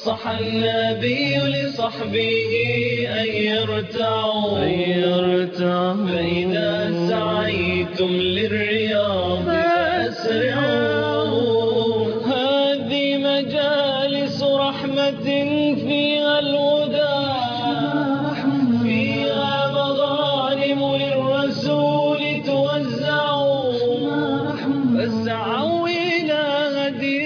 نصح النبي لصحبه أن يرتعوا أن يرتعوا فإذا سعيتم للرياض فأسرعوا هذه مجالس رحمة فيها الهدى فيها مغانم للرسول توزعوا فاسعوا إلى هدي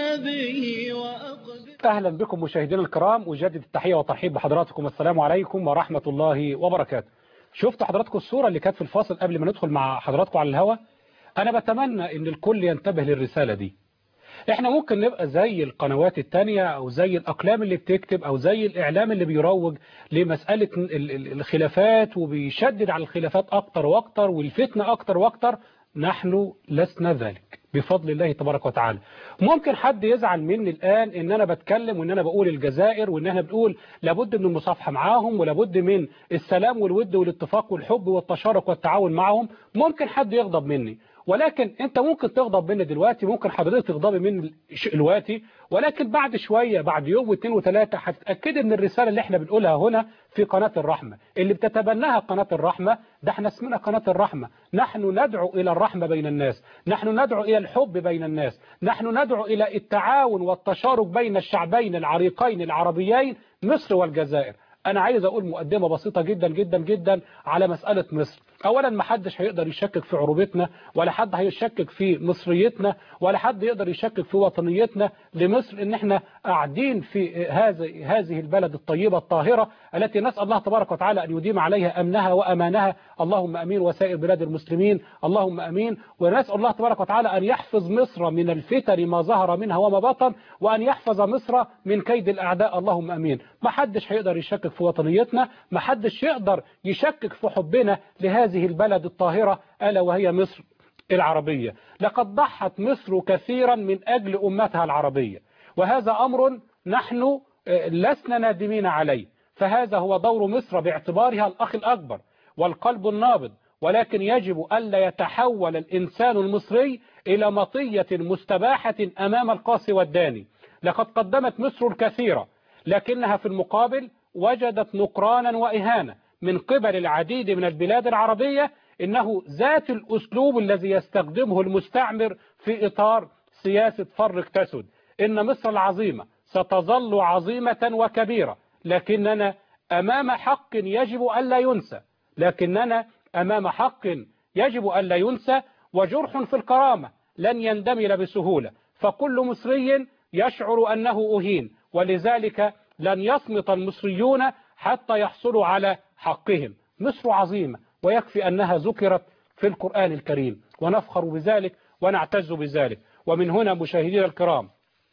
النبي وأقبلوا أهلا بكم مشاهدينا الكرام أجدد التحية والترحيب بحضراتكم السلام عليكم ورحمة الله وبركاته شفتوا حضراتكم الصورة اللي كانت في الفاصل قبل ما ندخل مع حضراتكم على الهواء أنا بتمنى إن الكل ينتبه للرسالة دي احنا ممكن نبقى زي القنوات التانية او زي الاقلام اللي بتكتب او زي الاعلام اللي بيروج لمسألة ال- ال- الخلافات وبيشدد على الخلافات اكتر واكتر والفتنة اكتر واكتر نحن لسنا ذلك بفضل الله تبارك وتعالى ممكن حد يزعل مني الآن ان انا بتكلم وان انا بقول الجزائر وان احنا بنقول لابد من المصافحة معاهم ولابد من السلام والود والاتفاق والحب والتشارك والتعاون معهم ممكن حد يغضب مني ولكن انت ممكن تغضب مني دلوقتي ممكن حضرتك تغضبي مني دلوقتي ولكن بعد شوية بعد يوم واثنين وثلاثة هتتأكد ان الرسالة اللي احنا بنقولها هنا في قناة الرحمة اللي بتتبناها قناة الرحمة ده احنا اسمنا قناة الرحمة نحن ندعو إلى الرحمة بين الناس نحن ندعو إلى الحب بين الناس نحن ندعو إلى التعاون والتشارك بين الشعبين العريقين العربيين مصر والجزائر أنا عايز أقول مقدمة بسيطة جدا جدا جدا على مسألة مصر أولا ما حدش هيقدر يشكك في عروبتنا ولا حد هيشكك في مصريتنا ولا حد يقدر يشكك في وطنيتنا لمصر إن احنا قاعدين في هذه هذه البلد الطيبة الطاهرة التي نسأل الله تبارك وتعالى أن يديم عليها أمنها وأمانها اللهم أمين وسائر بلاد المسلمين اللهم أمين ونسأل الله تبارك وتعالى أن يحفظ مصر من الفتن ما ظهر منها وما بطن وأن يحفظ مصر من كيد الأعداء اللهم أمين ما حدش هيقدر يشكك في وطنيتنا ما حدش يقدر يشكك في حبنا لهذه البلد الطاهرة ألا وهي مصر العربية لقد ضحت مصر كثيرا من أجل أمتها العربية وهذا أمر نحن لسنا نادمين عليه فهذا هو دور مصر باعتبارها الأخ الأكبر والقلب النابض ولكن يجب ألا يتحول الإنسان المصري إلى مطية مستباحة أمام القاصي والداني لقد قدمت مصر الكثير لكنها في المقابل وجدت نكرانا وإهانة من قبل العديد من البلاد العربية إنه ذات الأسلوب الذي يستخدمه المستعمر في إطار سياسة فرق تسد إن مصر العظيمة ستظل عظيمة وكبيرة لكننا أمام حق يجب ألا ينسى لكننا أمام حق يجب ألا ينسى وجرح في الكرامة لن يندمل بسهولة فكل مصري يشعر أنه أهين ولذلك لن يصمت المصريون حتى يحصلوا على حقهم مصر عظيمة ويكفي أنها ذكرت في القرآن الكريم ونفخر بذلك ونعتز بذلك ومن هنا مشاهدينا الكرام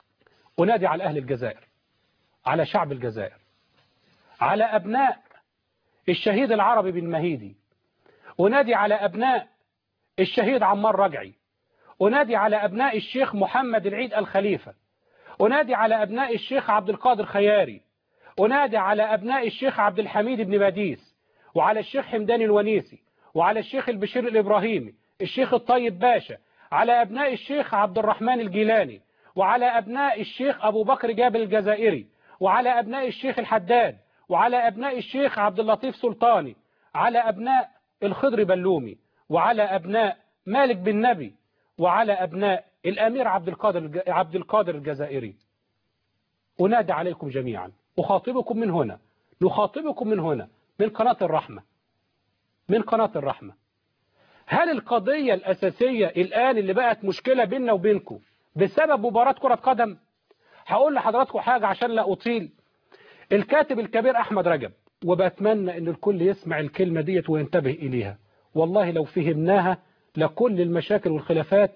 أنادي على أهل الجزائر على شعب الجزائر على أبناء الشهيد العربي بن مهيدي أنادي على أبناء الشهيد عمار رجعي أنادي على أبناء الشيخ محمد العيد الخليفة أنادي على أبناء الشيخ عبد القادر خياري أنادي على أبناء الشيخ عبد الحميد بن باديس وعلى الشيخ حمدان الونيسي وعلى الشيخ البشير الإبراهيمي الشيخ الطيب باشا على أبناء الشيخ عبد الرحمن الجيلاني وعلى أبناء الشيخ أبو بكر جابر الجزائري وعلى أبناء الشيخ الحداد وعلى أبناء الشيخ عبد اللطيف سلطاني على أبناء الخضر بلومي وعلى أبناء مالك بن نبي وعلى أبناء الأمير عبد القادر عبد القادر الجزائري أنادي عليكم جميعا أخاطبكم من هنا نخاطبكم من هنا من قناة الرحمة من قناة الرحمة هل القضية الأساسية الآن اللي بقت مشكلة بيننا وبينكم بسبب مباراة كرة قدم هقول لحضراتكم حاجة عشان لا أطيل الكاتب الكبير أحمد رجب وبتمنى أن الكل يسمع الكلمة ديت وينتبه إليها والله لو فهمناها لكل المشاكل والخلافات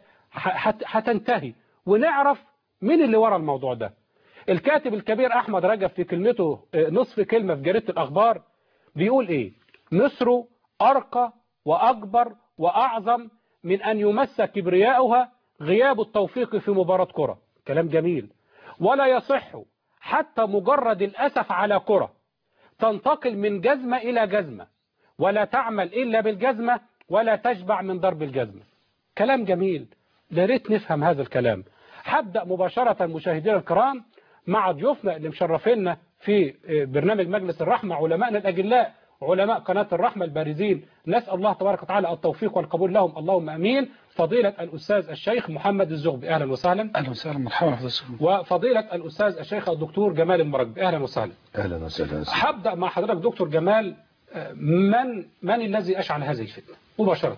هتنتهي ونعرف مين اللي ورا الموضوع ده الكاتب الكبير أحمد رجب في كلمته نصف كلمة في جريدة الأخبار بيقول إيه مصر أرقى وأكبر وأعظم من أن يمس كبرياؤها غياب التوفيق في مباراة كرة كلام جميل ولا يصح حتى مجرد الأسف على كرة تنتقل من جزمة إلى جزمة ولا تعمل إلا بالجزمة ولا تشبع من ضرب الجزمة كلام جميل يا ريت نفهم هذا الكلام هبدأ مباشرة مشاهدينا الكرام مع ضيوفنا اللي مشرفينا في برنامج مجلس الرحمة علمائنا الأجلاء علماء قناة الرحمة البارزين نسأل الله تبارك وتعالى التوفيق والقبول لهم اللهم أمين فضيلة الأستاذ الشيخ محمد الزغبي أهلا وسهلا اهلا وسهلا مرحبا حضرتك وفضيلة الأستاذ الشيخ الدكتور جمال المرجب أهلا وسهلا اهلا وسهلا هبدأ مع حضرتك دكتور جمال آه، من من الذي أشعل هذه الفتنة مباشرة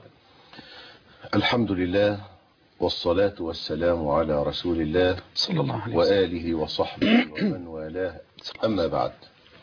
الحمد لله والصلاة والسلام على رسول الله صلى الله عليه وسلم وآله وصحبه ومن والاه أما بعد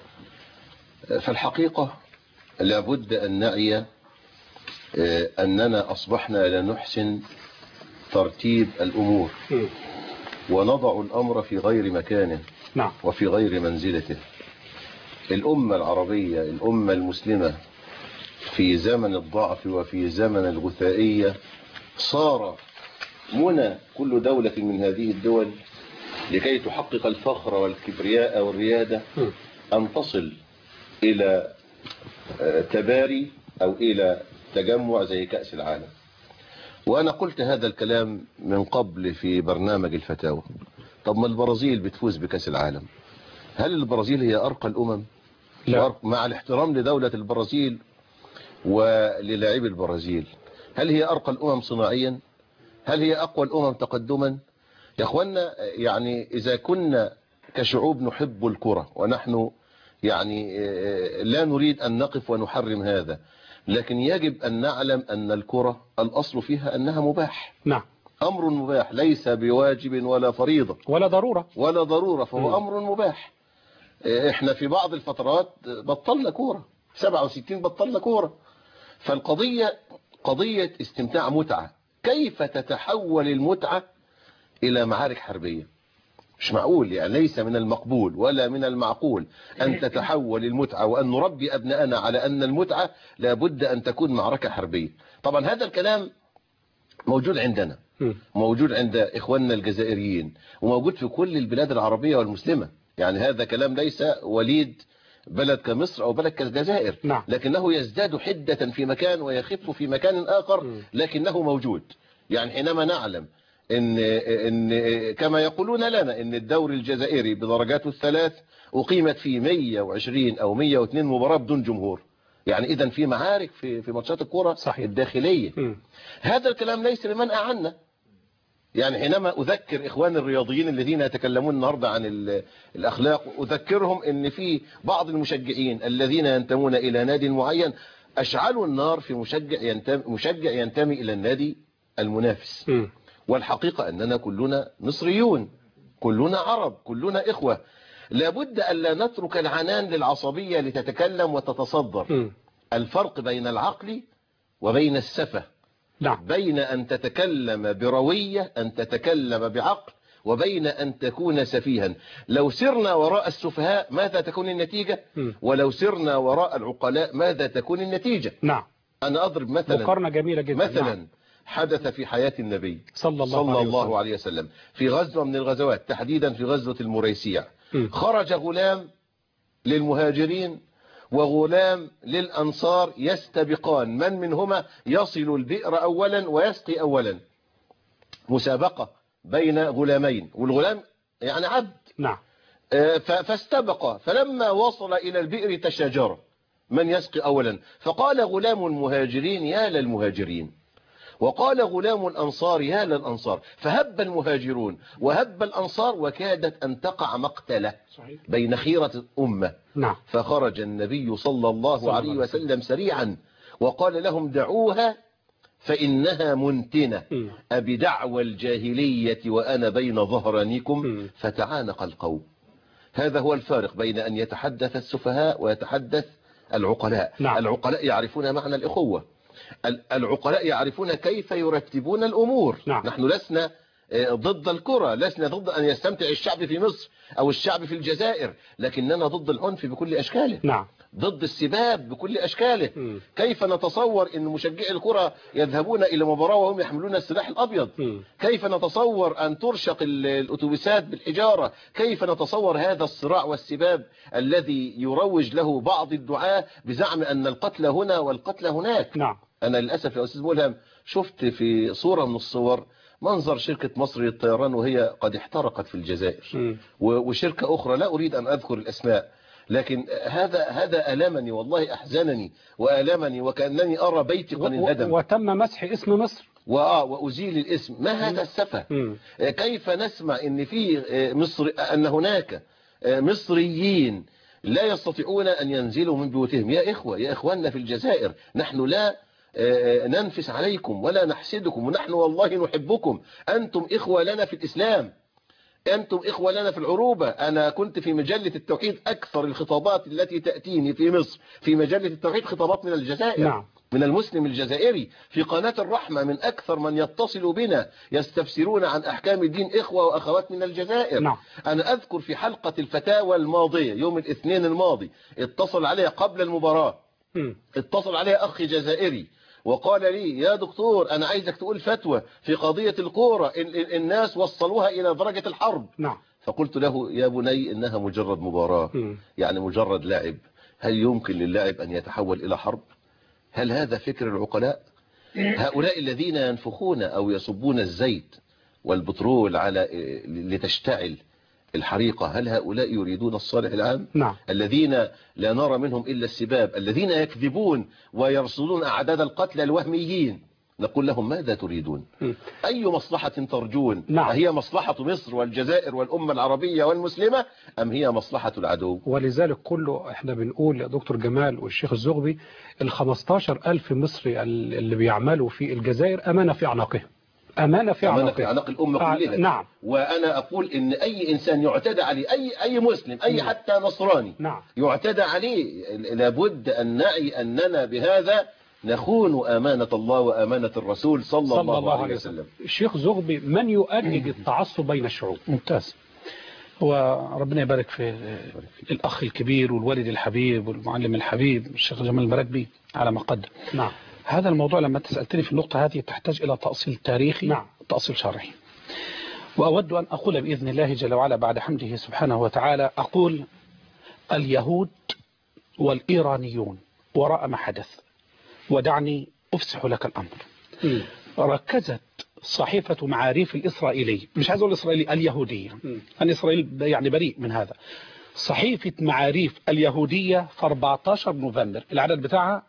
فالحقيقة لابد أن نعي آه، أننا أصبحنا لا نحسن ترتيب الأمور مم. ونضع الأمر في غير مكانه نعم وفي غير منزلته الأمة العربية الأمة المسلمة في زمن الضعف وفي زمن الغثائية صار منى كل دولة من هذه الدول لكي تحقق الفخر والكبرياء والريادة مم. أن تصل إلى آه، تباري أو إلى تجمع زي كأس العالم وأنا قلت هذا الكلام من قبل في برنامج الفتاوى طب ما البرازيل بتفوز بكأس العالم هل البرازيل هي أرقى الأمم لا. وأرق- مع الاحترام لدولة البرازيل وللاعبي البرازيل هل هي أرقى الأمم صناعيا هل هي أقوى الأمم تقدما يا أخوانا يعني إذا كنا كشعوب نحب الكرة ونحن يعني آه، لا نريد أن نقف ونحرم هذا لكن يجب أن نعلم أن الكرة الأصل فيها أنها مباح نعم أمر مباح ليس بواجب ولا فريضة ولا ضرورة ولا ضرورة مم. فهو أمر مباح إيه، احنا في بعض الفترات بطلنا كورة 67 بطلنا كورة فالقضية قضية استمتاع متعة كيف تتحول المتعة إلى معارك حربية مش معقول يعني ليس من المقبول ولا من المعقول أن تتحول المتعة وأن نربي أبنائنا على أن المتعة لابد أن تكون معركة حربية طبعا هذا الكلام موجود عندنا مم. موجود عند إخواننا الجزائريين وموجود في كل البلاد العربية والمسلمة يعني هذا كلام ليس وليد بلد كمصر أو بلد كالجزائر نعم. لكنه يزداد حدة في مكان ويخف في مكان آخر مم. لكنه موجود يعني حينما نعلم إن, إن كما يقولون لنا إن الدوري الجزائري بدرجاته الثلاث أقيمت فيه 120 أو 102 مباراة بدون جمهور يعني إذا في معارك في في ماتشات الكرة صحيح. الداخلية مم. هذا الكلام ليس بمنأى عنا يعني حينما أذكر إخوان الرياضيين الذين يتكلمون النهاردة عن ال- الأخلاق أذكرهم أن في بعض المشجعين الذين ينتمون إلى نادي معين أشعلوا النار في مشجع ينتمي, مشجع ينتمي إلى النادي المنافس مم. والحقيقة أننا كلنا مصريون كلنا عرب كلنا إخوة لابد ألا نترك العنان للعصبية لتتكلم وتتصدر مم. الفرق بين العقل وبين السفه نعم بين أن تتكلم بروية أن تتكلم بعقل وبين أن تكون سفيها لو سرنا وراء السفهاء ماذا تكون النتيجة مم. ولو سرنا وراء العقلاء ماذا تكون النتيجة نعم أنا أضرب مثلا مقارنة جميلة جدا نعم. مثلا حدث في حياة النبي صلى الله, صلى عليه الله وسلم. عليه وسلم في غزوة من الغزوات تحديدا في غزوة المريسيع مم. خرج غلام للمهاجرين وغلام للأنصار يستبقان من منهما يصل البئر أولا ويسقي أولا مسابقة بين غلامين والغلام يعني عبد نعم آه، ف- فاستبق فلما وصل إلى البئر تشاجر من يسقي أولا فقال غلام المهاجرين يا للمهاجرين وقال غلام الأنصار يا للأنصار فهب المهاجرون وهب الأنصار وكادت أن تقع مقتلة صحيح بين خيرة الأمة نعم فخرج النبي صلى الله صلى عليه الله عليه وسلم سريعا وقال لهم دعوها فإنها منتنة مم. أبدعوى الجاهلية وأنا بين ظهرانيكم مم. فتعانق القوم هذا هو الفارق بين أن يتحدث السفهاء ويتحدث العقلاء نعم. العقلاء يعرفون معنى الإخوة ال- العقلاء يعرفون كيف يرتبون الأمور نعم. نحن لسنا آه، ضد الكرة لسنا ضد أن يستمتع الشعب في مصر أو الشعب في الجزائر لكننا ضد العنف بكل أشكاله نعم ضد السباب بكل أشكاله مم. كيف نتصور أن مشجعي الكرة يذهبون إلى مباراة وهم يحملون السلاح الأبيض مم. كيف نتصور أن ترشق ال- الأتوبيسات بالحجارة كيف نتصور هذا الصراع والسباب الذي يروج له بعض الدعاة بزعم أن القتل هنا والقتل هناك نعم انا للاسف يا استاذ ملهم شفت في صوره من الصور منظر شركه مصر للطيران وهي قد احترقت في الجزائر مم. و- وشركه اخرى لا اريد ان اذكر الاسماء لكن هذا هذا المني والله احزنني والمني وكانني ارى بيتي قد و- انهدم وتم مسح اسم مصر وآه وأزيل الاسم ما هذا السفه مم. آه، كيف نسمع ان في آه، مصر ان هناك آه، مصريين لا يستطيعون ان ينزلوا من بيوتهم يا اخوه يا اخواننا في الجزائر نحن لا آه، ننفس عليكم ولا نحسدكم ونحن والله نحبكم انتم اخوه لنا في الاسلام أنتم إخوة لنا في العروبة أنا كنت في مجلة التوحيد أكثر الخطابات التي تأتيني في مصر في مجلة التوحيد خطابات من الجزائر نعم. من المسلم الجزائري في قناة الرحمة من أكثر من يتصل بنا يستفسرون عن أحكام الدين إخوة وأخوات من الجزائر نعم. أنا أذكر في حلقة الفتاوى الماضية يوم الاثنين الماضي اتصل علي قبل المباراة مم. اتصل علي أخي جزائري وقال لي يا دكتور أنا عايزك تقول فتوى في قضية الكورة ال- ال- الناس وصلوها إلى درجة الحرب نعم فقلت له يا بني إنها مجرد مباراة مم. يعني مجرد لاعب هل يمكن للاعب أن يتحول إلى حرب هل هذا فكر العقلاء هؤلاء الذين ينفخون أو يصبون الزيت والبترول على لتشتعل الحريقة هل هؤلاء يريدون الصالح العام نعم الذين لا نرى منهم إلا السباب الذين يكذبون ويرصدون أعداد القتلى الوهميين نقول لهم ماذا تريدون مم. أي مصلحة ترجون نعم. هي مصلحة مصر والجزائر والأمة العربية والمسلمة أم هي مصلحة العدو ولذلك كله احنا بنقول يا دكتور جمال والشيخ الزغبي ال 15 ألف مصري ال- اللي بيعملوا في الجزائر أمانة في أعناقهم أمانة في أمانة في أعناقهم أعناق الأمة آه، كلها نعم وأنا أقول إن أي إنسان يعتدى عليه أي أي مسلم أي نعم. حتى نصراني نعم يعتدى عليه لابد أن نعي أننا بهذا نخون أمانة الله وأمانة الرسول صلى, صلى الله, عليه وسلم الشيخ زغبي من يؤجج التعصب بين الشعوب ممتاز هو ربنا يبارك في الأخ الكبير والوالد الحبيب والمعلم الحبيب الشيخ جمال المراكبي على ما قدم نعم هذا الموضوع لما تسألتني في النقطة هذه تحتاج إلى تأصيل تاريخي نعم. تأصيل شرعي وأود أن أقول بإذن الله جل وعلا بعد حمده سبحانه وتعالى أقول اليهود والإيرانيون وراء ما حدث ودعني أفسح لك الأمر مم. ركزت صحيفة معاريف الإسرائيلي مش عايز أقول الإسرائيلي اليهودية مم. أن إسرائيل يعني بريء من هذا صحيفة معاريف اليهودية في 14 نوفمبر العدد بتاعها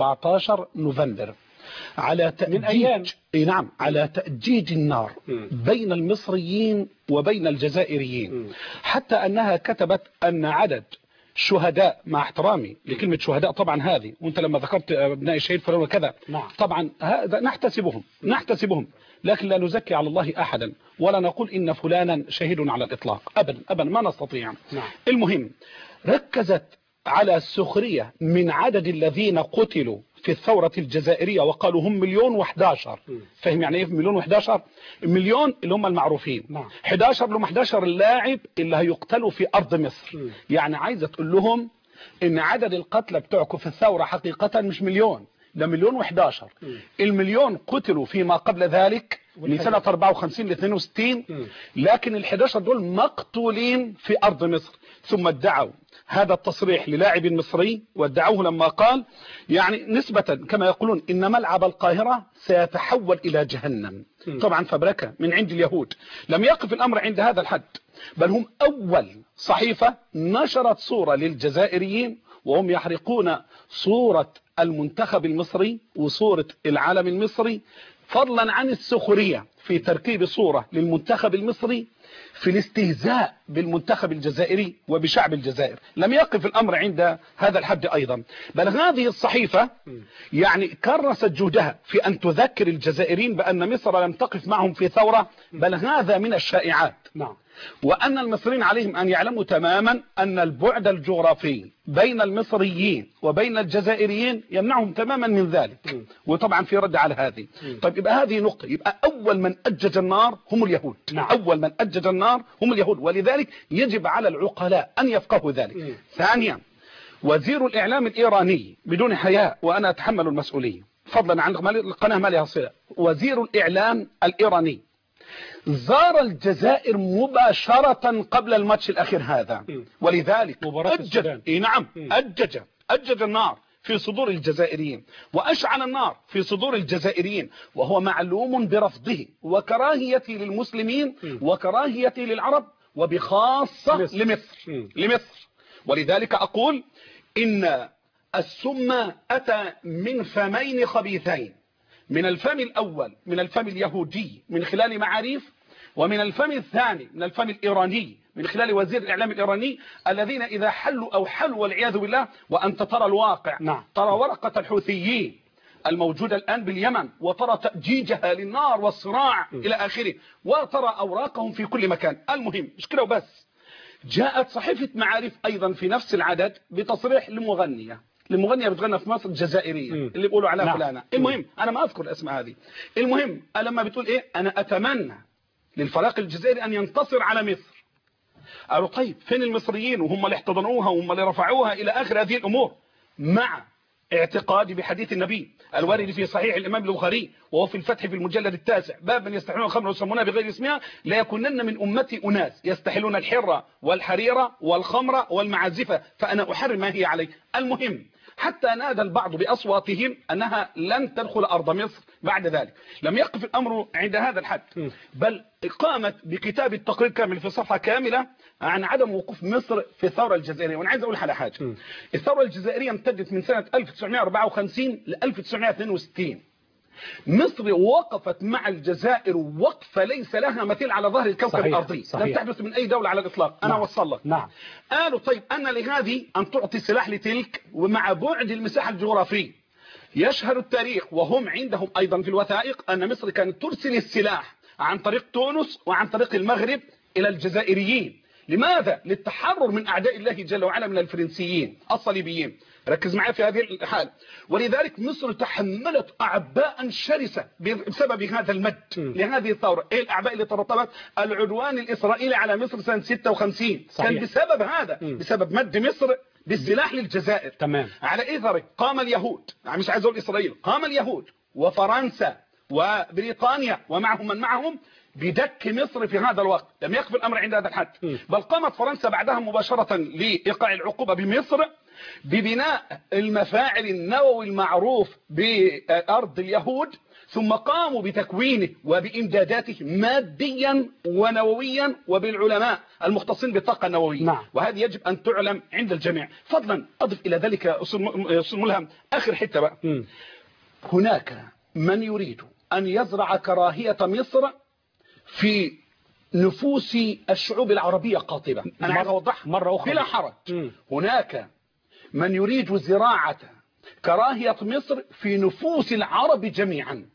14 نوفمبر على تأجيج أيام. إي نعم على تأجيج النار مم. بين المصريين وبين الجزائريين مم. حتى أنها كتبت أن عدد شهداء مع احترامي لكلمة شهداء طبعا هذه وانت لما ذكرت ابناء الشهيد فلان وكذا نعم. طبعا هذا نحتسبهم نحتسبهم لكن لا نزكي على الله أحدا ولا نقول إن فلانا شهيد على الإطلاق أبدا أبدا ما نستطيع نعم. المهم ركزت على السخرية من عدد الذين قتلوا في الثورة الجزائرية وقالوا هم مليون وحداشر م. فاهم يعني ايه مليون وحداشر مليون اللي هم المعروفين نعم. 11 اللي هم 11 اللاعب اللي هيقتلوا في أرض مصر م. يعني عايزة تقول لهم ان عدد القتلى بتوعكم في الثورة حقيقة مش مليون ده مليون وحداشر م. المليون قتلوا فيما قبل ذلك من سنة 54 ل 62 م. لكن ال 11 دول مقتولين في أرض مصر ثم ادعوا هذا التصريح للاعب مصري وادعوه لما قال يعني نسبة كما يقولون إن ملعب القاهرة سيتحول إلى جهنم م. طبعا فبركة من عند اليهود لم يقف الأمر عند هذا الحد بل هم أول صحيفة نشرت صورة للجزائريين وهم يحرقون صورة المنتخب المصري وصورة العالم المصري فضلا عن السخرية في تركيب صورة للمنتخب المصري في الاستهزاء بالمنتخب الجزائري وبشعب الجزائر لم يقف الأمر عند هذا الحد أيضا بل هذه الصحيفة يعني كرست جهدها في أن تذكر الجزائريين بأن مصر لم تقف معهم في ثورة بل هذا من الشائعات نعم وأن المصريين عليهم أن يعلموا تماما أن البعد الجغرافي بين المصريين وبين الجزائريين يمنعهم تماما من ذلك م. وطبعا في رد على هذه م. طيب يبقى هذه نقطة يبقى أول من أجج النار هم اليهود نعم. أول من أجج النار هم اليهود ولذلك يجب على العقلاء أن يفقهوا ذلك م. ثانيا وزير الإعلام الإيراني بدون حياء وأنا أتحمل المسؤولية فضلا عن القناة ما لها صلة وزير الإعلام الإيراني زار الجزائر مباشرة قبل الماتش الأخير هذا م. ولذلك مباراة أجج السودان. إيه نعم م. أجج أجج النار في صدور الجزائريين وأشعل النار في صدور الجزائريين وهو معلوم برفضه وكراهيته للمسلمين وكراهيته للعرب وبخاصة مصر. لمصر مم. لمصر ولذلك أقول إن السم أتى من فمين خبيثين من الفم الأول من الفم اليهودي من خلال معاريف ومن الفم الثاني من الفم الإيراني من خلال وزير الإعلام الإيراني الذين إذا حلوا أو حلوا والعياذ بالله وأنت ترى الواقع نعم. ترى ورقة الحوثيين الموجودة الآن باليمن وترى تأجيجها للنار والصراع إلى آخره وترى أوراقهم في كل مكان المهم مش كده وبس جاءت صحيفة معارف أيضا في نفس العدد بتصريح لمغنية لمغنية بتغنى في مصر جزائرية مم. اللي بيقولوا عليها نعم. فلانة المهم أنا ما أذكر الأسماء هذه المهم لما بتقول إيه أنا أتمنى للفريق الجزائري أن ينتصر على مصر قالوا طيب فين المصريين وهم اللي احتضنوها وهم اللي رفعوها إلى آخر هذه الأمور مع اعتقادي بحديث النبي الوارد في صحيح الإمام البخاري وهو في الفتح في المجلد التاسع باب من يستحلون الخمر ويسمونها بغير اسمها لا يكونن من أمتي أناس يستحلون الحرة والحريرة والخمر والمعازفة فأنا أحرم ما هي عليه المهم حتى نادى البعض بأصواتهم أنها لن تدخل أرض مصر بعد ذلك لم يقف الأمر عند هذا الحد بل قامت بكتاب التقرير كامل في صفحة كاملة عن عدم وقوف مصر في الثورة الجزائرية وأنا عايز أقول على حاجة الثورة الجزائرية امتدت من سنة 1954 ل 1962 مصر وقفت مع الجزائر وقفة ليس لها مثيل على ظهر الكوكب صحيح، الأرضي صحيح. لم تحدث من أي دولة على الإطلاق أنا نعم، أوصل لك نعم. قالوا طيب أنا لهذه أن تعطي سلاح لتلك ومع بعد المساحة الجغرافية يشهر التاريخ وهم عندهم أيضا في الوثائق أن مصر كانت ترسل السلاح عن طريق تونس وعن طريق المغرب إلى الجزائريين لماذا؟ للتحرر من أعداء الله جل وعلا من الفرنسيين الصليبيين ركز معي في هذه الحال ولذلك مصر تحملت أعباء شرسة بسبب هذا المد لهذه الثورة إيه الأعباء اللي ترتبت العدوان الإسرائيلي على مصر سنة 56 صحيح. كان بسبب هذا بسبب مد مصر بالسلاح للجزائر تمام. على إثره قام اليهود يعني مش عايز أقول إسرائيل قام اليهود وفرنسا وبريطانيا ومعهم من معهم بدك مصر في هذا الوقت لم يقف الأمر عند هذا الحد بل قامت فرنسا بعدها مباشرة لإيقاع العقوبة بمصر ببناء المفاعل النووي المعروف بأرض اليهود ثم قاموا بتكوينه وبإمداداته ماديا ونوويا وبالعلماء المختصين بالطاقة النووية نعم. وهذه يجب أن تعلم عند الجميع فضلا أضف إلى ذلك يا أستاذ م- أستاذ ملهم آخر حتة بقى مم. هناك من يريد أن يزرع كراهية مصر في نفوس الشعوب العربية قاطبة أنا عايز أوضحها مرة أخرى. بلا حرج مم. هناك من يريد زراعة كراهية مصر في نفوس العرب جميعا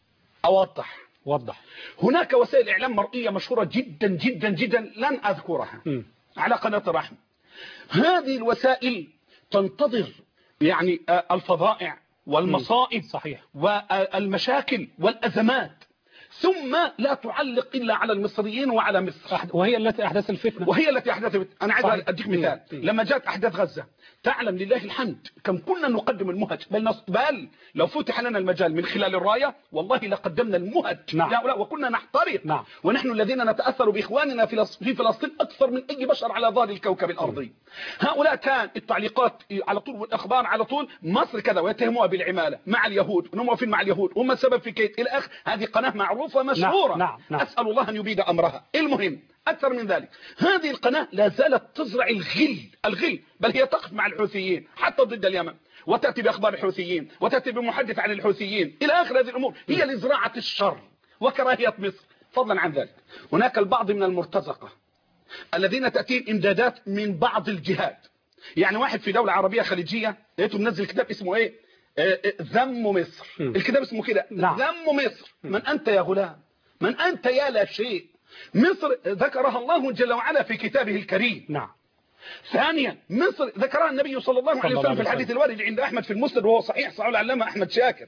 أوضح وضح هناك وسائل إعلام مرئية مشهورة جدا جدا جدا لن أذكرها مم. على قناة الرحمة هذه الوسائل تنتظر يعني آه، الفظائع والمصائب صحيح. والمشاكل والأزمات ثم لا تعلق إلا على المصريين وعلى مصر وهي التي أحدث الفتنة وهي التي أحدثت أنا عايز صحيح. أديك مثال مم. لما جاءت أحداث غزة تعلم لله الحمد كم كنا نقدم المهج بل, نص... بل لو فتح لنا المجال من خلال الراية والله لقدمنا المهج نعم. لهؤلاء وكنا نحترق نعم. ونحن الذين نتأثر بإخواننا في لص- في فلسطين أكثر من أي بشر على ظهر الكوكب الأرضي هؤلاء كان التعليقات على طول والأخبار على طول مصر كذا ويتهموها بالعمالة مع اليهود وهم واقفين مع اليهود هم السبب في كيد إلى آخر هذه قناة معروفة مشهورة نعم، نعم. أسأل الله أن يبيد أمرها المهم أكثر من ذلك هذه القناة لا زالت تزرع الغل الغل بل هي تقف مع الحوثيين حتى ضد اليمن وتأتي بأخبار الحوثيين وتأتي بمحدث عن الحوثيين إلى آخر هذه الأمور هي لزراعة الشر وكراهية مصر فضلا عن ذلك هناك البعض من المرتزقة الذين تأتي إمدادات من بعض الجهات يعني واحد في دولة عربية خليجية لقيته منزل كتاب اسمه ايه آه، آه، ذم مصر الكتاب اسمه كده نعم. ذم مصر من أنت يا غلام من أنت يا لا شيء مصر ذكرها الله جل وعلا في كتابه الكريم نعم ثانيا مصر ذكرها النبي صلى الله عليه الله وسلم عليه في الحديث وسلم. الوارد عند أحمد في المسند وهو صحيح صحيح العلامة أحمد شاكر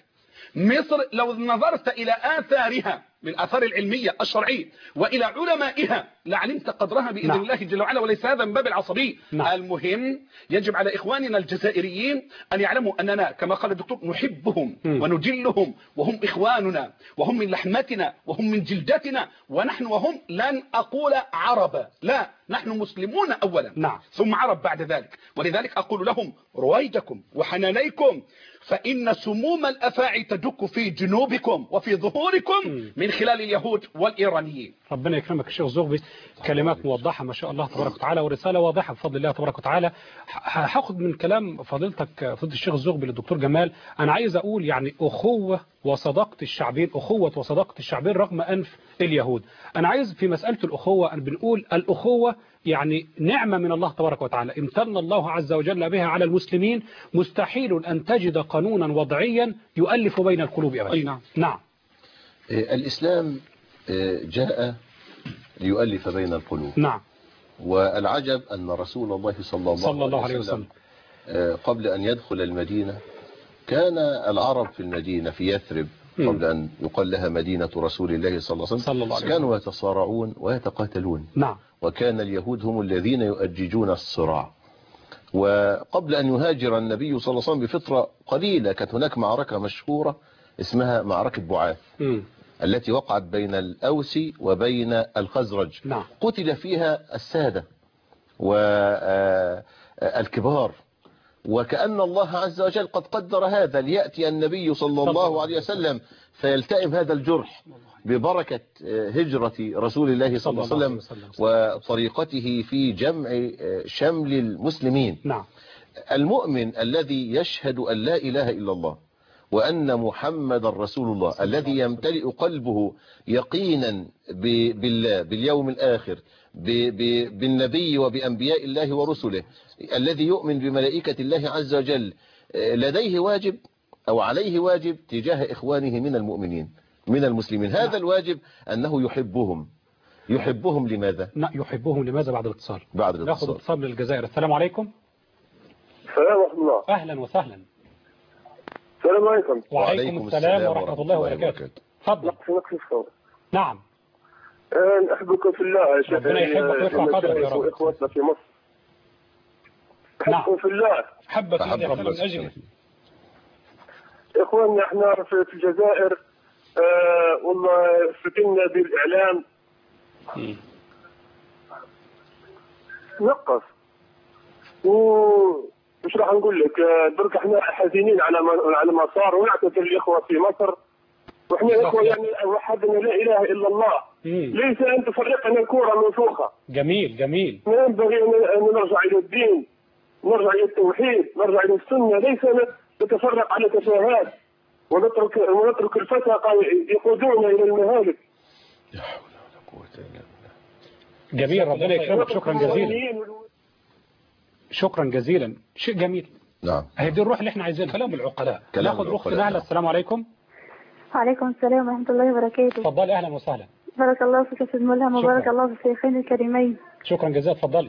مصر لو نظرت إلى آثارها بالآثار العلمية الشرعية وإلى علمائها لعلمت قدرها بإذن نعم. الله جل وعلا وليس هذا من باب العصبية نعم. المهم يجب على إخواننا الجزائريين أن يعلموا أننا كما قال الدكتور نحبهم مم. ونجلهم وهم إخواننا وهم من لحمتنا وهم من جلدتنا ونحن وهم لن أقول عرب لا نحن مسلمون أولا نعم. ثم عرب بعد ذلك ولذلك أقول لهم رويدكم وحنانيكم فإن سموم الأفاعي تدك في جنوبكم وفي ظهوركم من خلال اليهود والإيرانيين ربنا يكرمك الشيخ زغبي كلمات موضحة ما شاء الله تبارك وتعالى ورسالة واضحة بفضل الله تبارك وتعالى ح- هاخد من كلام فضيلتك فضيلة الشيخ الزغبي للدكتور جمال أنا عايز أقول يعني أخوة وصداقة الشعبين أخوة وصداقة الشعبين رغم أنف اليهود أنا عايز في مسألة الأخوة أن بنقول الأخوة يعني نعمة من الله تبارك وتعالى امتن الله عز وجل بها على المسلمين مستحيل أن تجد قانونا وضعيا يؤلف بين القلوب أبدا أي نعم. نعم آه، الإسلام آه، جاء ليؤلف بين القلوب نعم والعجب أن رسول الله صلى الله, صلى الله عليه وسلم آه، قبل أن يدخل المدينة كان العرب في المدينة في يثرب مم. قبل أن يقال لها مدينة رسول الله صلى الله عليه وسلم صلى الله عليه كانوا يتصارعون ويتقاتلون نعم وكان اليهود هم الذين يؤججون الصراع وقبل أن يهاجر النبي صلى الله عليه وسلم بفترة قليلة كانت هناك معركة مشهورة اسمها معركة بعاث مم. التي وقعت بين الأوس وبين الخزرج نعم قتل فيها السادة والكبار وكأن الله عز وجل قد قدر هذا ليأتي النبي صلى الله عليه وسلم فيلتئم هذا الجرح ببركة هجرة رسول الله صلى الله عليه وسلم وطريقته في جمع شمل المسلمين نعم المؤمن الذي يشهد أن لا إله إلا الله وأن محمد رسول الله الذي يمتلئ قلبه يقينا ب- بالله باليوم الآخر ب- ب- بالنبي وبأنبياء الله ورسله الذي يؤمن بملائكة الله عز وجل آه، لديه واجب أو عليه واجب تجاه إخوانه من المؤمنين من المسلمين هذا الواجب أنه يحبهم يحبهم لماذا لا يحبهم لماذا بعد الاتصال بعد ناخد الاتصال اتصال من الجزائر السلام عليكم السلام ورحمة الله اهلا وسهلا السلام عليكم وعليكم السلام ورحمة الله وبركاته تفضل نقص نقص الصوت نعم آه، أحبكم في الله يا شيخ ربنا يحبك ويرفع قدرك يا رب. وإخوتنا في مصر نعم. أحبكم في الله حبك أحب الله من الله اجلك إخواننا إحنا في في الجزائر آه والله فتنا بالإعلام مم. نقص وش راح نقول لك آه، درك احنا حزينين على ما على ما صار ونعتذر الاخوه في مصر واحنا اخوه يعني وحدنا لا اله الا الله مم. ليس ان تفرقنا كوره منفوخه جميل جميل ما ينبغي ان أن نرجع الى الدين نرجع الى التوحيد نرجع الى السنه ليس ن- نتفرق على تفاهات ونترك ونترك الفسقه يقودون الى المهالك جميل ربنا يكرمك شكرا جزيلا الوطنيين شكرا جزيلا شيء جميل نعم هي دي الروح اللي احنا عايزينها كلام العقلاء كلام ناخد اخت العقلاء، نهله نعم. السلام عليكم وعليكم السلام ورحمة الله وبركاته اتفضلي اهلا وسهلا بارك الله فيك يا أستاذ ملهم شكرا. وبارك الله في الشيخين الكريمين شكرا جزيلا اتفضلي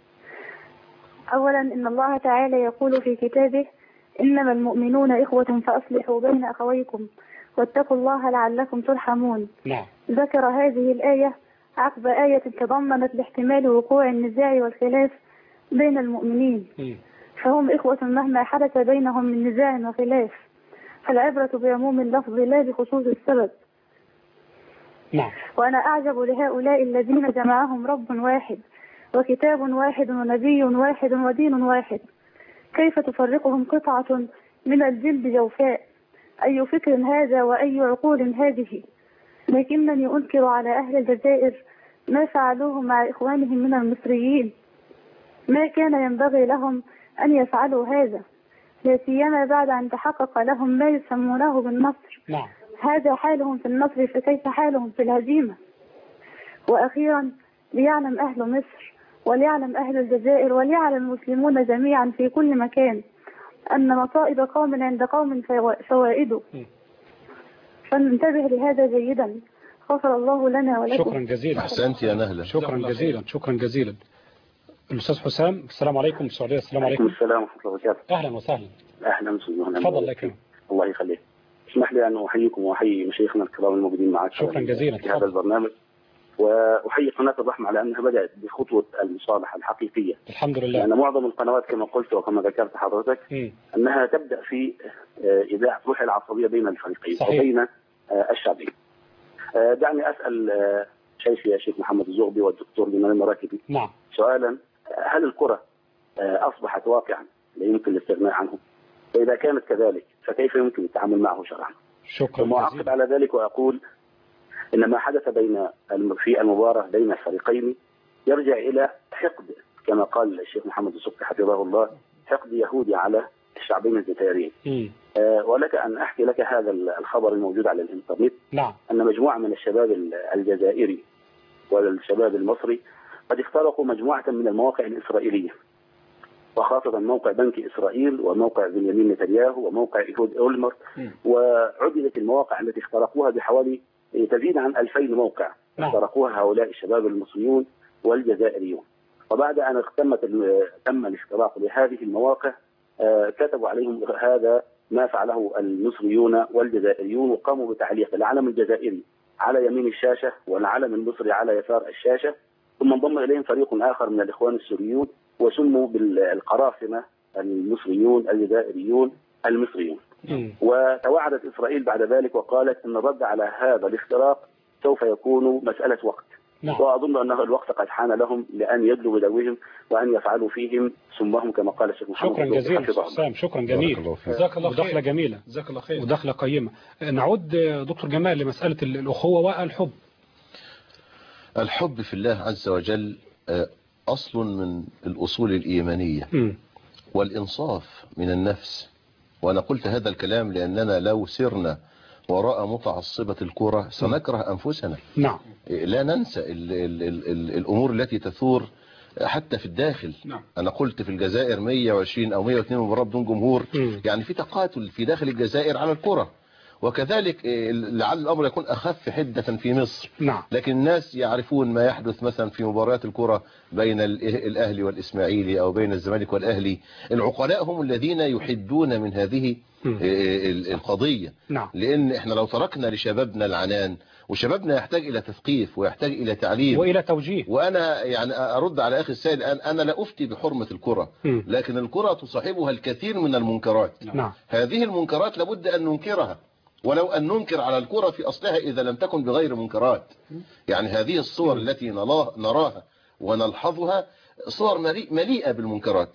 أولا إن الله تعالى يقول في كتابه إنما المؤمنون إخوة فأصلحوا بين أخويكم واتقوا الله لعلكم ترحمون نعم ذكر هذه الآية عقب آية تضمنت لاحتمال وقوع النزاع والخلاف بين المؤمنين مم. فهم إخوة مهما حدث بينهم من نزاع وخلاف فالعبرة بعموم اللفظ لا بخصوص السبب نعم وأنا أعجب لهؤلاء الذين جمعهم رب واحد وكتاب واحد ونبي واحد ودين واحد كيف تفرقهم قطعة من الجلد جوفاء أي فكر هذا وأي عقول هذه لكنني أنكر على أهل الجزائر ما فعلوه مع إخوانهم من المصريين ما كان ينبغي لهم أن يفعلوا هذا لا سيما بعد أن تحقق لهم ما يسمونه بالنصر نعم هذا حالهم في النصر فكيف حالهم في الهزيمة وأخيرا ليعلم أهل مصر وليعلم أهل الجزائر وليعلم المسلمون جميعا في كل مكان أن مصائب قوم عند قوم فوا- فوائده م. فننتبه لهذا جيدا غفر الله لنا ولكم شكرا جزيلا أحسنت يا نهلة شكرا جزيلا شكرا جزيلا الاستاذ حسام السلام عليكم السعوديه السلام عليكم عليكم السلام ورحمة الله وبركاته اهلا وسهلا أهلا وسهلا تفضل الله يكرمك الله يخليك اسمح لي ان احييكم واحيي مشايخنا الكرام الموجودين معك شكراً جزيلاً. في هذا البرنامج واحيي قناه الرحمه على انها بدات بخطوه المصالحه الحقيقيه الحمد لله لان معظم القنوات كما قلت وكما ذكرت حضرتك مم. انها تبدا في آه، اذاعه روح العصبيه بين الفريقين صحيح. وبين آه، الشعبين. آه، دعني اسال آه، شيخي يا شيخ محمد الزغبي والدكتور جمال المراكبي نعم سؤالا آه، هل الكره آه، اصبحت واقعا لا يمكن الاستغناء عنه؟ فاذا كانت كذلك فكيف يمكن التعامل معه شرعا؟ شكرا ثم اعقب جزيلا على ذلك واقول ان ما حدث بين الم- في المباراه بين الفريقين يرجع الى حقد كما قال الشيخ محمد السبكي حفظه الله حقد يهودي على الشعبين الجزائريين مم. آه، ولك ان احكي لك هذا الخبر الموجود على الانترنت نعم ان مجموعه من الشباب ال- الجزائري والشباب المصري قد اخترقوا مجموعه من المواقع الاسرائيليه وخاصه موقع بنك اسرائيل وموقع بنيامين نتنياهو وموقع ايهود اولمر وعددت المواقع التي اخترقوها بحوالي تزيد عن 2000 موقع نعم. اخترقوها هؤلاء الشباب المصريون والجزائريون وبعد ان تمت ال- تم الاختراق لهذه المواقع آه، كتبوا عليهم هذا ما فعله المصريون والجزائريون وقاموا بتعليق العلم الجزائري على يمين الشاشه والعلم المصري على يسار الشاشه ثم انضم اليهم فريق اخر من الاخوان السوريون وسموا بالقراصنه المصريون الجزائريون المصريون مم. وتوعدت اسرائيل بعد ذلك وقالت ان الرد على هذا الاختراق سوف يكون مساله وقت نعم واظن انه الوقت قد حان لهم لان يدلوا بدوهم وان يفعلوا فيهم سمهم كما قال الشيخ محمد شكرا الزغبي جزيلا حفظه الله. سام شكرا بارك جميل الله فيك. جزاك الله ودخلة خير جميلة جزاك الله خير ودخلة قيمة نعود آه، دكتور جمال لمسألة ال- الأخوة والحب الحب في الله عز وجل آه، أصل من الأصول الإيمانية مم. والإنصاف من النفس وأنا قلت هذا الكلام لأننا لو سرنا وراء متعصبة الكرة سنكره أنفسنا نعم لا ننسى ال ال ال ال الأمور التي تثور حتى في الداخل نعم. أنا قلت في الجزائر 120 أو 102 مباراة بدون جمهور مم. يعني في تقاتل في داخل الجزائر على الكرة وكذلك آه، لعل الأمر يكون أخف حدة في مصر نعم لكن الناس يعرفون ما يحدث مثلا في مباريات الكرة بين ال- الأهلي والإسماعيلي أو بين الزمالك والأهلي العقلاء هم الذين يحدون من هذه مم. آه، ال- القضية نعم لأن احنا لو تركنا لشبابنا العنان وشبابنا يحتاج إلى تثقيف ويحتاج إلى تعليم وإلى توجيه وأنا يعني أرد على أخي السائل الآن أنا لا أفتي بحرمة الكرة مم. لكن الكرة تصاحبها الكثير من المنكرات نعم هذه المنكرات لابد أن ننكرها ولو أن ننكر على الكرة في أصلها إذا لم تكن بغير منكرات يعني هذه الصور التي نلا- نراها ونلحظها صور مليء- مليئة بالمنكرات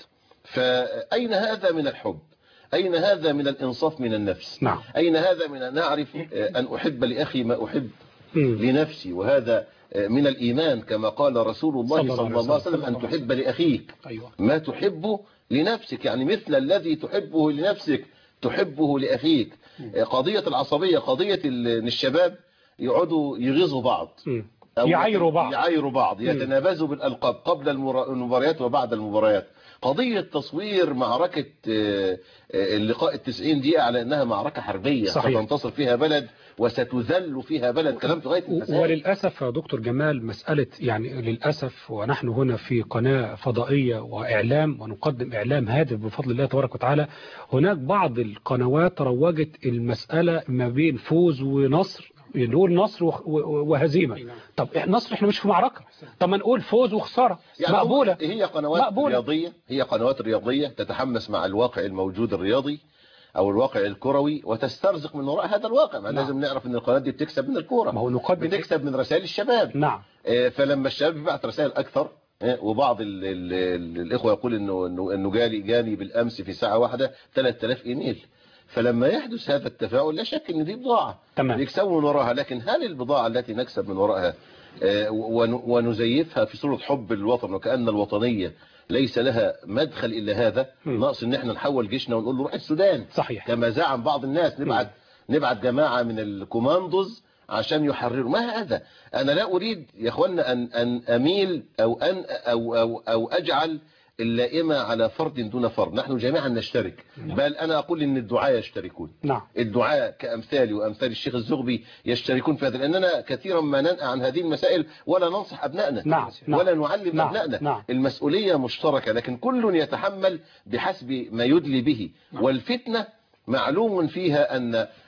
فأين هذا من الحب أين هذا من الإنصاف من النفس نعم أين هذا من أن أعرف آه، أن أحب لأخي ما أحب مم. لنفسي وهذا آه، من الإيمان كما قال رسول الله صلى الله صلى عليه الله عليه وسلم. وسلم أن تحب لأخيك أيوة ما تحبه لنفسك يعني مثل الذي تحبه لنفسك تحبه لأخيك قضية العصبية قضية ال- الشباب يقعدوا يغيظوا بعض مم. أو يعايروا بعض. يعايروا بعض يتنابزوا بالألقاب قبل المر- المباريات وبعد المباريات قضية تصوير معركة آه، آه، اللقاء التسعين دقيقة على أنها معركة حربية صحيح. ستنتصر فيها بلد وستذل فيها بلد كلام في غاية الفساد وللأسف يا دكتور جمال مسألة يعني للأسف ونحن هنا في قناة فضائية وإعلام ونقدم إعلام هادف بفضل الله تبارك وتعالى هناك بعض القنوات روجت المسألة ما بين فوز ونصر نقول نصر وخ- و- وهزيمة طب إح- نصر احنا مش في معركة طب ما نقول فوز وخسارة يعني مقبولة هي قنوات مقبولة. رياضية هي قنوات رياضية تتحمس مع الواقع الموجود الرياضي او الواقع الكروي وتسترزق من وراء هذا الواقع ما نعم. لازم نعرف ان القنوات دي بتكسب من الكوره ما هو نقدم بتكسب من رسائل الشباب نعم آه، فلما الشباب يبعت رسائل اكثر آه، وبعض ال ال ال الاخوه يقول انه انه انه جالي جاني بالامس في ساعه واحده 3000 ايميل فلما يحدث هذا التفاعل لا شك ان دي بضاعه تمام بيكسبوا من وراها لكن هل البضاعة التي نكسب من وراءها آه، ون- ونزيفها في صورة حب الوطن وكأن الوطنية ليس لها مدخل إلا هذا مم. ناقص ان احنا نحول جيشنا ونقول له روح السودان صحيح كما زعم بعض الناس نبعت نبعت جماعة من الكوماندوز عشان يحرروا ما هذا انا لا اريد يا اخوانا ان ان اميل او ان او او, أو اجعل اللائمة على فرد دون فرد نحن جميعا نشترك بل انا اقول ان الدعاء يشتركون نعم الدعاء كأمثالي وأمثال الشيخ الزغبي يشتركون في هذا لأننا كثيرا ما ننأى عن هذه المسائل ولا ننصح أبنائنا نعم نعم ولا نعلم نعم، أبنائنا نعم. المسؤولية مشتركة لكن كل يتحمل بحسب ما يدلي به والفتنة معلوم فيها أن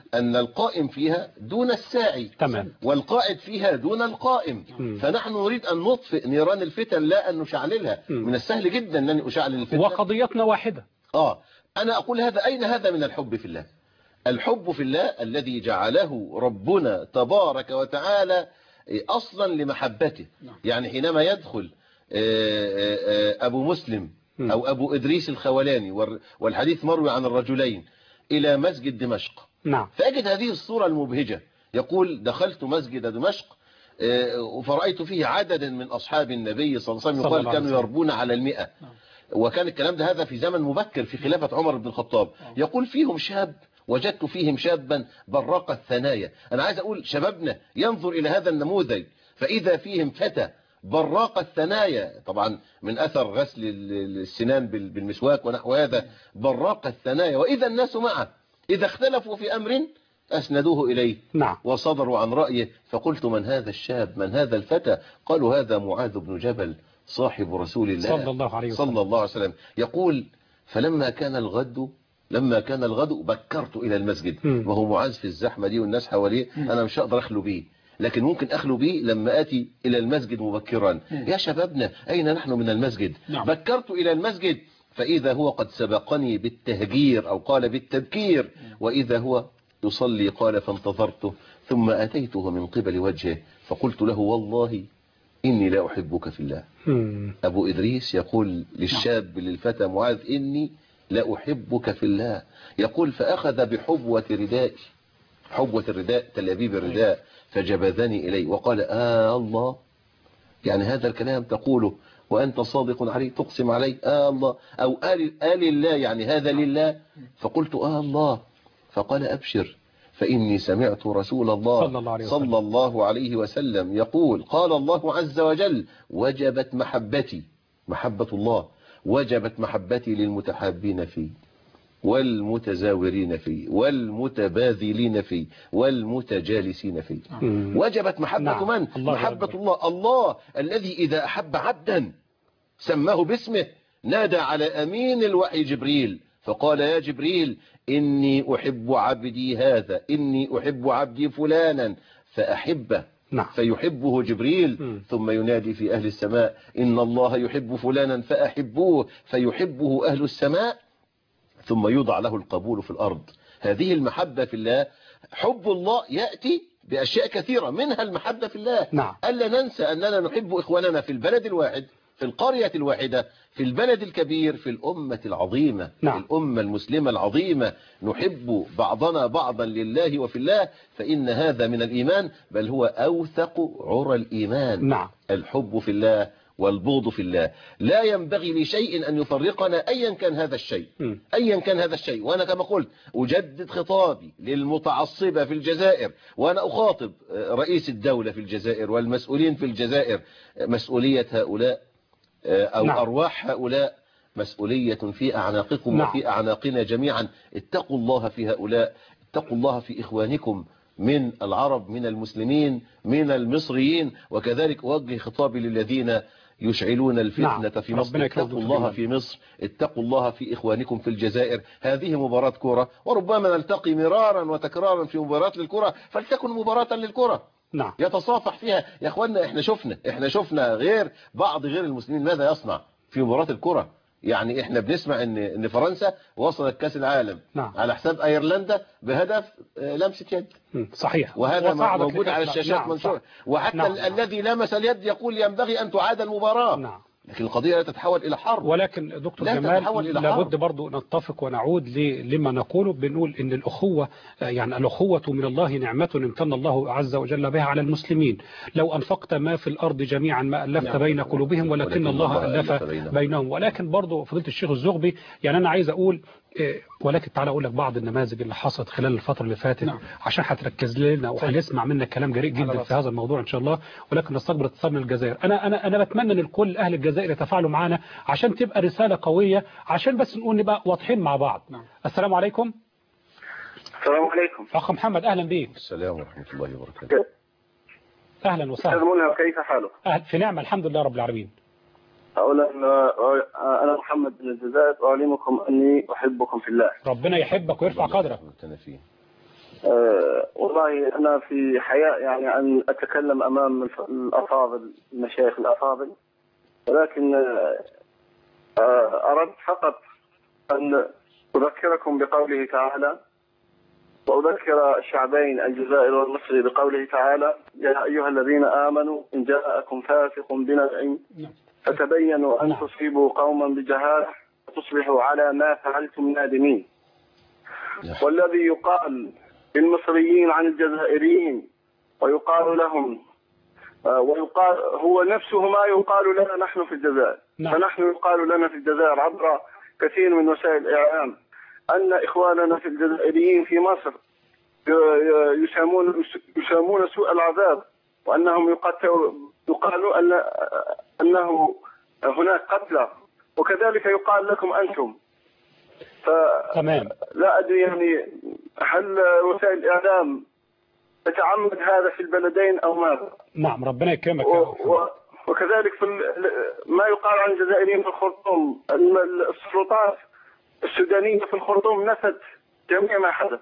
أن القائم فيها دون الساعي تمام والقائد فيها دون القائم مم. فنحن نريد أن نطفئ نيران الفتن لا أن نشعللها مم. من السهل جدا أن أشعل الفتن وقضيتنا واحدة آه أنا أقول هذا أين هذا من الحب في الله الحب في الله الذي جعله ربنا تبارك وتعالى أصلا لمحبته يعني حينما يدخل آه، آه، آه، أبو مسلم م. أو أبو إدريس الخولاني والر- والحديث مروي عن الرجلين إلى مسجد دمشق نعم فأجد هذه الصورة المبهجة يقول دخلت مسجد دمشق آه، فرأيت فيه عددا من أصحاب النبي صلى الله عليه وسلم صلى يقال الله عليه كانوا وسلم. يربون على المئة وكان الكلام ده هذا في زمن مبكر في خلافة عمر بن الخطاب يقول فيهم شاب وجدت فيهم شابا براق الثنايا أنا عايز أقول شبابنا ينظر إلى هذا النموذج فإذا فيهم فتى براق الثنايا طبعا من أثر غسل ال- السنان بال- بالمسواك ونحو هذا براق الثنايا وإذا الناس معه إذا اختلفوا في أمر أسندوه إليه نعم وصدروا عن رأيه فقلت من هذا الشاب من هذا الفتى قالوا هذا معاذ بن جبل صاحب رسول الله صلى الله عليه وسلم صلى الله عليه وسلم يقول فلما كان الغد لما كان الغد بكرت إلى المسجد مم. وهو معاذ في الزحمة دي والناس حواليه أنا مش هقدر أخلو بيه لكن ممكن أخلو بيه لما آتي إلى المسجد مبكرا يا شبابنا أين نحن من المسجد نعم. بكرت إلى المسجد فإذا هو قد سبقني بالتهجير أو قال بالتبكير وإذا هو يصلي قال فانتظرته ثم أتيته من قبل وجهه فقلت له والله إني لا أحبك في الله مم. أبو إدريس يقول للشاب للفتى معاذ إني لا أحبك في الله يقول فأخذ بحبوة ردائي حبوة الرداء تلابيب الرداء فجبذني إليه وقال آه الله يعني هذا الكلام تقوله وأنت صادق عليه تقسم عليه آه الله أو آل, آل الله يعني هذا لله فقلت آه الله فقال أبشر فإني سمعت رسول الله صلى الله عليه وسلم. صلى الله عليه وسلم يقول قال الله عز وجل وجبت محبتي محبة الله وجبت محبتي للمتحابين فيه والمتزاورين فيه والمتباذلين فيه والمتجالسين فيه مم. وجبت محبة نعم. من الله محبة أكبر. الله الله الذي إذا أحب عبدا سماه باسمه نادى على أمين الوحي جبريل فقال يا جبريل إني أحب عبدي هذا إني أحب عبدي فلانا فأحبه نعم فيحبه جبريل مم. ثم ينادي في أهل السماء إن الله يحب فلانا فأحبوه فيحبه أهل السماء ثم يوضع له القبول في الأرض هذه المحبة في الله حب الله يأتي بأشياء كثيرة منها المحبة في الله نعم. ألا ننسى أننا نحب إخواننا في البلد الواحد في القرية الواحدة في البلد الكبير في الأمة العظيمة نعم. الأمة المسلمة العظيمة نحب بعضنا بعضا لله وفي الله فإن هذا من الإيمان بل هو أوثق عرى الإيمان نعم الحب في الله والبغض في الله لا ينبغي لشيء أن يفرقنا أيا كان هذا الشيء مم. أيا كان هذا الشيء وأنا كما قلت أجدد خطابي للمتعصبة في الجزائر وأنا أخاطب آه، رئيس الدولة في الجزائر والمسؤولين في الجزائر آه، مسؤولية هؤلاء آه، أو نعم. أرواح هؤلاء مسؤولية في أعناقكم نعم. وفي أعناقنا جميعا اتقوا الله في هؤلاء اتقوا الله في إخوانكم من العرب من المسلمين من المصريين وكذلك أوجه خطابي للذين يشعلون الفتنة نعم. في مصر ربنا يكرمك اتقوا دكتور الله جمال. في مصر اتقوا الله في إخوانكم في الجزائر هذه مباراة كرة وربما نلتقي مرارا وتكرارا في مباراة للكرة فلتكن مباراة للكرة نعم يتصافح فيها يا اخوانا احنا شفنا احنا شفنا غير بعض غير المسلمين ماذا يصنع في مباراة الكرة يعني احنا بنسمع ان ان فرنسا وصلت كاس العالم نعم. على حساب ايرلندا بهدف آه، لمسة يد مم. صحيح وهذا وصعدت موجود على لكأس- الشاشات نعم. منشور صح. وحتى نعم. ال- الذي لمس اليد يقول ينبغي ان تعاد المباراة نعم لكن القضية لا تتحول الى حرب ولكن دكتور لا جمال تتحول إلى لابد حرب. برضو نتفق ونعود ل- لما نقوله بنقول ان الاخوه آه، يعني الاخوه من الله نعمه امتن الله عز وجل بها على المسلمين لو انفقت ما في الارض جميعا ما الفت نعم. بين قلوبهم ولكن ولكن الله الله الف ألف بينهم. بينهم ولكن برضو فضيله الشيخ الزغبي يعني انا عايز اقول آه، ولكن تعالى اقول لك بعض النماذج اللي حصلت خلال الفتره اللي فاتت نعم. عشان هتركز لنا وهنسمع منك كلام جريء جدا على في هذا الموضوع ان شاء الله ولكن نستقبل اتصال من الجزائر انا انا انا بتمنى ان الكل اهل الجزائر يتفاعلوا معنا عشان تبقى رساله قويه عشان بس نقول نبقى واضحين مع بعض نعم. السلام عليكم السلام عليكم اخ محمد اهلا بيك السلام ورحمة الله وبركاته اهلا أستاذ وسهلا منى كيف حالك؟ أهل في نعمه الحمد لله رب العالمين أولا آه، أنا محمد من الجزائر أعلمكم أني أحبكم في الله ربنا يحبك ويرفع قدرك أنا فيه آه، والله أنا في حياء يعني أن أتكلم أمام الف- الأفاضل المشايخ الأفاضل ولكن آه، آه، أردت فقط أن أذكركم بقوله تعالى وأذكر الشعبين الجزائر والمصري بقوله تعالى يا أيها الذين آمنوا إن جاءكم فاسق بنبأ فتبينوا أن نعم. تصيبوا قوما بجهالة تصبحوا على ما فعلتم نادمين والذي يقال للمصريين عن الجزائريين ويقال لهم آه، ويقال هو نفسه ما يقال لنا نحن في الجزائر نعم. فنحن يقال لنا في الجزائر عبر كثير من وسائل الإعلام أن إخواننا في الجزائريين في مصر ي- ي- يسامون يسامون سوء العذاب وأنهم يقتل يقال أن أنه هناك قتلى وكذلك يقال لكم أنتم فلا تمام أدري يعني هل وسائل الإعلام تتعمد هذا في البلدين أو ماذا؟ نعم ربنا يكرمك و- يا و- وكذلك في ال- ما يقال عن الجزائريين في الخرطوم الم- السلطات السودانية في الخرطوم نفت جميع ما حدث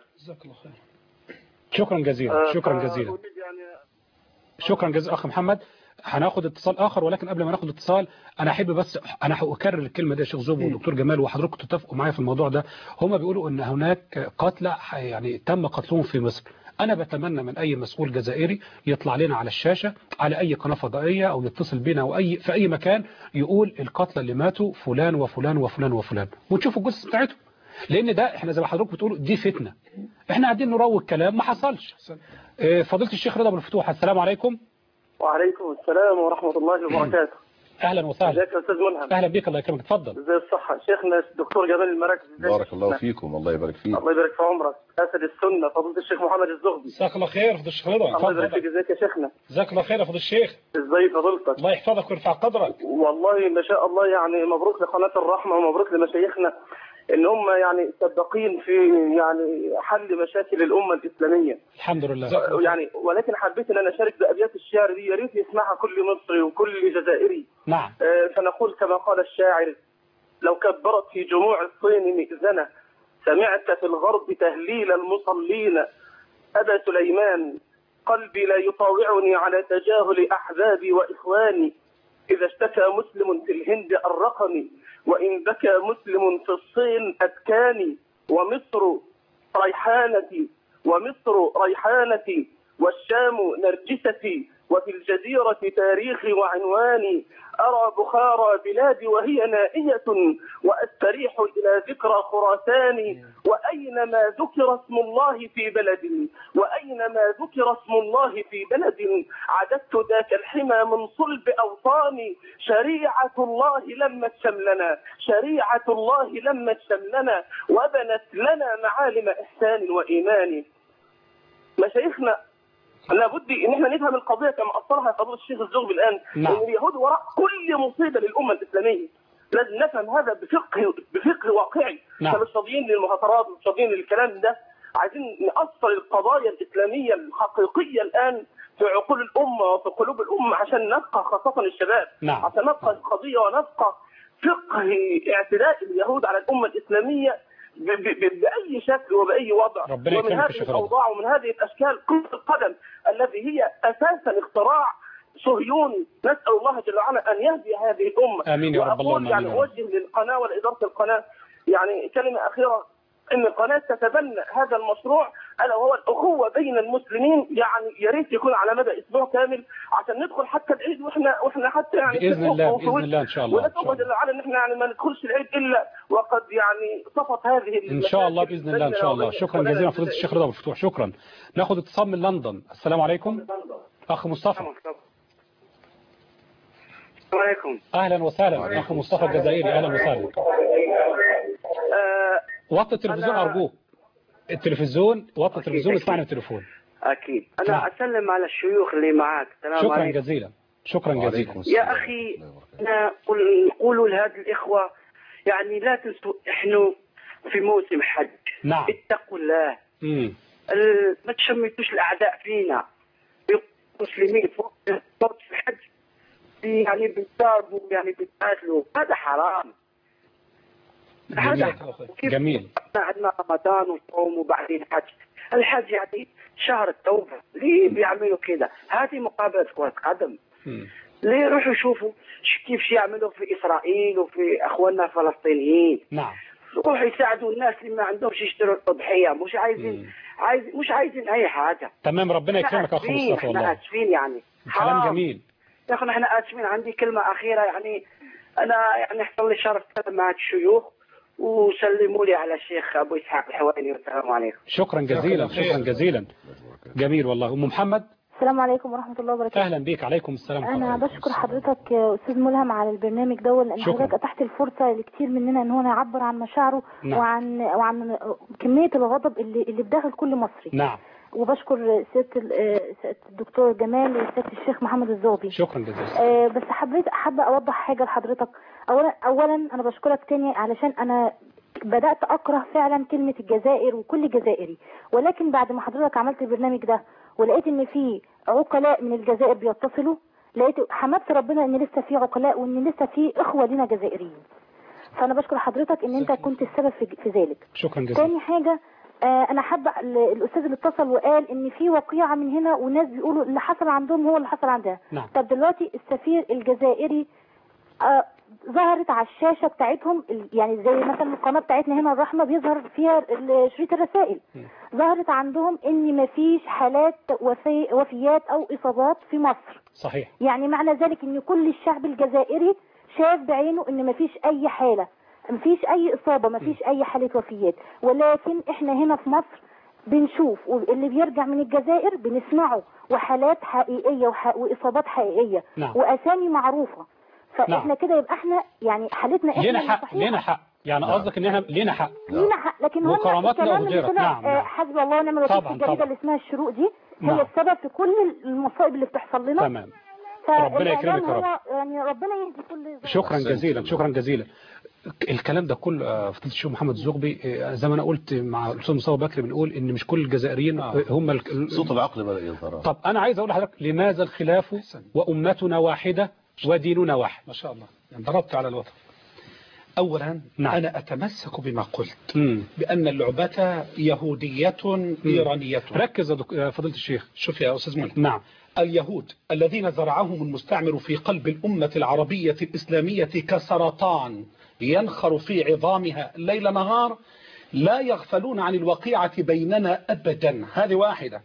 شكرا جزيلا آه، شكرا فأريد جزيلا يعني شكرا جزيلا اخ محمد هناخد اتصال اخر ولكن قبل ما ناخد اتصال انا احب بس انا هكرر الكلمه دي يا شيخ زوب والدكتور جمال وحضراتكم تتفقوا معايا في الموضوع ده هم بيقولوا ان هناك قتلى ح- يعني تم قتلهم في مصر انا بتمنى من اي مسؤول جزائري يطلع لنا على الشاشه على اي قناه فضائيه او يتصل بينا او اي في اي مكان يقول القتلى اللي ماتوا فلان وفلان وفلان وفلان ونشوف الجثث بتاعتهم لان ده احنا زي ما حضراتكم بتقولوا دي فتنه احنا قاعدين نروج كلام ما حصلش إيه، فضيله الشيخ رضا ابو الفتوح السلام عليكم وعليكم السلام ورحمة الله وبركاته اهلا وسهلا ازيك يا أستاذ ملهم اهلا بك الله يكرمك اتفضل ازي الصحة شيخنا الدكتور جمال المراكز ازيك بارك يا الله شيخنا؟ فيكم الله يبارك فيك الله يبارك في عمرك أسد السنة فضيلة الشيخ محمد الزغبي جزاك الله خير فضل الشيخ رضا الله يبارك فيك اتفضل ازيك يا شيخنا جزاك الله خير يا فضل الشيخ ازاي فضيلتك الله يحفظك ويرفع قدرك والله ما شاء الله يعني مبروك لقناة الرحمة ومبروك لمشايخنا ان هم يعني سباقين في يعني حل مشاكل الامه الاسلاميه الحمد لله يعني ولكن حبيت ان انا اشارك بابيات الشعر دي يا ريت يسمعها كل مصري وكل جزائري نعم آه، فنقول كما قال الشاعر لو كبرت في جموع الصين مئذنة سمعت في الغرب تهليل المصلين أبا سليمان قلبي لا يطاوعني على تجاهل أحبابي وإخواني إذا اشتكى مسلم في الهند أرقني وإن بكى مسلم في الصين أبكاني ومصر ريحانتي ومصر ريحانتي والشام نرجستي وفي الجزيرة تاريخي وعنواني أرى بخارى بلادي وهي نائية وأستريح إلى ذكرى خراسان وأينما ذكر اسم الله في بلد وأينما ذكر اسم الله في بلد عددت ذاك الحمى من صلب أوطاني شريعة الله لمت شملنا شريعة الله لمت شملنا وبنت لنا معالم إحسان وإيمان مشايخنا لابد ان احنا نفهم القضيه كما اثرها فضيله الشيخ الزغبي الان نعم. ان اليهود وراء كل مصيبه للامه الاسلاميه لازم نفهم هذا بفقه بفقه واقعي نعم. مش فاضيين للمهاترات مش فاضيين للكلام ده عايزين نأصل القضايا الإسلامية الحقيقية الآن في عقول الأمة وفي قلوب الأمة عشان نبقى خاصة الشباب نعم. عشان نبقى القضية ونبقى فقه اعتداء اليهود على الأمة الإسلامية ب- ب- ب- بأي شكل وبأي وضع ربنا ومن يكرمك يا هذه شيخ رضا. الأوضاع ومن هذه الأشكال كرة القدم التي هي أساسا اختراع صهيوني نسأل الله جل وعلا أن يهدي هذه الأمة آمين يا رب، وأقول اللهم يعني آمين يا رب. أوجه للقناة ولإدارة القناة يعني كلمة أخيرة ان القناه تتبنى هذا المشروع الا وهو الاخوه بين المسلمين يعني يا ريت يكون على مدى اسبوع كامل عشان ندخل حتى العيد واحنا واحنا حتى يعني في بإذن الله خوف وفي بإذن وجه. الله إن شاء الله إن ونسال شاء الله الله جل وعلا ان احنا يعني ما ندخلش العيد الا وقد يعني صفت هذه ان شاء الله المشاكل باذن الله ان شاء الله بيننا شكرا وبين جزيلا فضيله الشيخ رضا مفتوح شكرا ناخد اتصال من لندن السلام عليكم اخ مصطفى السلام عليكم اهلا وسهلا اخ مصطفى الجزائري اهلا وسهلا آه وطي التلفزيون أنا- ارجوك التلفزيون وطي التلفزيون اسمعني من التليفون أكيد أنا نعم. أسلم على الشيوخ اللي معك السلام شكرا عليكم جزيلا شكرا وعليكم جزيلا السلام يا أخي ورحمة الله وبركاته. أنا قل نقولوا لهذه الإخوة يعني لا تنسوا إحنا في موسم حج نعم اتقوا الله امم ال- ما تشمتوش الأعداء فينا المسلمين فوق فوق في الحج يعني بيضربوا يعني بيتقاتلوا هذا حرام جميل جميل احنا عندنا رمضان وصوم وبعدين حج الحج يعني شهر التوبة ليه بيعملوا كده هذه مقابلة كرة قدم مم. ليه يروحوا يشوفوا ش- كيف شي يعملوا في إسرائيل وفي أخواننا الفلسطينيين نعم يروحوا يساعدوا الناس اللي ما عندهمش يشتروا الأضحية مش عايزين عايز مش عايزين أي حاجة تمام ربنا احنا يكرمك يا اخ آسفين، مصطفى احنا والله آسفين يعني كلام حرام. جميل يا اخي احنا اسفين عندي كلمه اخيره يعني انا يعني حصل لي شرف كلام مع الشيوخ وسلموا لي على الشيخ ابو اسحاق الحواني والسلام عليكم شكرا جزيلا شكرا جزيلا جميل والله ام محمد السلام عليكم ورحمة الله وبركاته اهلا بيك عليكم السلام أنا ورحمة الله. بشكر حضرتك يا أستاذ ملهم على البرنامج ده لأن شكرا. حضرتك أتحت الفرصة لكتير مننا إن هو يعبر عن مشاعره نعم. وعن وعن كمية الغضب اللي اللي بداخل كل مصري نعم وبشكر سيادة ال- آه، سيادة الدكتور جمال وسيادة الشيخ محمد الزوبي شكرا جزيلا آه، بس حبيت حابة أوضح حاجة لحضرتك أولا أولا أنا بشكرك تاني علشان أنا بدأت أكره فعلا كلمة الجزائر وكل جزائري ولكن بعد ما حضرتك عملت البرنامج ده ولقيت إن في عقلاء من الجزائر بيتصلوا لقيت حمدت ربنا إن لسه في عقلاء وإن لسه في إخوة لنا جزائريين فأنا بشكر حضرتك إن أنت كنت السبب في في ذلك شكرا جزيلا تاني حاجة آه انا حابة ال- الاستاذ اللي اتصل وقال ان في وقيعة من هنا وناس بيقولوا اللي حصل عندهم هو اللي حصل عندنا نعم. طب دلوقتي السفير الجزائري آه ظهرت على الشاشة بتاعتهم ال- يعني زي مثلا القناة بتاعتنا هنا الرحمة بيظهر فيها ال- شريط الرسائل ظهرت عندهم ان مفيش حالات وفي وفيات او اصابات في مصر صحيح يعني معنى ذلك ان كل الشعب الجزائري شاف بعينه ان مفيش اي حالة مفيش اي اصابة مفيش اي حالة وفيات ولكن احنا هنا في مصر بنشوف واللي بيرجع من الجزائر بنسمعه وحالات حقيقية وح... واصابات حقيقية نعم. واسامي معروفة فاحنا نعم. كده يبقى احنا يعني حالتنا احنا لينا اللي حق صحيحة. لينا حق يعني قصدك ان احنا لينا حق لينا حق لكن هم وكرامتنا الكلام اللي أهدرت. طلع نعم، آه، نعم. حسبي الله ونعم الوكيل في طبعاً، الجريدة طبعاً. اللي اسمها الشروق دي هي نعم. السبب في كل المصائب اللي بتحصل لنا تمام ربنا يكرمك يا رب. هو يعني ربنا يهدي كل شكرا أحسنت. جزيلا شكرا جزيلا الكلام ده كله آه، فضيله الشيخ محمد الزغبي آه، زي ما انا قلت مع الاستاذ مصطفى بكري بنقول ان مش كل الجزائريين آه، هم ال- ال- صوت العقل بدأ يظهر طب انا عايز اقول لحضرتك لماذا الخلاف وامتنا واحده وديننا واحد ما شاء الله يعني ضربت على الوتر أولا نعم. أنا أتمسك بما قلت مم. بأن اللعبة يهودية إيرانية ركز يا دك- يا فضيله الشيخ شوف يا أستاذ ملك نعم اليهود الذين زرعهم المستعمر في قلب الأمة العربية الإسلامية كسرطان ينخر في عظامها ليل نهار لا يغفلون عن الوقيعة بيننا أبدا هذه واحدة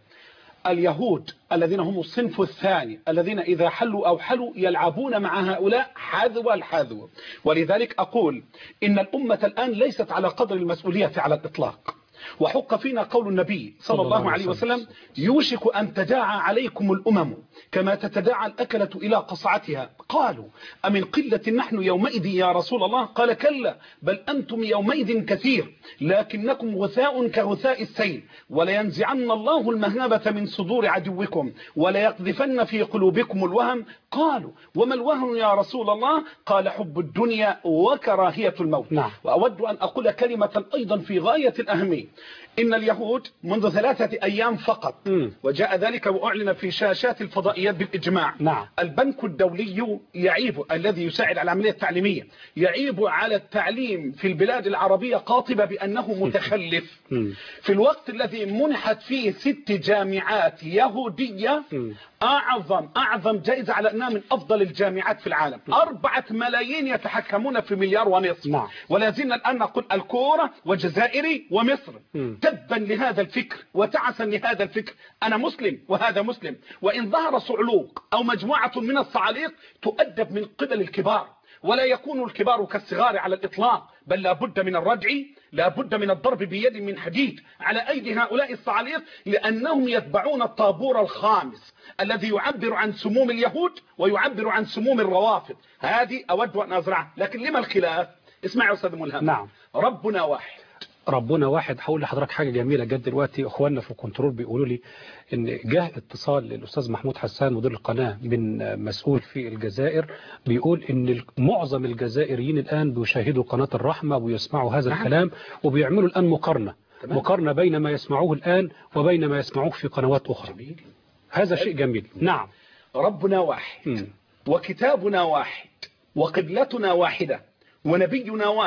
اليهود الذين هم الصنف الثاني الذين إذا حلوا أو حلوا يلعبون مع هؤلاء حذو الحذو ولذلك أقول إن الأمة الآن ليست على قدر المسؤولية على الإطلاق وحق فينا قول النبي صلى الله عليه وسلم يوشك أن تداعى عليكم الأمم كما تتداعى الأكلة إلى قصعتها قالوا أمن قلة نحن يومئذ يا رسول الله قال كلا بل أنتم يومئذ كثير لكنكم غثاء كغثاء السيل ولينزعن الله المهابة من صدور عدوكم وليقذفن في قلوبكم الوهم قالوا وما الوهن يا رسول الله قال حب الدنيا وكراهية الموت نعم. وأود أن أقول كلمة أيضا في غاية الأهمية إن اليهود منذ ثلاثة أيام فقط مم. وجاء ذلك وأعلن في شاشات الفضائيات بالإجماع نعم. البنك الدولي يعيب الذي يساعد على العملية التعليمية يعيب على التعليم في البلاد العربية قاطبة بأنه متخلف مم. في الوقت الذي منحت فيه ست جامعات يهودية مم. أعظم أعظم جائزة على أنها من أفضل الجامعات في العالم أربعة ملايين يتحكمون في مليار ونصف نعم. ولا زلنا الآن نقول الكورة وجزائري ومصر مم. تبا لهذا الفكر وتعسا لهذا الفكر أنا مسلم وهذا مسلم وإن ظهر صعلوك أو مجموعة من الصعاليق تؤدب من قبل الكبار ولا يكون الكبار كالصغار على الإطلاق بل لا بد من الردع لا بد من الضرب بيد من حديد على أيدي هؤلاء الصعاليق لأنهم يتبعون الطابور الخامس الذي يعبر عن سموم اليهود ويعبر عن سموم الروافض هذه أود أن أزرعها لكن لما الخلاف اسمع يا أستاذ ملهم نعم. ربنا واحد ربنا واحد هقول لحضرتك حاجة جميلة جد دلوقتي اخواننا في الكنترول بيقولوا لي ان جه اتصال للاستاذ محمود حسان مدير القناة من مسؤول في الجزائر بيقول ان معظم الجزائريين الان بيشاهدوا قناة الرحمة ويسمعوا هذا الكلام وبيعملوا الان مقارنة تمام. مقارنة بين ما يسمعوه الان وبين ما يسمعوه في قنوات اخرى جميل هذا شيء جميل نعم ربنا واحد مم. وكتابنا واحد وقبلتنا واحدة ونبينا واحد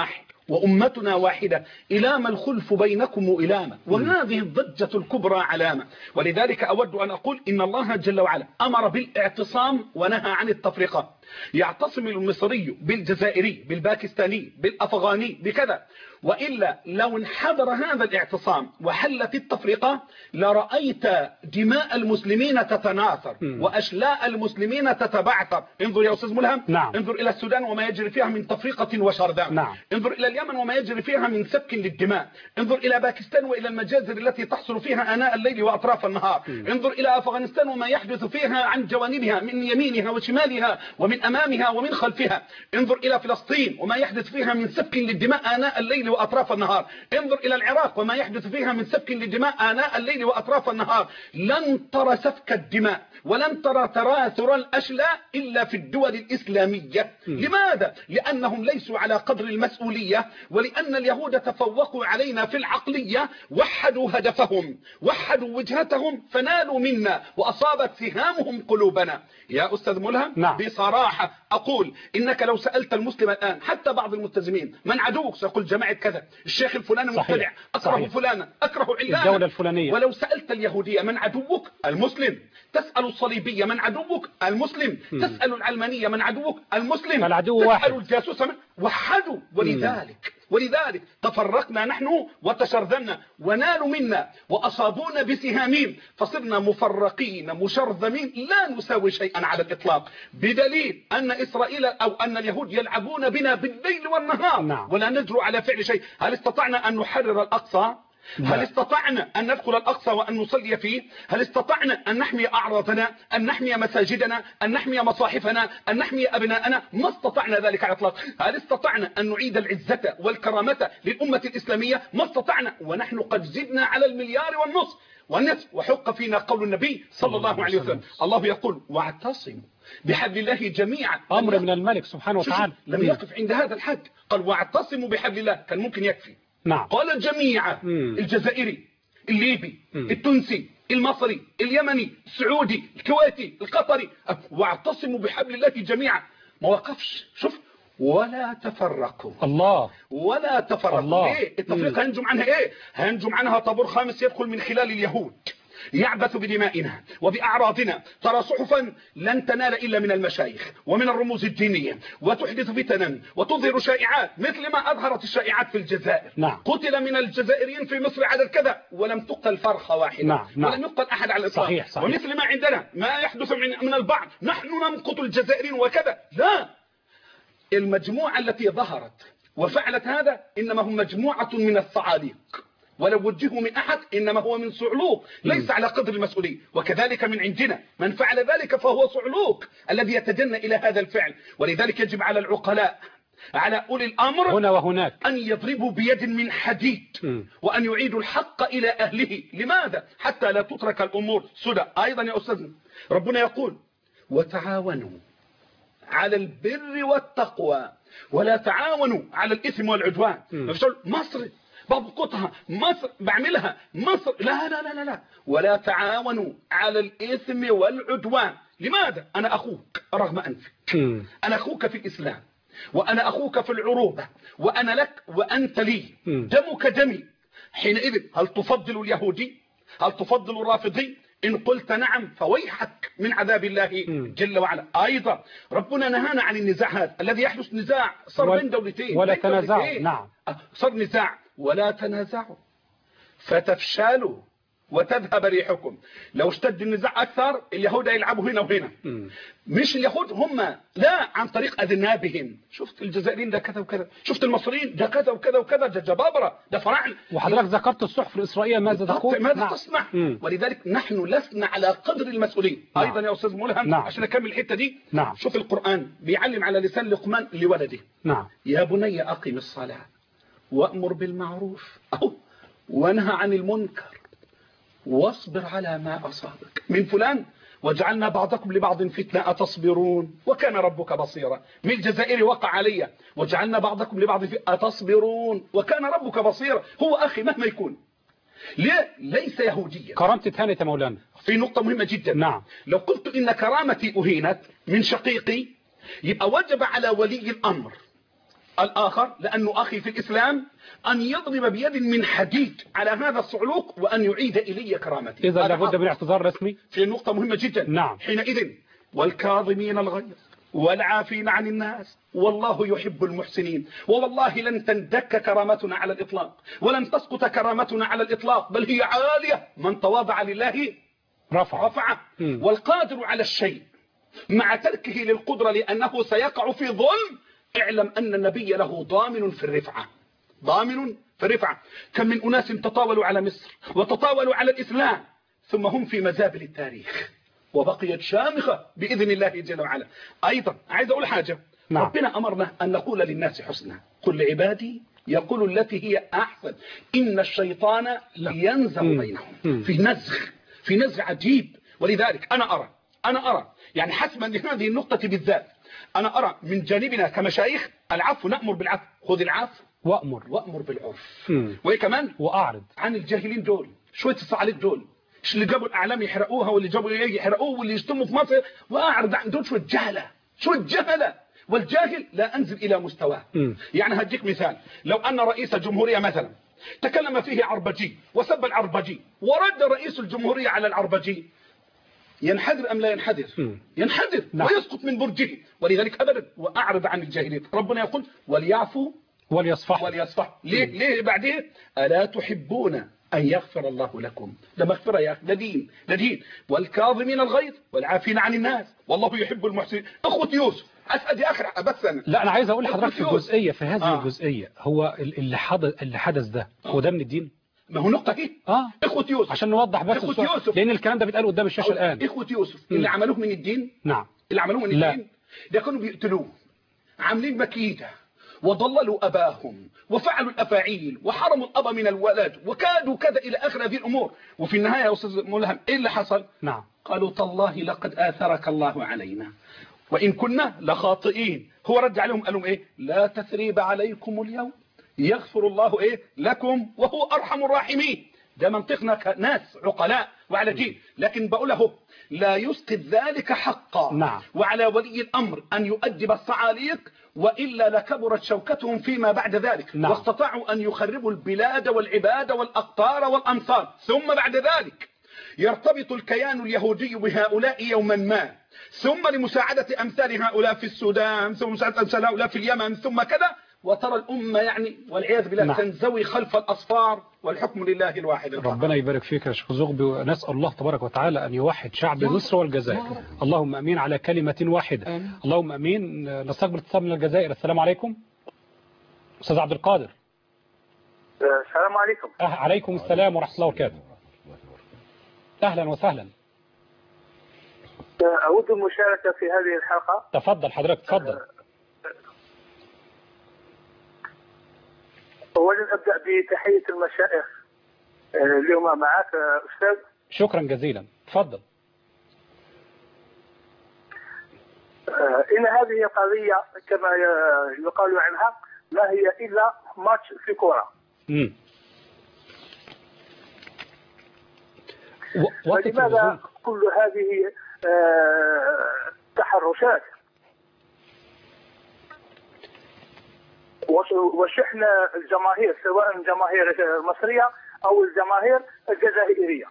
وأمتنا واحدة إلام الخلف بينكم إلاما وهذه الضجة الكبرى علامة ولذلك أود أن أقول إن الله جل وعلا أمر بالاعتصام ونهى عن التفرقة يعتصم المصري بالجزائري بالباكستاني بالأفغاني بكذا وإلا لو انحدر هذا الاعتصام وحلت التفرقة لرأيت دماء المسلمين تتناثر وأشلاء المسلمين تتبعثر انظر يا أستاذ ملهم نعم. انظر إلى السودان وما يجري فيها من تفرقة وشردان نعم. انظر إلى اليمن وما يجري فيها من سفك للدماء انظر إلى باكستان وإلى المجازر التي تحصل فيها آناء الليل وأطراف النهار انظر إلى أفغانستان وما يحدث فيها عن جوانبها من يمينها وشمالها ومن أمامها ومن خلفها انظر إلى فلسطين وما يحدث فيها من سفك للدماء آناء الليل وأطراف النهار انظر إلى العراق وما يحدث فيها من سفك للدماء آناء الليل وأطراف النهار لن ترى سفك الدماء ولن ترى تراثر الأشلاء إلا في الدول الإسلامية لماذا؟ لأنهم ليسوا على قدر المسؤولية ولأن اليهود تفوقوا علينا في العقلية وحدوا هدفهم وحدوا وجهتهم فنالوا منا وأصابت سهامهم قلوبنا يا أستاذ ملهم نعم. بصراحة أقول إنك لو سألت المسلم الآن حتى بعض الملتزمين من عدوك سيقول جماعة كذا الشيخ الفلاني صحيح. مبتدع أكره صحيح. فلانا أكره علانا الدولة الفلانية. ولو سألت اليهودية من عدوك المسلم تسأل الصليبية من عدوك المسلم تسأل العلمانية من عدوك المسلم فالعدو تسأل واحد. الجاسوس من وحدوا ولذلك ولذلك تفرقنا نحن وتشرذمنا ونالوا منا وأصابونا بسهامين فصرنا مفرقين مشرذمين لا نساوي شيئا على الإطلاق بدليل أن إسرائيل أو أن اليهود يلعبون بنا بالليل والنهار نعم. ولا نجرؤ على فعل شيء هل استطعنا أن نحرر الأقصى هل لا. استطعنا أن ندخل الأقصى وأن نصلي فيه هل استطعنا أن نحمي أعراضنا أن نحمي مساجدنا أن نحمي مصاحفنا أن نحمي أبناءنا ما استطعنا ذلك على الإطلاق هل استطعنا أن نعيد العزة والكرامة للأمة الإسلامية ما استطعنا ونحن قد زدنا على المليار والنصف والنصف وحق فينا قول النبي صلى الله عليه وسلم الله يقول واعتصموا بحبل الله جميعا أمر من الملك سبحانه شوف، وتعالى لم يقف عند هذا الحد قال واعتصموا بحبل الله كان ممكن يكفي نعم قال جميعا مم. الجزائري الليبي مم. التونسي المصري اليمني السعودي الكويتي القطري واعتصموا بحبل الله جميعا ما وقفش شوف ولا تفرقوا الله ولا تفرقوا الله. ايه التفريق هينجم عنها ايه هينجم عنها طابور خامس يدخل من خلال اليهود يعبث بدمائنا وبأعراضنا ترى صحفا لن تنال إلا من المشايخ ومن الرموز الدينية وتحدث فتنا وتظهر شائعات مثل ما أظهرت الشائعات في الجزائر نعم. قتل من الجزائريين في مصر عدد كذا ولم تقتل فرخة واحدة نعم، نعم. ولم يقتل أحد على الإطلاق صحيح، صحيح. ومثل ما عندنا ما يحدث من, من البعض نحن نمقت الجزائريين وكذا لا المجموعة التي ظهرت وفعلت هذا إنما هم مجموعة من الصعاليق ولو وجهوا من أحد إنما هو من صعلوق ليس على قدر المسؤولية وكذلك من عندنا من فعل ذلك فهو صعلوق الذي يتجنى إلى هذا الفعل ولذلك يجب على العقلاء على أولي الأمر هنا وهناك أن يضربوا بيد من حديد مم. وأن يعيدوا الحق إلى أهله لماذا؟ حتى لا تترك الأمور سدى أيضا يا أستاذنا ربنا يقول وتعاونوا على البر والتقوى ولا تعاونوا على الإثم والعدوان مم. مفيش أقول مصر بضبطها مصر بعملها مصر لا لا لا لا لا ولا تعاونوا على الإثم والعدوان لماذا؟ أنا أخوك رغم أنفك مم. أنا أخوك في الإسلام وأنا أخوك في العروبة وأنا لك وأنت لي مم. دمك دمي حينئذ هل تفضل اليهودي هل تفضل الرافضي إن قلت نعم فويحك من عذاب الله مم. جل وعلا أيضا ربنا نهانا عن النزاع هذا الذي يحدث نزاع صار ولا- بين دولتين ولا بين تنازعوا، دولتين. نعم. آه، صار نزاع ولا تنازعوا فتفشلوا وتذهب ريحكم لو اشتد النزاع أكثر اليهود يلعبوا هنا وهنا مم. مش اليهود هم لا عن طريق أذنابهم شفت الجزائريين ده كذا وكذا شفت المصريين ده كذا وكذا وكذا ده جبابرة ده فراعنة وحضرتك ذكرت الصحف الإسرائيلية ماذا بالضبط، تقول ماذا نعم. تصنع مم. ولذلك نحن لسنا على قدر المسؤولية نعم. أيضا يا أستاذ ملهم نعم. عشان أكمل الحتة دي نعم. شوف القرآن بيعلم على لسان لقمان لولده نعم يا بني أقم الصلاة وأمر بالمعروف أهو وانهى عن المنكر واصبر على ما أصابك من فلان وجعلنا بعضكم لبعض فتنة أتصبرون وكان ربك بصيرا من الجزائر وقع علي وجعلنا بعضكم لبعض فتنة أتصبرون وكان ربك بصيرا هو أخي مهما يكون ليه؟ ليس يهوديا كرامتي اتهانت يا مولانا في نقطة مهمة جدا نعم. لو قلت إن كرامتي أهينت من شقيقي يبقى وجب على ولي الأمر الآخر لأنه أخي في الإسلام أن يضرب بيد من حديد على هذا الصعلوك وأن يعيد إلي كرامتي إذا هذا لابد حق. من اعتذار رسمي في نقطة مهمة جدا نعم. حينئذ والكاظمين الغيظ والعافين عن الناس والله يحب المحسنين ووالله لن تندك كرامتنا على الإطلاق ولن تسقط كرامتنا على الإطلاق بل هي عالية من تواضع لله رفع رفعه مم. والقادر على الشيء مع تركه للقدرة لأنه سيقع في ظلم اعلم أن النبي له ضامن في الرفعة ضامن في الرفعة كم من أناس تطاولوا على مصر وتطاولوا على الإسلام ثم هم في مزابل التاريخ وبقيت شامخة بإذن الله جل وعلا أيضا عايز أقول حاجة نعم. ربنا أمرنا أن نقول للناس حسنا كل عبادي يقول التي هي أحسن إن الشيطان ينزغ مم. بينهم مم. في نزغ في نزغ عجيب ولذلك أنا أرى أنا أرى يعني حسما لهذه النقطة بالذات أنا أرى من جانبنا كمشايخ العفو نأمر بالعفو خذ العفو وأمر وأمر بالعرف مم. وإيه كمان وأعرض عن الجاهلين دول شوية الصعاليك دول مش اللي جابوا الأعلام يحرقوها واللي جابوا إيه يحرقوه واللي يشتموا في مصر وأعرض عن دول شوية جهلة شوية جهلة والجاهل لا أنزل إلى مستواه مم. يعني هديك مثال لو أن رئيس الجمهورية مثلا تكلم فيه عربجي وسب العربجي ورد رئيس الجمهورية على العربجي ينحدر أم لا ينحدر مم. ينحدر نعم. ويسقط من برجه ولذلك أبدا وأعرض عن الجاهلين ربنا يقول وليعفوا وليصفح وليصفح ليه ليه بعدين ألا تحبون أن يغفر الله لكم ده مغفرة يا أخي ده دين ده دين والكاظمين الغيظ والعافين عن الناس والله يحب المحسنين أخوة يوسف أسأل يا أخي بس أنا لا أنا عايز أقول لحضرتك في أخوة يوسف. جزئية في هذه آه. الجزئية هو ال- اللي حدث اللي حدث ده هو ده من الدين ما هو نقطة إيه اه إخوة يوسف عشان نوضح بس إخوة السؤال. يوسف. لأن الكلام ده بيتقال قدام الشاشة الآن إخوة يوسف اللي عملوه من الدين نعم اللي عملوه من لا. الدين ده كانوا بيقتلوه عاملين مكيدة وضللوا أباهم وفعلوا الأفاعيل وحرموا الأب من الولد وكادوا كذا إلى آخر هذه الأمور وفي النهاية يا أستاذ ملهم إيه اللي حصل نعم قالوا تالله لقد آثرك الله علينا وإن كنا لخاطئين هو رد عليهم قال لهم إيه لا تثريب عليكم اليوم يغفر الله إيه لكم وهو أرحم الراحمين ده منطقنا كناس عقلاء وعلى دين لكن بقول له لا يسقط ذلك حقا نعم. وعلى ولي الأمر أن يؤدب الصعاليق وإلا لكبرت شوكتهم فيما بعد ذلك نعم. واستطاعوا أن يخربوا البلاد والعباد والأقطار والأمصار ثم بعد ذلك يرتبط الكيان اليهودي بهؤلاء يوما ما ثم لمساعدة أمثال هؤلاء في السودان ثم مساعدة أمثال هؤلاء في اليمن ثم كذا وترى الأمة يعني والعياذ بالله نعم. تنزوي خلف الأصفار والحكم لله الواحد القهار. ربنا يبارك فيك يا شيخ زغبي ونسأل الله تبارك وتعالى أن يوحد شعب مصر والجزائر اللهم أمين على كلمة واحدة اللهم أمين نستقبل اتصال من الجزائر السلام عليكم أستاذ عبد القادر السلام عليكم أه عليكم السلام ورحمة الله وبركاته أهلا وسهلا أود المشاركة في هذه الحلقة تفضل حضرتك تفضل أولا أبدأ بتحية المشايخ آه، اليوم معك آه، أستاذ شكرا جزيلا تفضل آه، إن هذه قضية كما ي- يقال عنها ما هي إلا ماتش في كرة مم. و- وقت فلماذا التلفزيون. كل هذه آه، تحرشات وش- وشحن الجماهير سواء الجماهير المصرية أو الجماهير الجزائرية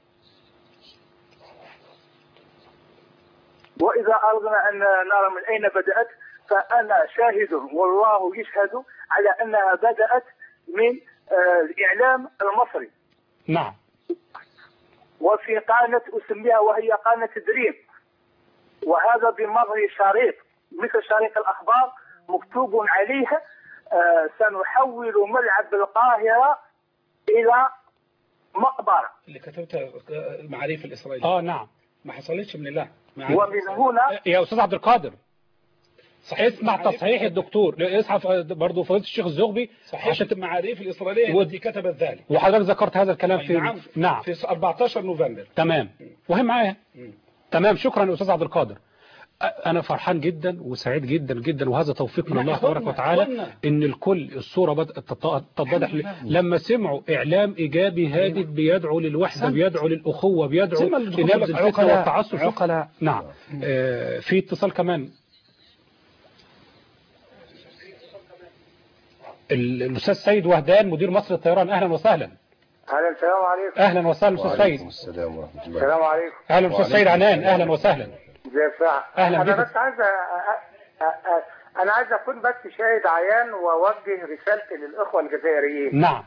وإذا أردنا أن نرى من أين بدأت فأنا شاهد والله يشهد على أنها بدأت من آه، الإعلام المصري نعم وفي قناة أسميها وهي قناة دريم وهذا بمظهر شريط مثل شريط الأخبار مكتوب عليه آه، سنحول ملعب القاهرة إلى مقبرة اللي كتبتها المعاريف الإسرائيلية اه نعم ما حصلتش من الله معاريف ومن إسرائيلية. هنا يا أستاذ عبد القادر صحيح اسمع تصحيح الدكتور اسحف برضه فضيله الشيخ الزغبي صحيح عشان المعاريف الإسرائيلية و- التي كتبت ذلك وحضرتك ذكرت هذا الكلام في نعم نعم في 14 نوفمبر تمام وهي معايا تمام شكرا يا استاذ عبد القادر أ- انا فرحان جدا وسعيد جدا جدا وهذا توفيق من نعم، الله تبارك أخوانا، وتعالى أخوانا. ان الكل الصوره بدات تت- تتضح لي- لما سمعوا اعلام ايجابي هادف بيدعو للوحده أحسنت. بيدعو للاخوه بيدعو زي ما الدكتور لنبذ قال لك الفتنه عقلاء، والتعصب شوف. عقلاء. نعم آه، في اتصال كمان ال- الاستاذ سيد وهدان مدير مصر للطيران اهلا وسهلا اهلا السلام عليكم اهلا وسهلا استاذ وعليكم سيد السلام ورحمة الله السلام عليكم اهلا استاذ سيد عنان اهلا وسهلا ازي الساعة أهلا انا بك. بس عايز أ- أ- أ- أ- انا عايز اكون بس شاهد عيان واوجه رسالتي للاخوة الجزائريين نعم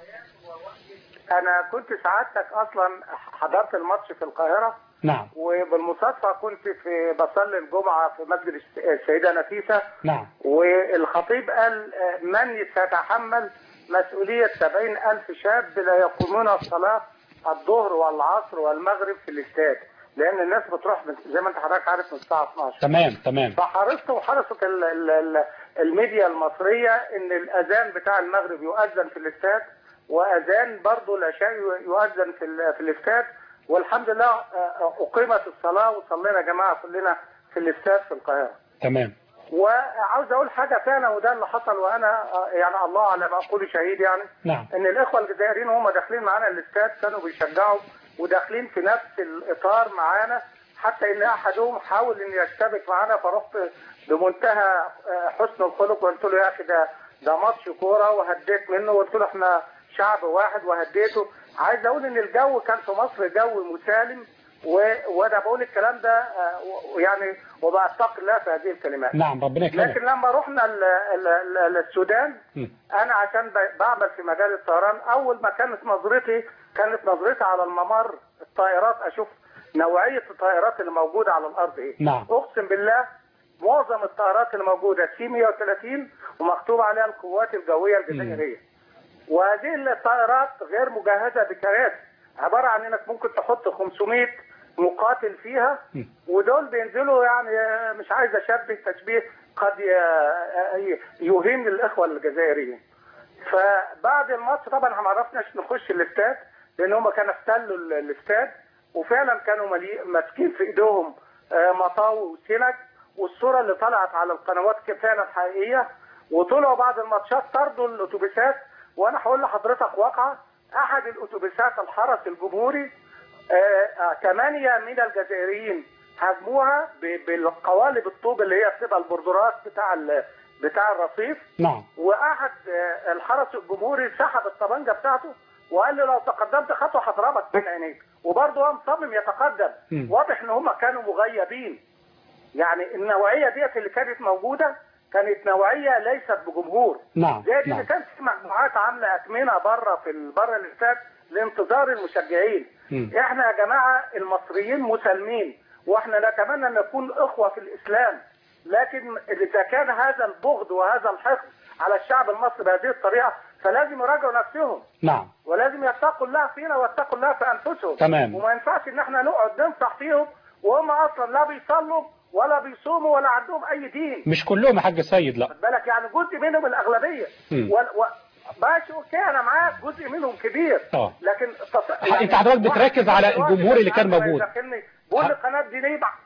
انا كنت سعادتك اصلا حضرت الماتش في القاهرة نعم وبالمصادفة كنت في بصلي الجمعة في مسجد الس- السيدة نفيسة نعم والخطيب قال آه، من سيتحمل مسؤولية سبعين ألف شاب لا يقومون الصلاة الظهر والعصر والمغرب في الاستاد لأن الناس بتروح من زي ما أنت حضرتك عارف من الساعة 12 تمام تمام فحرصت وحرصت ال ال ال الميديا المصرية إن الأذان بتاع المغرب يؤذن في الاستاد وأذان برضه العشاء يؤذن في ال- في الاستاد والحمد لله آه، أقيمت الصلاة وصلينا يا جماعة كلنا في الاستاد في القاهرة تمام وعاوز اقول حاجه فعلا وده اللي حصل وانا آه، يعني الله على ما اقول شهيد يعني نعم ان الاخوه الجزائريين وهم داخلين معانا الاستاد كانوا بيشجعوا وداخلين في نفس الاطار معانا حتى ان احدهم حاول ان يشتبك معانا فرحت بمنتهى آه، حسن الخلق وقلت له يا اخي ده ده ماتش كوره وهديت منه وقلت له احنا شعب واحد وهديته عايز اقول ان الجو كان في مصر جو مسالم و- وانا بقول الكلام ده آه، و- يعني وبتقي الله في هذه الكلمات نعم ربنا لكن يكرمك لما رحنا ال- ال- ال- السودان مم. انا عشان ب- بعمل في مجال الطيران اول ما كانت نظرتي كانت نظرتي على الممر الطائرات اشوف نوعيه الطائرات اللي موجوده على الارض ايه نعم. اقسم بالله معظم الطائرات اللي موجوده سي 130 ومكتوب عليها القوات الجويه الجزائريه وهذه الطائرات غير مجهزه بكراسي عباره عن انك ممكن تحط 500 مقاتل فيها مم. ودول بينزلوا يعني آه، مش عايز اشبه تشبيه قد ي- آه، يهين الاخوه الجزائريين فبعد الماتش طبعا ما عرفناش نخش الاستاد لان هم كانوا احتلوا ال- الاستاد وفعلا كانوا ملي- ماسكين في ايديهم آه، مطاوي وسنج والصوره اللي طلعت على القنوات كانت فعلا حقيقيه وطلعوا بعد الماتشات طردوا الاتوبيسات وانا هقول لحضرتك واقعه احد الاتوبيسات الحرس الجمهوري آه، آه، ثمانية من الجزائريين هاجموها ب- بالقوالب الطوب اللي هي بتبقى البردورات بتاع ال- بتاع الرصيف نعم واحد آه، الحرس الجمهوري سحب الطبنجه بتاعته وقال له لو تقدمت خطوه هضربك بين عينيك وبرضه هو مصمم يتقدم مم. واضح ان هم كانوا مغيبين يعني النوعيه ديت اللي كانت موجوده كانت نوعيه ليست بجمهور نعم زي دي نعم اللي كانت في مجموعات عامله اكمنه بره في ال- بره الاستاد لانتظار المشجعين مم. احنا يا جماعه المصريين مسالمين واحنا نتمنى ان نكون اخوه في الاسلام لكن اذا كان هذا البغض وهذا الحقد على الشعب المصري بهذه الطريقه فلازم يراجعوا نفسهم نعم ولازم يتقوا الله فينا ويتقوا الله في انفسهم تمام. وما ينفعش ان احنا نقعد ننصح فيهم وهم اصلا لا بيصلوا ولا بيصوموا ولا عندهم اي دين مش كلهم يا حاج سيد لا خد بالك يعني جزء منهم الاغلبيه مم. و... و... ماشي اوكي انا معاك جزء منهم كبير اه لكن تص... أنت حضرتك بتركز على الجمهور اللي كان موجود. بقول القناه دي ليه بقى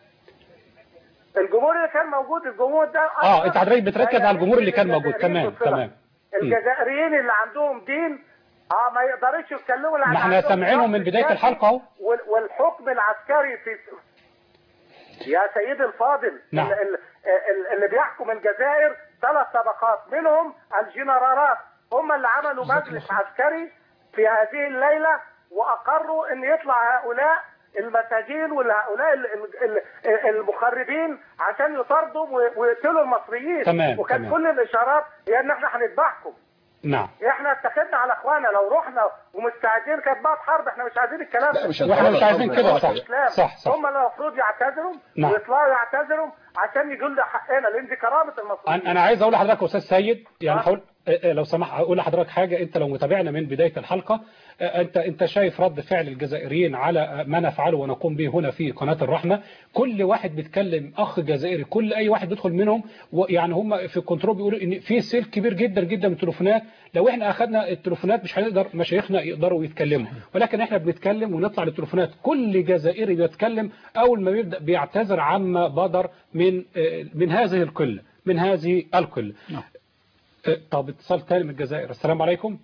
الجمهور اللي كان موجود الجمهور ده اه انت حضرتك بتركز على الجمهور اللي كان موجود الجزائريين تمام بالصلة. تمام مم. الجزائريين اللي عندهم دين اه ما يقدرش يتكلموا لأن ما احنا عندهم سامعينهم من حكم بداية سياسي الحلقة اهو وال- والحكم العسكري في يا سيدي الفاضل نعم. ال- ال- ال- اللي بيحكم الجزائر ثلاث طبقات منهم الجنرالات هم اللي عملوا مجلس عسكري في هذه الليلة وأقروا أن يطلع هؤلاء المساجين وهؤلاء ال- ال- ال- المخربين عشان يطردوا و- ويقتلوا المصريين تمام، وكان تمام. كل الإشارات هي أن احنا هنذبحكم نعم احنا اتخذنا على اخوانا لو رحنا ومستعدين كانت بقى حرب احنا مش عايزين الكلام لا ده مش واحنا مش عايزين كده هو صح الإسلام. صح صح هم اللي المفروض يعتذروا نعم. ويطلعوا يعتذروا عشان يجوا لنا حقنا لان دي كرامه المصريين انا أنا عايز اقول لحضرتك يا استاذ سيد يعني آه. حاول آه، آه، لو سمح اقول لحضرتك حاجه انت لو متابعنا من بدايه الحلقه آه، انت انت شايف رد فعل الجزائريين على آه، ما نفعله ونقوم به هنا في قناه الرحمه كل واحد بيتكلم اخ جزائري كل اي واحد بيدخل منهم يعني هم في الكنترول بيقولوا ان في سيل كبير جدا جدا من التليفونات لو احنا اخذنا التليفونات مش هنقدر مشايخنا يقدروا يتكلموا ولكن احنا بنتكلم ونطلع للتليفونات كل جزائري بيتكلم اول ما بيبدا بيعتذر عما بدر من آه، من هذه القله من هذه القله نعم. آه، طب اتصال تاني من الجزائر السلام عليكم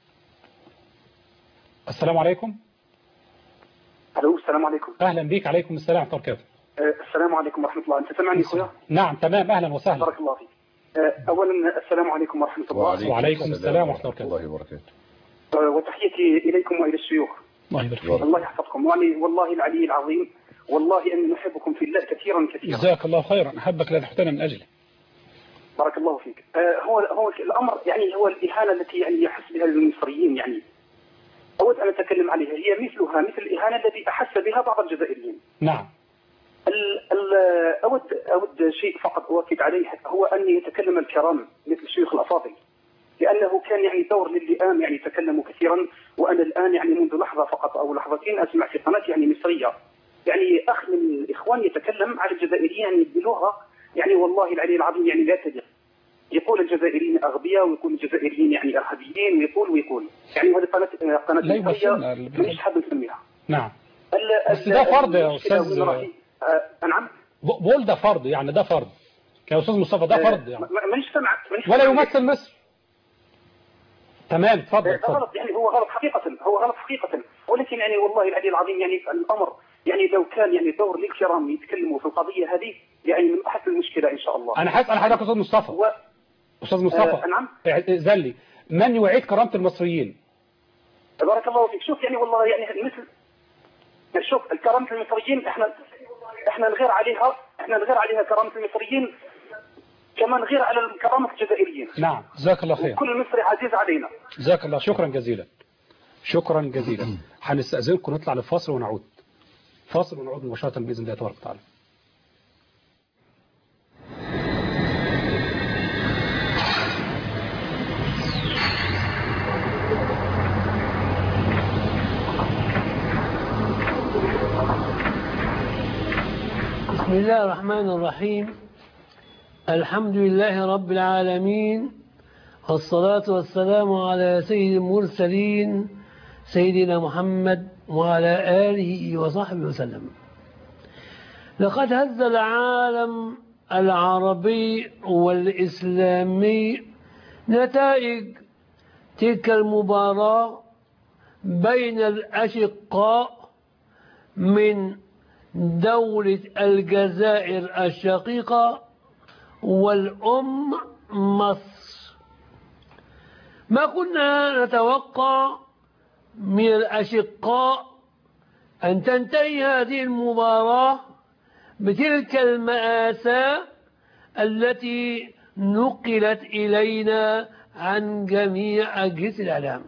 السلام عليكم الو السلام عليكم اهلا بيك عليكم السلام ورحمه الله وبركاته آه، السلام عليكم ورحمه الله انت سامعني اخويا نعم تمام اهلا وسهلا بارك الله فيك آه، اولا السلام عليكم ورحمه الله وعليكم السلام ورحمة الله وبركاته آه، وتحيتي اليكم والى الشيوخ الله يبارك فيك الله يحفظكم واني والله العلي العظيم والله اني نحبكم في الله كثيرا كثيرا جزاك الله خيرا أحبك لا تحتنا من أجله بارك الله فيك آه، هو هو الامر يعني هو الاهانه التي يعني يحس بها المصريين يعني اود ان اتكلم عليها هي مثلها مثل الاهانه التي احس بها بعض الجزائريين نعم ال ال اود اود شيء فقط اؤكد عليه هو ان يتكلم الكرام مثل الشيوخ الافاضل لانه كان يعني دور للئام يعني تكلموا كثيرا وانا الان يعني منذ لحظه فقط او لحظتين اسمع في قناه يعني مصريه يعني اخ من الاخوان يتكلم على الجزائريين يعني بلغه يعني والله العلي العظيم يعني لا تليق يقول الجزائريين اغبياء ويقول الجزائريين يعني ارهابيين ويقول ويقول يعني هذه قناه قناه لا مصريه يمثلنا ال- مانيش حاب نسميها نعم ال- بس ال- ده فرض يا المشكلة أستاذ وين راهي؟ آه، نعم ب- بقول ده فرض يعني ده فرض يا أستاذ مصطفى ده فرض يعني ما- مانيش سامع مانيش ولا سامع. يمثل مصر تمام اتفضل ده اتفضل غلط يعني هو غلط حقيقة هو غلط حقيقة ولكن يعني والله العلي العظيم يعني الأمر يعني لو كان يعني دور للكرام يتكلموا في القضية هذه يعني من أحد المشكلة إن شاء الله أنا هسأل حضرتك يا أستاذ مصطفى و... أستاذ مصطفى آه، نعم. اعتذر لي من يعيد كرامة المصريين بارك الله فيك شوف يعني والله يعني مثل شوف الكرامة المصريين احنا احنا نغير عليها احنا نغير عليها كرامة المصريين كما نغير على كرامة الجزائريين نعم جزاك الله خير كل مصري عزيز علينا جزاك الله شكرا جزيلا شكرا جزيلا هنستأذنكم نطلع للفاصل ونعود فاصل ونعود مباشرة بإذن الله تبارك وتعالى بسم الله الرحمن الرحيم الحمد لله رب العالمين والصلاة والسلام على سيد المرسلين سيدنا محمد وعلى آله وصحبه وسلم لقد هز العالم العربي والإسلامي نتائج تلك المباراة بين الأشقاء من دولة الجزائر الشقيقة والأم مصر ما كنا نتوقع من الأشقاء أن تنتهي هذه المباراة بتلك المآساة التي نقلت إلينا عن جميع أجهزة الإعلام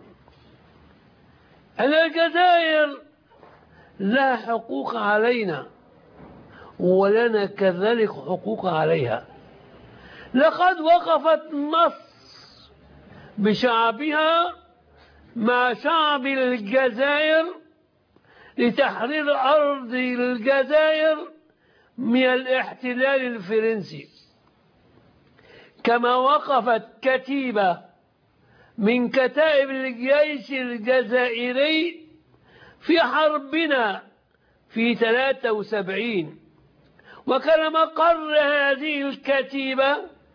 أن الجزائر لها حقوق علينا ولنا كذلك حقوق عليها لقد وقفت مصر بشعبها مع شعب الجزائر لتحرير أرض الجزائر من الاحتلال الفرنسي كما وقفت كتيبة من كتائب الجيش الجزائري في حربنا في 73 وكان مقر هذه الكتيبة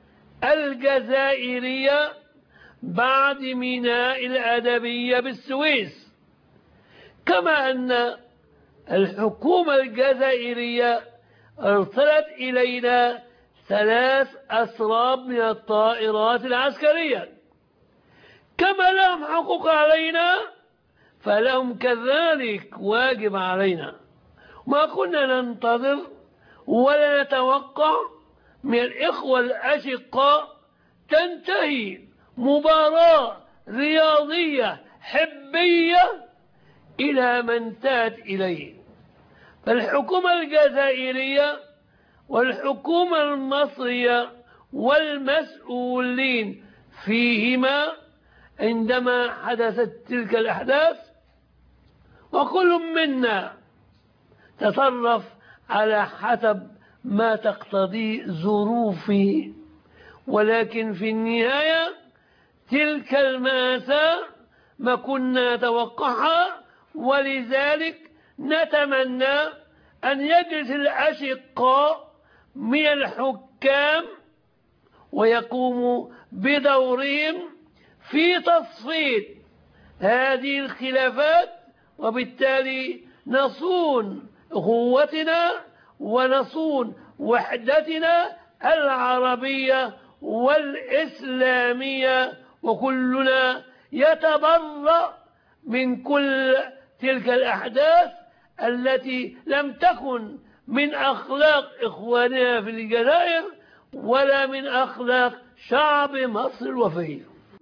الجزائرية بعد ميناء الأدبية بالسويس كما أن الحكومة الجزائرية أرسلت إلينا ثلاث أسراب من الطائرات العسكرية كما لهم حقوق علينا فلهم كذلك واجب علينا ما كنا ننتظر ولا نتوقع من الإخوة الأشقاء تنتهي مباراة رياضية حبية إلى ما انتهت إليه فالحكومة الجزائرية والحكومة المصرية والمسؤولين فيهما عندما حدثت تلك الأحداث وكل منا تصرف على حسب ما تقتضي ظروفه ولكن في النهاية تلك المأساة ما كنا نتوقعها ولذلك نتمنى أن يجلس الأشقاء من الحكام ويقوموا بدورهم في تصفية هذه الخلافات وبالتالي نصون قوتنا ونصون وحدتنا العربية والإسلامية وكلنا يتبرأ من كل تلك الأحداث التي لم تكن من أخلاق إخواننا في الجزائر ولا من أخلاق شعب مصر الوفي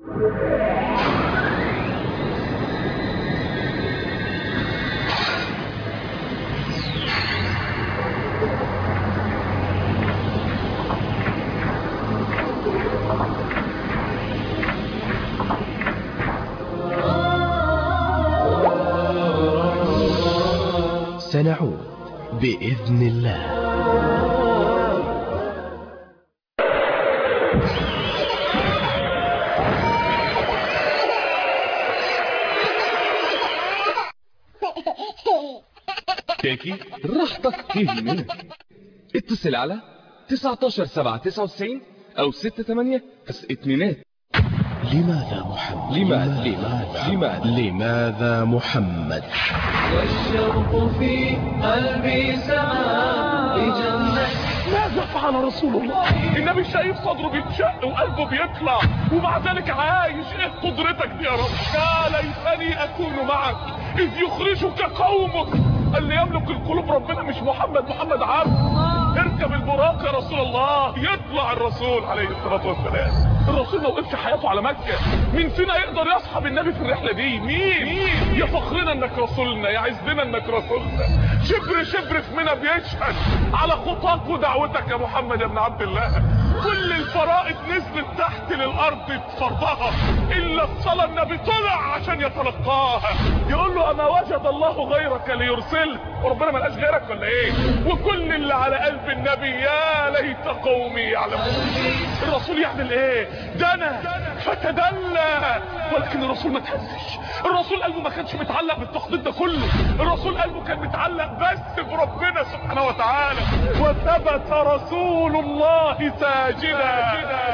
سنعود بإذن الله كيكي راحتك فيه منك اتصل على 19 7 99 او 6 8 بس اتنينات لماذا محمد لماذا لماذا لماذا لماذا محمد والشوق في قلبي سما لجنة ماذا فعل رسول الله النبي شايف صدره بيتشق وقلبه بيطلع ومع ذلك عايش ايه قدرتك دي يا رب يا ليتني اكون معك اذ يخرجك قومك اللي يملك القلوب ربنا مش محمد محمد عبد اركب البراق يا رسول الله يطلع الرسول عليه الصلاه والسلام الرسول ما وقفش حياته على مكه مين فينا يقدر يصحب النبي في الرحله دي مين مين يا فخرنا انك رسولنا يا عزنا انك رسولنا شبر شبر في منى بيشهد على خطاك ودعوتك يا محمد يا ابن عبد الله كل الفرائض نزلت تحت للارض فرضها الا الصلاه النبي طلع عشان يتلقاها يقول له اما وجد الله غيرك ليرسل وربنا ما لقاش غيرك ولا ايه وكل اللي على قلب النبي يا ليت قومي يعلمون الرسول يعمل ايه دنا فتدلى ولكن الرسول ما تهزش الرسول قلبه ما كانش متعلق بالتخطيط ده كله الرسول قلبه كان متعلق بس بربنا سبحانه وتعالى وثبت رسول الله ساجدا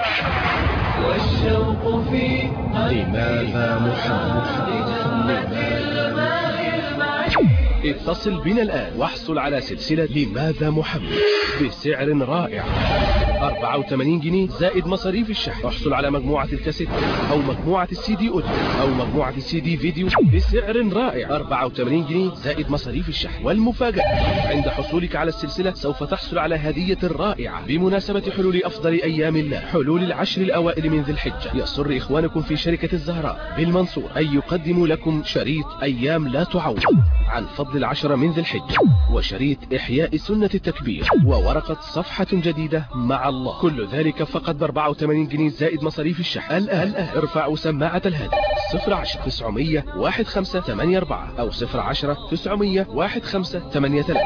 والشوق في لماذا محمد لجنة الماء المعين اتصل بنا الآن واحصل على سلسلة لماذا محمد بسعر رائع 84 جنيه زائد مصاريف الشحن احصل على مجموعة الكاسيت او مجموعة السي دي اوديو او مجموعة السي دي فيديو بسعر رائع 84 جنيه زائد مصاريف الشحن والمفاجأة عند حصولك على السلسلة سوف تحصل على هدية رائعة بمناسبة حلول افضل ايام الله حلول العشر الاوائل من ذي الحجة يسر اخوانكم في شركة الزهراء بالمنصور ان يقدموا لكم شريط ايام لا تعوض عن فضل العشر من ذي الحجة وشريط احياء سنة التكبير وورقة صفحة جديدة مع الله كل ذلك فقط ب 84 جنيه زائد مصاريف الشحن الآن الآن ارفعوا سماعة الهاتف 010 900 1584 أو 010 900 1583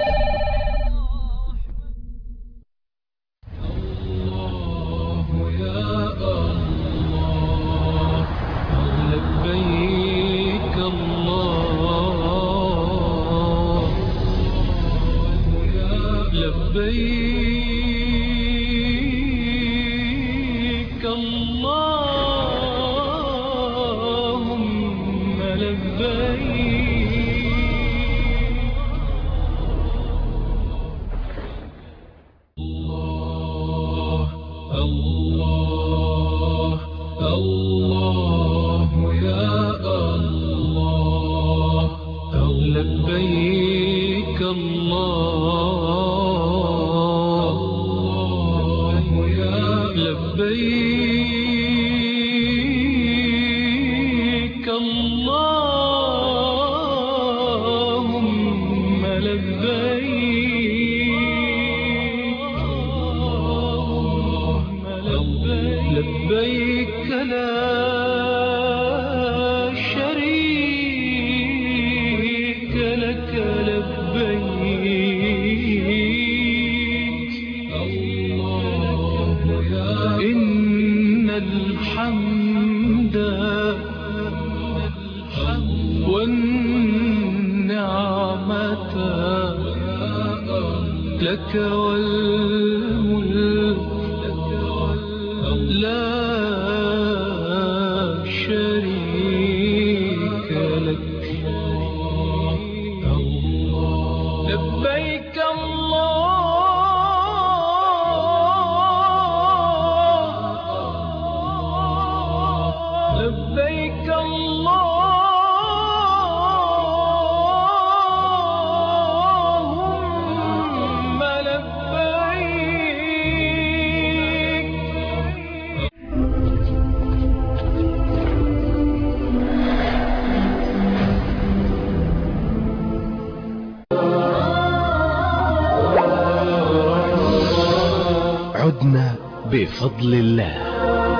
لبيك الله لبيك اللهم لبيك الله الله يا الله لبيك الله يا لبيك اللهم لبيك لا شريك لك لبيك الله إن الحمد والنعمة لك والملك لا شريك لك لبيك الله عدنا بفضل الله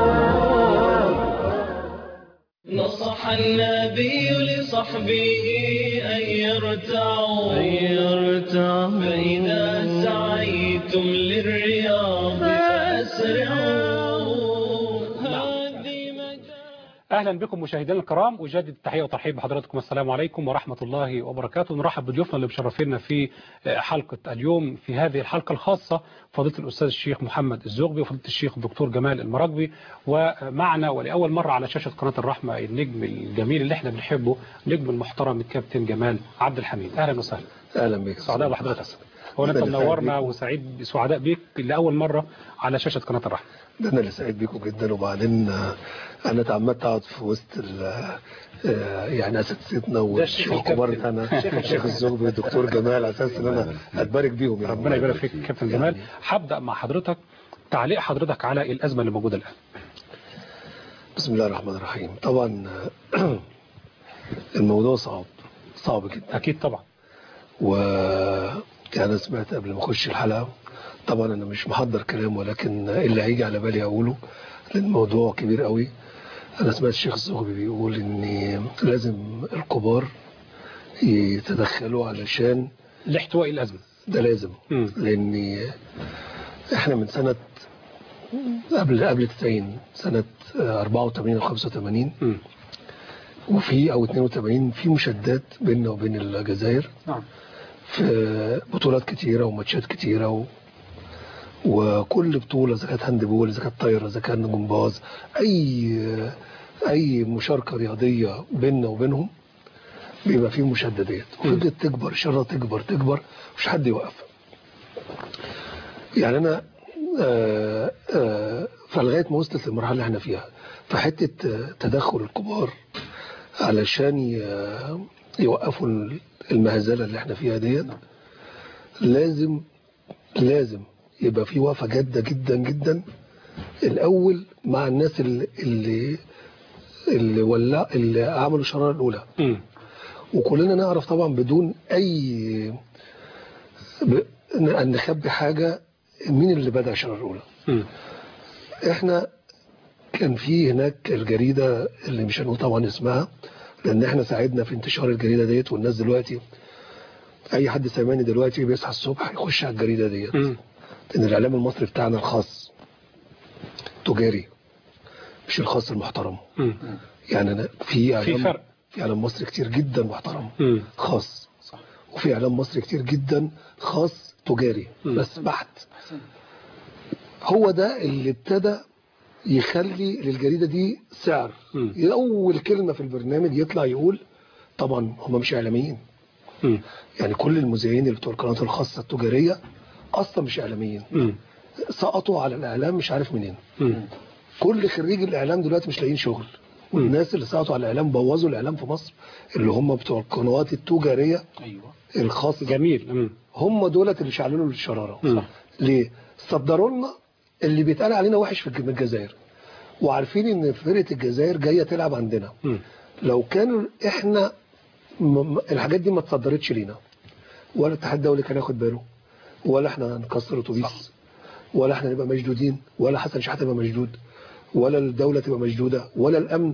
نصح النبي لصحبه أن يرتعوا أن يرتعوا فإذا سعيتم للرياض فأسرعوا اهلا بكم مشاهدينا الكرام اجدد التحيه والترحيب بحضراتكم السلام عليكم ورحمه الله وبركاته نرحب بضيوفنا اللي مشرفينا في حلقه اليوم في هذه الحلقه الخاصه فضيله الاستاذ الشيخ محمد الزغبي وفضيله الشيخ الدكتور جمال المراكبي ومعنا ولاول مره على شاشه قناه الرحمه النجم الجميل اللي احنا بنحبه نجم المحترم الكابتن جمال عبد الحميد اهلا وسهلا اهلا بك سعداء بحضرتك هو انت منورنا وسعيد سعداء بيك لاول مره على شاشه قناه الرحمه ده انا اللي سعيد بيكم جدا وبعدين انا اتعمدت اقعد في وسط يعني اساتذتنا والشيوخ الكبار بتاعنا الشيخ الزغبي والدكتور جمال على اساس ان انا اتبارك بيهم يعني ربنا يبارك فيك كابتن جمال هبدا مع حضرتك تعليق حضرتك على الازمه اللي موجوده الان بسم الله الرحمن الرحيم طبعا الموضوع صعب صعب جدا اكيد طبعا و يعني انا سمعت قبل ما اخش الحلقه طبعا انا مش محضر كلام ولكن اللي هيجي على بالي اقوله لان الموضوع كبير قوي انا سمعت الشيخ الزغبي بيقول ان لازم الكبار يتدخلوا علشان لاحتواء الازمه ده لازم م. لان احنا من سنه قبل قبل 90 سنه 84 او 85 م. وفي او 82 في مشادات بيننا وبين الجزائر نعم في بطولات كتيره وماتشات كتيره و... وكل بطوله اذا كانت هاند بول اذا كانت طايره اذا كان جمباز اي اي مشاركه رياضيه بيننا وبينهم بيبقى فيه مشددات وفضلت تكبر شره تكبر تكبر مش حد يوقف يعني انا آآ آآ فلغايه ما وصلت للمرحله اللي احنا فيها فحته تدخل الكبار علشان يوقفوا المهزله اللي احنا فيها ديت لازم لازم يبقى في وقفه جاده جدا جدا الاول مع الناس اللي اللي اللي ولا اللي عملوا الشراره الاولى م. وكلنا نعرف طبعا بدون اي ب... ان نخبي حاجه مين اللي بدا الشراره الاولى م. احنا كان في هناك الجريده اللي مش هنقول طبعا اسمها لان احنا ساعدنا في انتشار الجريده ديت والناس دلوقتي اي حد سامعني دلوقتي بيصحى الصبح يخش على الجريده ديت ان الاعلام المصري بتاعنا الخاص تجاري مش الخاص المحترم م. يعني أنا في اعلام في فرق في اعلام مصري كتير جدا محترم م. خاص صح. وفي اعلام مصري كتير جدا خاص تجاري م. بس بحت هو ده اللي ابتدى يخلي للجريده دي سعر م. اول كلمه في البرنامج يطلع يقول طبعا هم مش اعلاميين م. يعني كل المذيعين اللي بتوع القنوات الخاصه التجاريه اصلا مش اعلاميين م. سقطوا على الاعلام مش عارف منين م. كل خريج الاعلام دلوقتي مش لاقيين شغل والناس اللي سقطوا على الاعلام بوظوا الاعلام في مصر اللي هم بتوع القنوات التجاريه ايوه الخاصه جميل م. هم دولت اللي شعللوا الشراره م. ليه صدروا لنا اللي بيتقال علينا وحش في الجزائر وعارفين ان فرقه الجزائر جايه تلعب عندنا م. لو كانوا احنا م... الحاجات دي ما اتصدرتش لينا ولا الاتحاد الدولي كان ياخد باله ولا احنا هنكسر اتوبيس ولا احنا نبقى مشدودين ولا حسن شحاته يبقى مشدود ولا الدوله تبقى مشدوده ولا الامن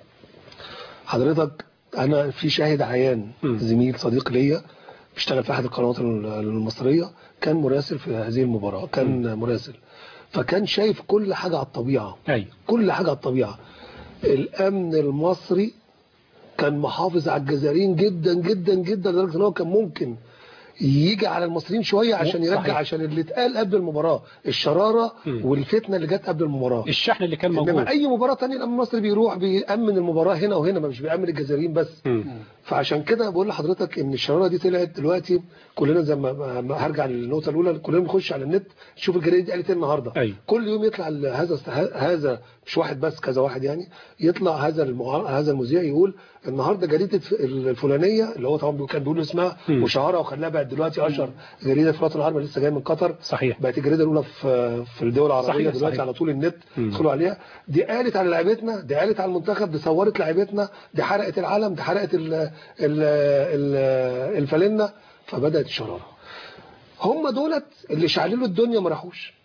حضرتك انا في شاهد عيان م. زميل صديق ليا بيشتغل في احد القنوات المصريه كان مراسل في هذه المباراه كان م. مراسل فكان شايف كل حاجه على الطبيعه أي. كل حاجه على الطبيعه الامن المصري كان محافظ على الجزائريين جدا جدا جدا لدرجه ان هو كان ممكن يجي على المصريين شويه عشان يرجع صحيح. عشان اللي اتقال قبل المباراه الشراره م. والفتنه اللي جت قبل المباراه الشحن اللي كان موجود انما اي مباراه ثانيه الامن المصري بيروح بيامن المباراه هنا وهنا مش بيامن الجزائريين بس م. فعشان كده بقول لحضرتك ان الشراره دي طلعت دلوقتي كلنا زي ما ما هرجع للنقطه الاولى كلنا بنخش على النت نشوف الجريده دي قالت ايه النهارده أي. كل يوم يطلع ال- هذا هذا مش واحد بس كذا واحد يعني يطلع هذا المع... هذا المذيع يقول النهارده جريده ف- الفلانيه اللي هو طبعا كان بيقول اسمها م. وشهرها وخلاها بقت دلوقتي اشهر جريده في الوطن العربي لسه جايه من قطر صحيح بقت الجريده الاولى في في الدول العربيه صحيح، دلوقتي صحيح. على طول النت م. ادخلوا عليها دي قالت على لعيبتنا دي قالت على المنتخب دي صورت لعيبتنا دي حرقت العلم دي حرقت ال ال ال الفالنه فبدات الشراره هم دولت اللي شعللوا الدنيا ما راحوش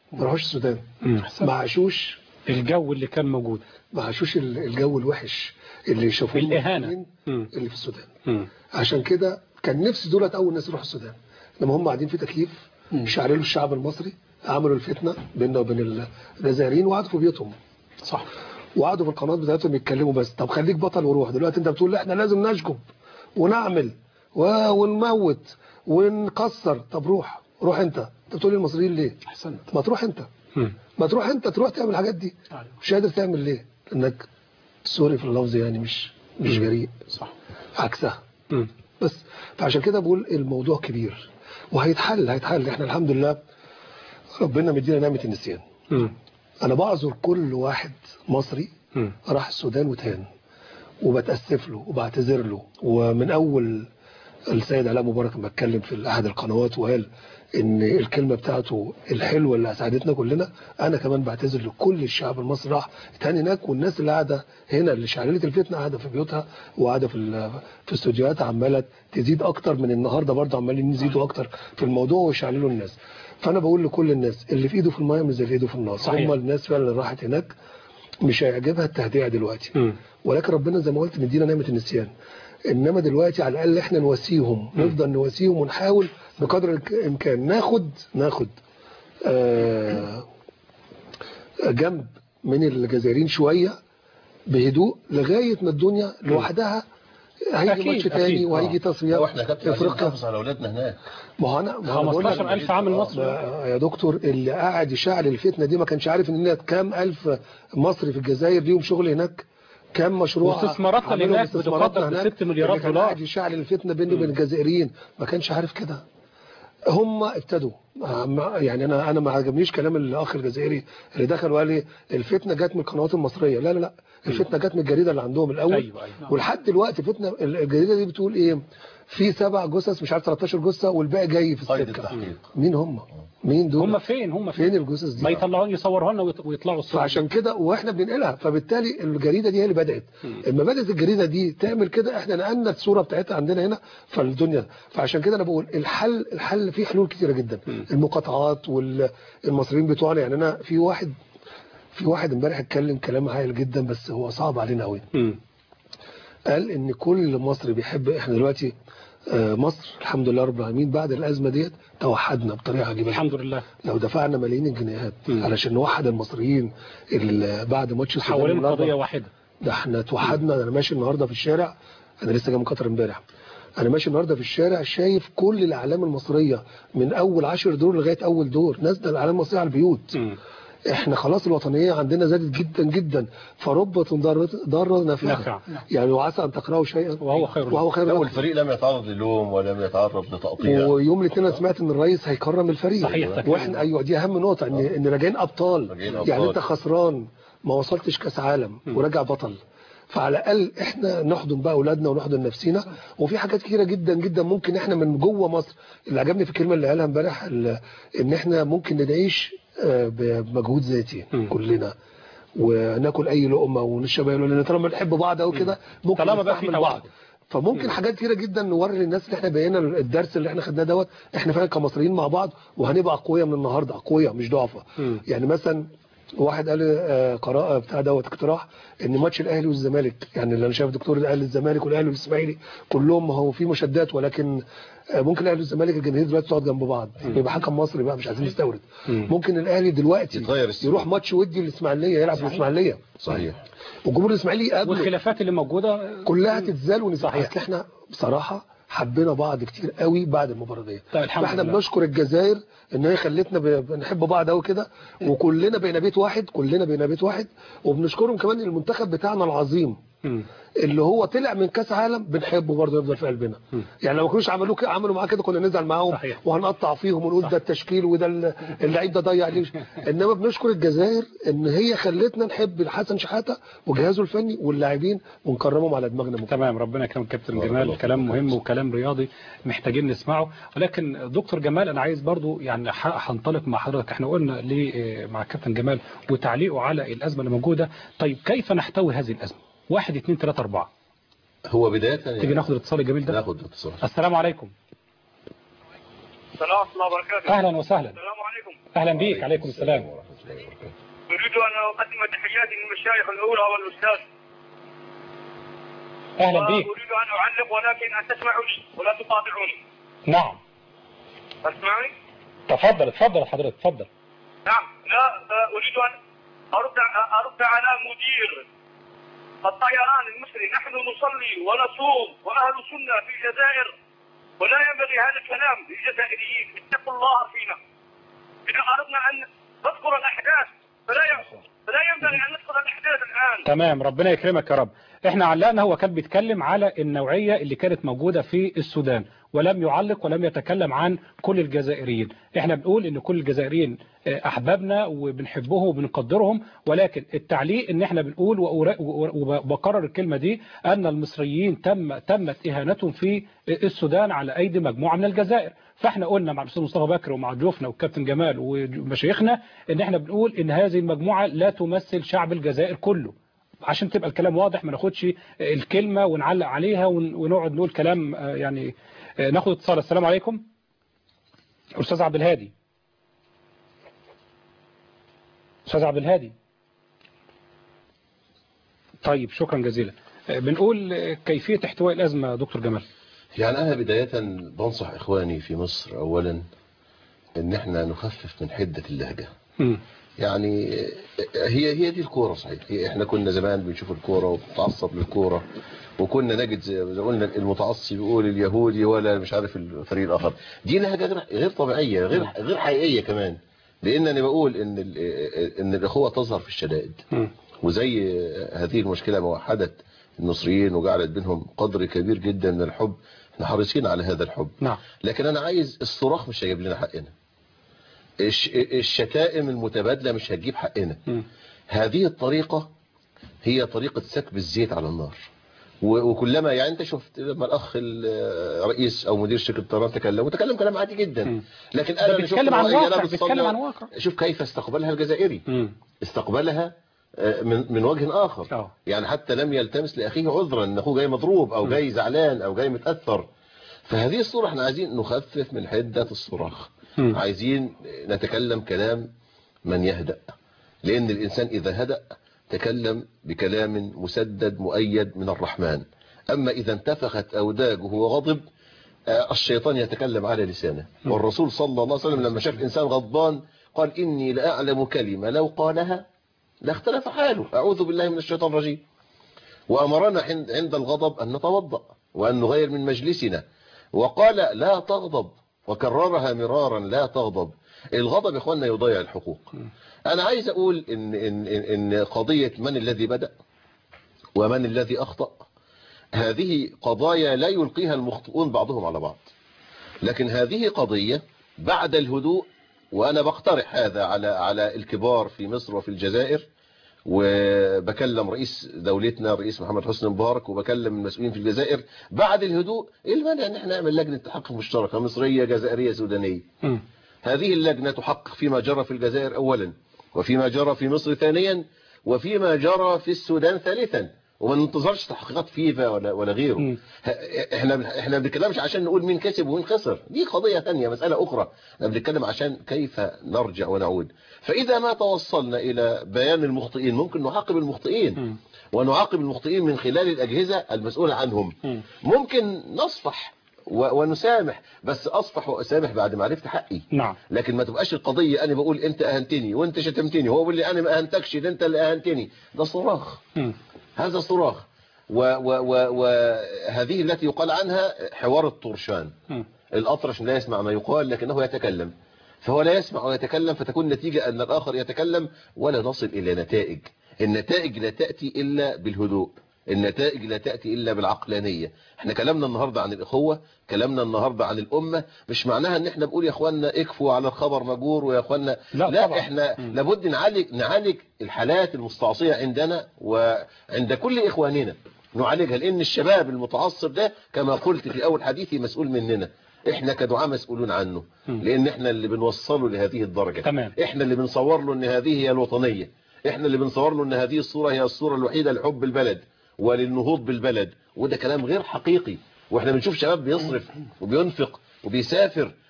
ما راحوش السودان ما عاشوش الجو اللي كان موجود ما عاشوش ال- الجو الوحش اللي شافوه الإهانة. المصريين اللي في السودان مم. عشان كده كان نفسي دولت اول ناس يروحوا السودان لما هم قاعدين في تكييف شعرلوا الشعب المصري عملوا الفتنه بيننا وبين الجزائريين وقعدوا في بيوتهم صح وقعدوا في القناه بتاعتهم يتكلموا بس طب خليك بطل وروح دلوقتي انت بتقول لا احنا لازم نشجب ونعمل و- ونموت ونكسر طب روح روح انت انت بتقول للمصريين ليه احسنت ما تروح انت ما تروح انت تروح تعمل الحاجات دي مش قادر تعمل ليه لانك سوري في اللفظ يعني مش مش جريء صح عكسها بس فعشان كده بقول الموضوع كبير وهيتحل هيتحل احنا الحمد لله ربنا مدينا نعمه النسيان انا بعذر كل واحد مصري راح السودان وتهان وبتاسف له وبعتذر له ومن اول السيد علاء مبارك لما اتكلم في احد القنوات وقال ان الكلمه بتاعته الحلوه اللي اسعدتنا كلنا انا كمان بعتذر لكل الشعب المصري راح تاني هناك والناس اللي قاعده هنا اللي شعللت الفتنه قاعده في بيوتها وقاعده في ال- في استوديوهات عماله تزيد اكتر من النهارده برضه عمالين يزيدوا اكتر في الموضوع ويشعللوا الناس فانا بقول لكل الناس اللي في ايده في المايه مش زي اللي في ايده في النار صحيح. هم الناس فعلا اللي راحت هناك مش هيعجبها التهدئه دلوقتي ولكن ربنا زي ما قلت مدينا نعمه النسيان انما دلوقتي على الاقل احنا نواسيهم نفضل نواسيهم ونحاول بقدر الامكان ناخد ناخد آه جنب من الجزائريين شويه بهدوء لغايه ما الدنيا لوحدها هيجي أكيد، ماتش تاني أكيد. وهيجي تصفيات واحنا كابتن عايزين افريقيا نحافظ على اولادنا هناك ما هو انا ما هو أنا بقول لك- 15,000 عامل مصري. ما- يا دكتور اللي قاعد يشعل الفتنه دي ما كانش عارف ان كام الف مصري في الجزائر ليهم شغل هناك كام مشروع واستثماراتنا اللي عملوا هناك استثماراتنا بتقدر هناك بست مليارات اللي كان دولار. قاعد يشعل الفتنه بينه وبين الجزائريين ما كانش عارف كده هم ابتدوا مع- يعني انا انا ما عجبنيش كلام الاخ الجزائري اللي دخل وقال لي الفتنه جت من القنوات المصريه لا لا لا الفتنه جت من الجريده اللي عندهم الاول أيوة، أيوة. ولحد دلوقتي فتنه الجريده دي بتقول ايه في سبع جثث مش عارف 13 جثه والباقي جاي في السكه مين هم مين دول هم فين هم فين الجثث دي ما يطلعون يصوروها لنا ويط- ويطلعوا الصور فعشان كده واحنا بننقلها فبالتالي الجريده دي هي اللي بدات لما بدات الجريده دي تعمل كده احنا نقلنا الصوره بتاعتها عندنا هنا فالدنيا فعشان كده انا بقول الحل الحل فيه حلول كتيره جدا المقاطعات والمصريين بتوعنا يعني انا في واحد في واحد امبارح اتكلم كلام هايل جدا بس هو صعب علينا قوي قال ان كل مصري بيحب احنا دلوقتي آه، مصر الحمد لله رب العالمين بعد الازمه ديت توحدنا بطريقه عجيبه الحمد لله لو دفعنا ملايين الجنيهات علشان نوحد المصريين اللي بعد ماتش السودان حوالين النهاردة، قضيه واحده ده احنا توحدنا انا ماشي النهارده في الشارع انا لسه جاي من قطر امبارح انا ماشي النهارده في الشارع شايف كل الاعلام المصريه من اول عشر دور لغايه اول دور نازله الاعلام المصريه على البيوت احنا خلاص الوطنيه عندنا زادت جدا جدا فرب ضاره ضاره نافعه نافعة. يعني وعسى ان تكرهوا شيئا وهو خير وهو خير لو لكم. الفريق لم يتعرض للوم ولم يتعرض لتقطيع ويوم الاثنين انا سمعت ان الرئيس هيكرم الفريق صحيح، تكريم. واحنا ايوه دي اهم نقطه ان ان راجعين ابطال أبطال. يعني انت خسران ما وصلتش كاس عالم وراجع بطل فعلى الاقل احنا نحضن بقى اولادنا ونحضن نفسينا وفي حاجات كتيره جدا جدا ممكن احنا من جوه مصر اللي عجبني في الكلمه اللي قالها امبارح ال- ان احنا ممكن نعيش آه، بمجهود ذاتي كلنا وناكل اي لقمه ونشرب اي لقمه لان طالما بنحب بعض قوي كده ممكن طالما بقى في نستحمل توحد. بعض فممكن حاجات كتيره جدا نوري للناس اللي احنا بقينا الدرس اللي احنا خدناه دوت احنا فعلا كمصريين مع بعض وهنبقى اقوياء من النهارده اقوياء مش ضعفاء يعني مثلا واحد قال آه، قراءه بتاع دوت اقتراح ان ماتش الاهلي والزمالك يعني اللي انا شايف دكتور الاهلي الزمالك والاهلي والاسماعيلي كلهم هو في مشادات ولكن آه، ممكن الاهلي والزمالك الجماهير دلوقتي تقعد جنب بعض يبقى حكم مصري بقى مش عايزين نستورد ممكن الاهلي دلوقتي يروح ماتش ودي الاسماعيليه يلعب في الاسماعيليه صحيح والجمهور الاسماعيلي يقابله والخلافات اللي موجوده كلها تتزال ونزاح اصل احنا بصراحه حبينا بعض كتير قوي بعد المباراه دي طيب الحمد فاحنا لله. بنشكر الجزائر ان هي خلتنا ب- بنحب بعض قوي كده وكلنا بقينا بيت واحد كلنا بقينا بيت واحد وبنشكرهم كمان المنتخب بتاعنا العظيم اللي هو طلع من كاس عالم بنحبه برضه يفضل في قلبنا يعني لو ما كانوش عملوا كده عملوا معاه كده كنا نزعل معاهم صحيح. وهنقطع فيهم ونقول ده التشكيل وده ال- اللعيب ده ضيع ليه انما بنشكر الجزائر ان هي خلتنا نحب الحسن شحاته وجهازه الفني واللاعبين ونكرمهم على دماغنا تمام ربنا يكرم كابتن جمال كلام مهم وكلام رياضي محتاجين نسمعه ولكن دكتور جمال انا عايز برضو يعني ح- هنطلق مع حضرتك احنا قلنا ليه مع كابتن جمال وتعليقه على الازمه اللي موجوده طيب كيف نحتوي هذه الازمه واحد اثنين ثلاثة أربعة هو بداية تيجي ناخد الاتصال الجميل ده ناخد اتصال السلام عليكم السلام ورحمة الله وبركاته اهلا وسهلا السلام عليكم اهلا بيك عليكم السلام أريد أن أقدم تحياتي للمشايخ الأولى والأستاذ اهلا بيك أريد أن أعلق ولكن أن تسمعوني ولا تقاطعوني نعم تسمعني؟ تفضل اتفضل حضرتك اتفضل نعم لا آه، أريد أن أرد أرد على مدير الطيران المصري نحن نصلي ونصوم وأهل سنة في الجزائر ولا ينبغي هذا الكلام للجزائريين اتقوا الله فينا إذا أردنا أن نذكر الأحداث فلا ي- فلا ينبغي أن نذكر الأحداث الآن تمام ربنا يكرمك يا رب احنا علقنا هو كان بيتكلم على النوعية اللي كانت موجودة في السودان ولم يعلق ولم يتكلم عن كل الجزائريين احنا بنقول ان كل الجزائريين اه، احبابنا وبنحبهم وبنقدرهم ولكن التعليق ان احنا بنقول وأرا- وبكرر الكلمة دي ان المصريين تم تمت اهانتهم في السودان على ايدي مجموعة من الجزائر فاحنا قلنا مع الاستاذ مصطفى بكر ومع ضيوفنا والكابتن جمال ومشايخنا ان احنا بنقول ان هذه المجموعة لا تمثل شعب الجزائر كله عشان تبقى الكلام واضح ما ناخدش الكلمة ونعلق عليها ون- ونقعد نقول كلام آه، يعني آه، ناخد اتصال السلام عليكم أستاذ عبد الهادي أستاذ عبد الهادي طيب شكرا جزيلا آه، بنقول آه، كيفية احتواء الأزمة دكتور جمال يعني أنا بداية بنصح إخواني في مصر أولا إن إحنا نخفف من حدة اللهجة مم. يعني هي هي دي الكورة صحيح هي احنا كنا زمان بنشوف الكورة وبنتعصب للكورة وكنا نجد زي ما قلنا المتعصب يقول اليهودي ولا مش عارف الفريق الآخر دي لهجة غير غير طبيعية غير غير حقيقية كمان لأن أنا بقول إن ال- إن الأخوة تظهر في الشدائد مم. وزي هذه المشكلة ما وحدت المصريين وجعلت بينهم قدر كبير جدا من الحب احنا حريصين على هذا الحب نعم لكن أنا عايز الصراخ مش هيجيب لنا حقنا الش- الشتائم المتبادلة مش هتجيب حقنا مم. هذه الطريقة هي طريقة سكب الزيت على النار و- وكلما يعني انت شفت لما الاخ الرئيس او مدير شركه الطيران تكلم وتكلم كلام عادي جدا لكن ده انا اللي بيتكلم شفت عن رأيي واقع، أنا بتصلي بيتكلم عن واقع. شوف كيف استقبلها الجزائري مم. استقبلها آه، من من وجه اخر آه. يعني حتى لم يلتمس لاخيه عذرا ان اخوه جاي مضروب او جاي زعلان او جاي متاثر فهذه الصوره احنا عايزين نخفف من حده الصراخ مم. عايزين نتكلم كلام من يهدأ لأن الإنسان إذا هدأ تكلم بكلام مسدد مؤيد من الرحمن أما إذا انتفخت أوداجه وغضب آه، الشيطان يتكلم على لسانه والرسول صلى الله عليه وسلم لما شاف إنسان غضبان قال إني لأعلم كلمة لو قالها لاختلف حاله أعوذ بالله من الشيطان الرجيم وأمرنا عند عند الغضب أن نتوضأ وأن نغير من مجلسنا وقال لا تغضب وكررها مرارا لا تغضب الغضب يا اخوانا يضيع الحقوق انا عايز اقول ان ان ان إن قضيه من الذي بدا ومن الذي اخطا هذه قضايا لا يلقيها المخطئون بعضهم على بعض لكن هذه قضيه بعد الهدوء وانا بقترح هذا على على الكبار في مصر وفي الجزائر وبكلم رئيس دولتنا رئيس محمد حسني مبارك وبكلم المسؤولين في الجزائر بعد الهدوء ايه المانع ان احنا نعمل لجنه تحقق مشتركه مصريه جزائريه سودانيه مم. هذه اللجنه تحقق فيما جرى في الجزائر اولا وفيما جرى في مصر ثانيا وفيما جرى في السودان ثالثا وما ننتظرش تحقيقات فيفا ولا ولا غيره مم. ه- احنا احنا ما بنتكلمش عشان نقول مين كسب ومين خسر دي قضيه ثانيه مساله اخرى احنا بنتكلم عشان كيف نرجع ونعود فاذا ما توصلنا الى بيان المخطئين ممكن نعاقب المخطئين ونعاقب المخطئين من خلال الاجهزه المسؤوله عنهم مم. ممكن نصفح و- ونسامح بس اصفح واسامح بعد ما عرفت حقي نعم لكن ما تبقاش القضيه انا بقول انت اهنتني وانت شتمتني هو بيقول لي انا ما اهنتكش ده انت اللي اهنتني ده صراخ مم. هذا صراخ وهذه التي يقال عنها حوار الطرشان مم. الأطرش لا يسمع ما يقال لكنه يتكلم فهو لا يسمع ويتكلم فتكون نتيجة أن الآخر يتكلم ولا نصل إلى نتائج النتائج لا تأتي إلا بالهدوء النتائج لا تأتي إلا بالعقلانية احنا كلامنا النهاردة عن الإخوة كلامنا النهاردة عن الأمة مش معناها ان احنا بنقول يا اخوانا اكفوا على الخبر مجور ويا اخوانا لا لا طبعا. احنا لابد نعالج نعالج الحالات المستعصية عندنا وعند كل إخواننا نعالجها لأن الشباب المتعصب ده كما قلت في أول حديثي مسؤول مننا احنا كدعاء مسؤولون عنه لأن احنا اللي بنوصله لهذه الدرجة تمام. احنا اللي بنصور له ان هذه هي الوطنية احنا اللي بنصور له ان هذه الصورة هي الصورة الوحيدة لحب البلد وللنهوض بالبلد وده كلام غير حقيقي واحنا بنشوف شباب بيصرف وبينفق وبيسافر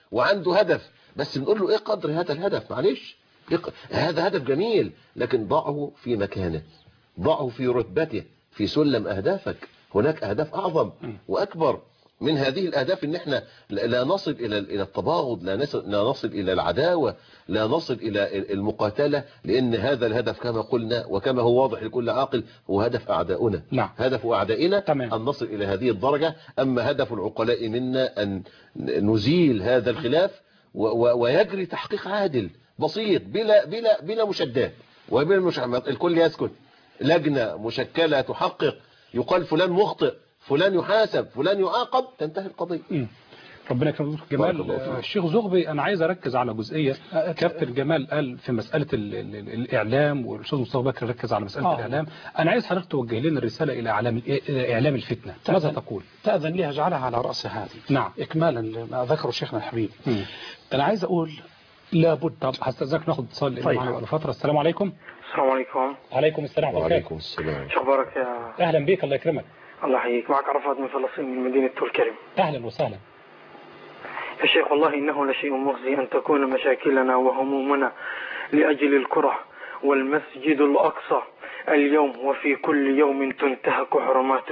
وعنده هدف بس بنقول له ايه قدر هذا الهدف معلش إيه ق- هذا هدف جميل لكن ضعه في مكانه ضعه في رتبته في سلم اهدافك هناك اهداف اعظم واكبر من هذه الاهداف ان احنا لا لا نصل الى الى التباغض لا نصل لا نصل الى العداوه لا نصل الى المقاتله لان هذا الهدف كما قلنا وكما هو واضح لكل عاقل هو هدف اعداؤنا نعم. هدف اعدائنا ان نصل الى هذه الدرجه اما هدف العقلاء منا ان نزيل هذا الخلاف و- و- ويجري تحقيق عادل بسيط بلا بلا بلا مشدات وبلا مشعمات الكل يسكت لجنه مشكله تحقق يقال فلان مخطئ فلان يحاسب فلان يعاقب تنتهي القضيه ربنا يكرمك بارك جمال الله فيك. آه، الشيخ زغبي انا عايز اركز على جزئيه كابتن جمال قال في مساله ال ال ال الاعلام والاستاذ مصطفى بكر ركز على مساله آه. الاعلام انا عايز حضرتك توجه لنا رساله الى اعلام إلى اعلام الفتنه ماذا تقول تأذن لي أجعلها على رأس هذه نعم إكمالا لما ذكره شيخنا الحبيب مم. أنا عايز أقول لابد طب هستاذنك ناخد اتصال لأن طيب. معنا بقى فتره السلام عليكم السلام عليكم وعليكم السلام ورحمه الله وعليكم السلام شو اخبارك يا اهلا بك الله يكرمك الله يحييك معك عرفات من فلسطين من مدينة طول كرم اهلا وسهلا يا شيخ والله إنه لشيء مخزي أن تكون مشاكلنا وهمومنا لأجل الكرة والمسجد الأقصى اليوم وفي كل يوم تنتهك حرماته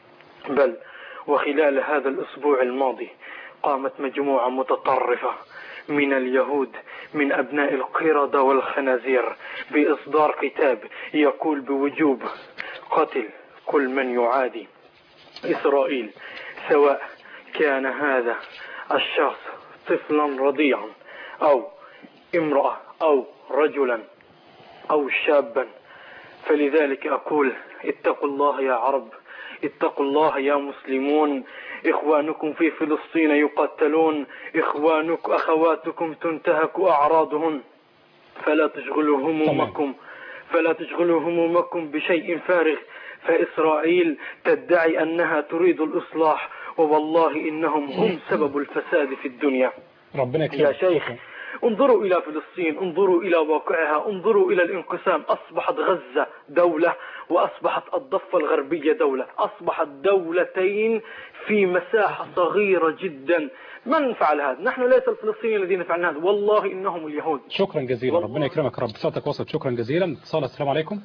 بل وخلال هذا الأسبوع الماضي قامت مجموعة متطرفة من اليهود من أبناء القردة والخنازير بإصدار كتاب يقول بوجوب قتل كل من يعادي إسرائيل سواء كان هذا الشخص طفلا رضيعا أو امرأة أو رجلا أو شابا فلذلك أقول اتقوا الله يا عرب اتقوا الله يا مسلمون إخوانكم في فلسطين يقتلون إخوانك أخواتكم تنتهك أعراضهن فلا تشغلوا همومكم فلا تشغلوا همومكم بشيء فارغ فإسرائيل تدعي أنها تريد الإصلاح ووالله إنهم هم سبب الفساد في الدنيا ربنا يا يكرمك شيخ انظروا إلى فلسطين انظروا إلى واقعها انظروا إلى الانقسام أصبحت غزة دولة وأصبحت الضفة الغربية دولة أصبحت دولتين في مساحة صغيرة جدا من فعل هذا نحن ليس الفلسطينيين الذين فعلنا هذا والله إنهم اليهود شكرا جزيلا ربنا يكرمك يا رب صوتك وصلت شكرا جزيلا اتصال السلام عليكم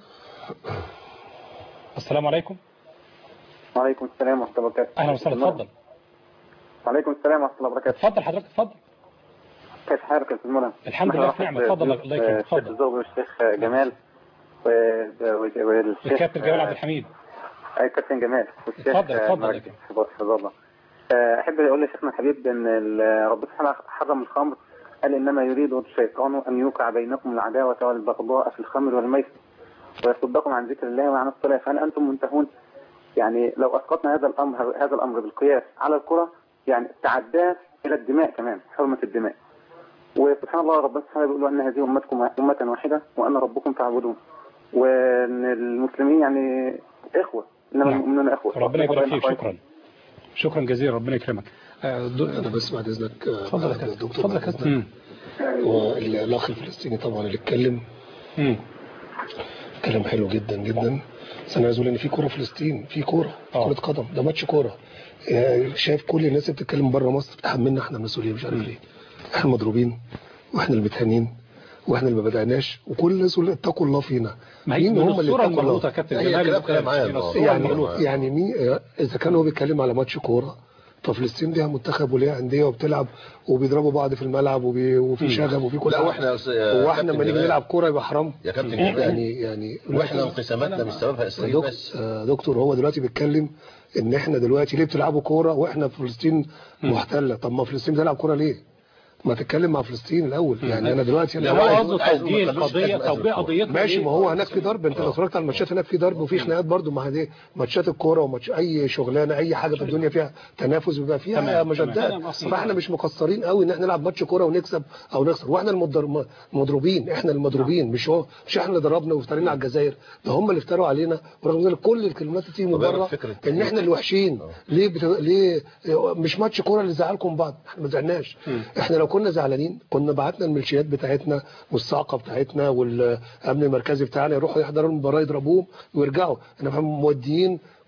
السلام عليكم وعليكم السلام ورحمة الله وبركاته اهلا وسهلا اتفضل وعليكم السلام ورحمة الله وبركاته اتفضل حضرتك اتفضل كيف حالك يا استاذ منى؟ الحمد لله في نعمة اتفضل الله يكرمك الشيخ اتفضل الزغبي والشيخ جمال و- و- والشيخ الكابتن جمال عبد الحميد اي كابتن جمال والشيخ اتفضل، اتفضل يا مركز حفظ الله آه، احب اقول لشيخنا الحبيب ان ال- ربنا سبحانه حرم الخمر قال انما يريد الشيطان ان يوقع بينكم العداوه والبغضاء في الخمر والميسر ويصدكم عن ذكر الله وعن الصلاه فهل انتم منتهون؟ يعني لو اسقطنا هذا الامر هذا الامر بالقياس على الكره يعني تعداه الى الدماء كمان حرمه الدماء وسبحان الله ربنا سبحانه بيقول ان هذه امتكم امه واحده وانا ربكم فاعبدون وان المسلمين يعني اخوه انما المؤمنون اخوه ربنا يبارك فيك شكرا شكرا جزيلا ربنا يكرمك آه، دو- انا بس بعد اذنك آه، اتفضل يا بعد كابتن. الدكتور اتفضل يا بعد كابتن. إذنك. والاخ الفلسطيني طبعا اللي اتكلم كلام حلو جدا جدا بس انا عايز اقول ان في كوره فلسطين في كوره كره قدم ده ماتش كوره آه، شايف كل الناس اللي بتتكلم بره مصر تحملنا احنا المسؤوليه مش عارف ليه احنا مضروبين واحنا المتهانين واحنا اللي ما بدأناش وكل الناس يقول اتقوا الله فينا ما هي مين من هم اللي الصورة اتقوا الله المغلوطة يا كابتن هي جمال كلام كلام عام من آه. الصورة يعني المغلوطة. يعني مين اذا كان هو بيتكلم على ماتش كوره ففلسطين ليها منتخب وليها انديه وبتلعب وبيضربوا بعض في الملعب وبي وفي مم. شغب وفي كل لا، حاجة. واحنا يا أستاذ- يا هو احنا كابتن لما نيجي جمال. نلعب كوره يبقى حرام يا كابتن جمال. يعني يعني واحنا انقساماتنا مش سببها اسرائيل دكتور, بس آه، دكتور هو دلوقتي بيتكلم ان احنا دلوقتي ليه بتلعبوا كوره واحنا في فلسطين محتله طب ما فلسطين بتلعب كوره ليه ما تتكلم مع فلسطين الاول يعني انا دلوقتي لا، أنا هو عايز- قصده عايز- توجيه ما تخلوش القضية- أزمة توجيه الكورة. قضيتنا ماشي ليه؟ ما هو هناك في ضرب انت لو اتفرجت على الماتشات هناك في ضرب وفي خناقات برضو مع دي ماتشات الكوره وماتش اي شغلانه اي حاجه في الدنيا فيها تنافس بيبقى فيها تمام، مجدات تمام. فاحنا مش مقصرين قوي ان احنا نلعب ماتش كوره ونكسب او نخسر واحنا المضر- المضروبين احنا المضروبين مش هو مش احنا اللي ضربنا وافترينا على الجزائر ده هم اللي افتروا علينا ورغم ذلك كل الكلمات اللي تيجي من وبقى بره فكرة ان احنا اللي وحشين ليه بت... ليه مش ماتش كوره اللي زعلكم بعض احنا ما زعلناش احنا لو كنا زعلانين كنا بعتنا الميليشيات بتاعتنا والصاعقه بتاعتنا والامن المركزي بتاعنا يروحوا يحضروا المباراه يضربوهم ويرجعوا احنا فاهم موديين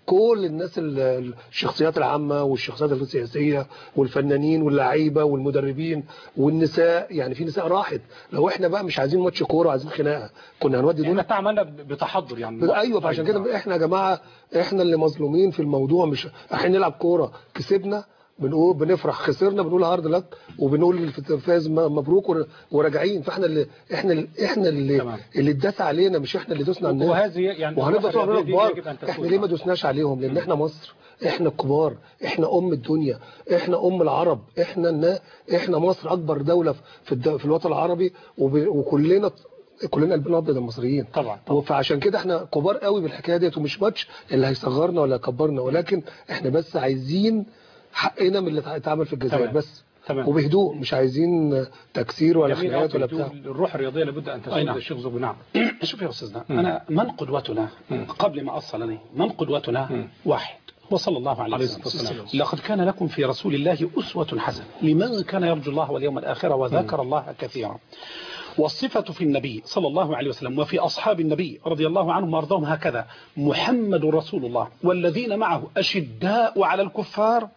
كل الناس ال- الشخصيات العامة والشخصيات السياسية والفنانين واللعيبة والمدربين والنساء يعني في نساء راحت لو احنا بقى مش عايزين ماتش كورة عايزين خناقة كنا هنودي دول احنا تعملنا بتحضر يعني ايوه فعشان كده احنا يا جماعه احنا اللي مظلومين في الموضوع مش احنا نلعب كوره كسبنا بنقول بنفرح خسرنا بنقول هارد لك وبنقول الفاز م- مبروك ور- وراجعين فاحنا اللي احنا اللي احنا اللي اللي اتداس علينا مش احنا اللي دوسنا على الناس وهذه يعني وهنفضل طول عمرنا الرياضية دي كبار يجب أن تكون احنا ليه ما دوسناش عليهم لان احنا مصر احنا الكبار احنا ام الدنيا احنا ام العرب احنا النا احنا مصر اكبر دوله في الد... في الوطن العربي وب... وكلنا كلنا قلبنا ابيض المصريين طبعا فعشان كده احنا كبار قوي بالحكايه ديت ومش ماتش اللي هيصغرنا ولا يكبرنا ولكن احنا بس عايزين حقنا من اللي اتعمل في الجزائر تمام. بس تمام. وبهدوء مش عايزين تكسير ولا جميل خناقات أوي. ولا بتاع الروح الرياضية لابد أن أي تسود نعم. الشيخ زوبي نعم شوف يا أستاذنا مم. أنا من قدوتنا قبل ما أصلني من قدوتنا واحد هو صلى الله عليه عليه وسلم الصلاة والسلام. لقد كان لكم في رسول الله أسوة حسنة لمن كان يرجو الله واليوم الآخر وذكر الله كثيرا والصفة في النبي صلى الله عليه وسلم وفي أصحاب النبي رضي الله عنهم وارضاهم هكذا محمد رسول الله والذين معه أشداء على الكفار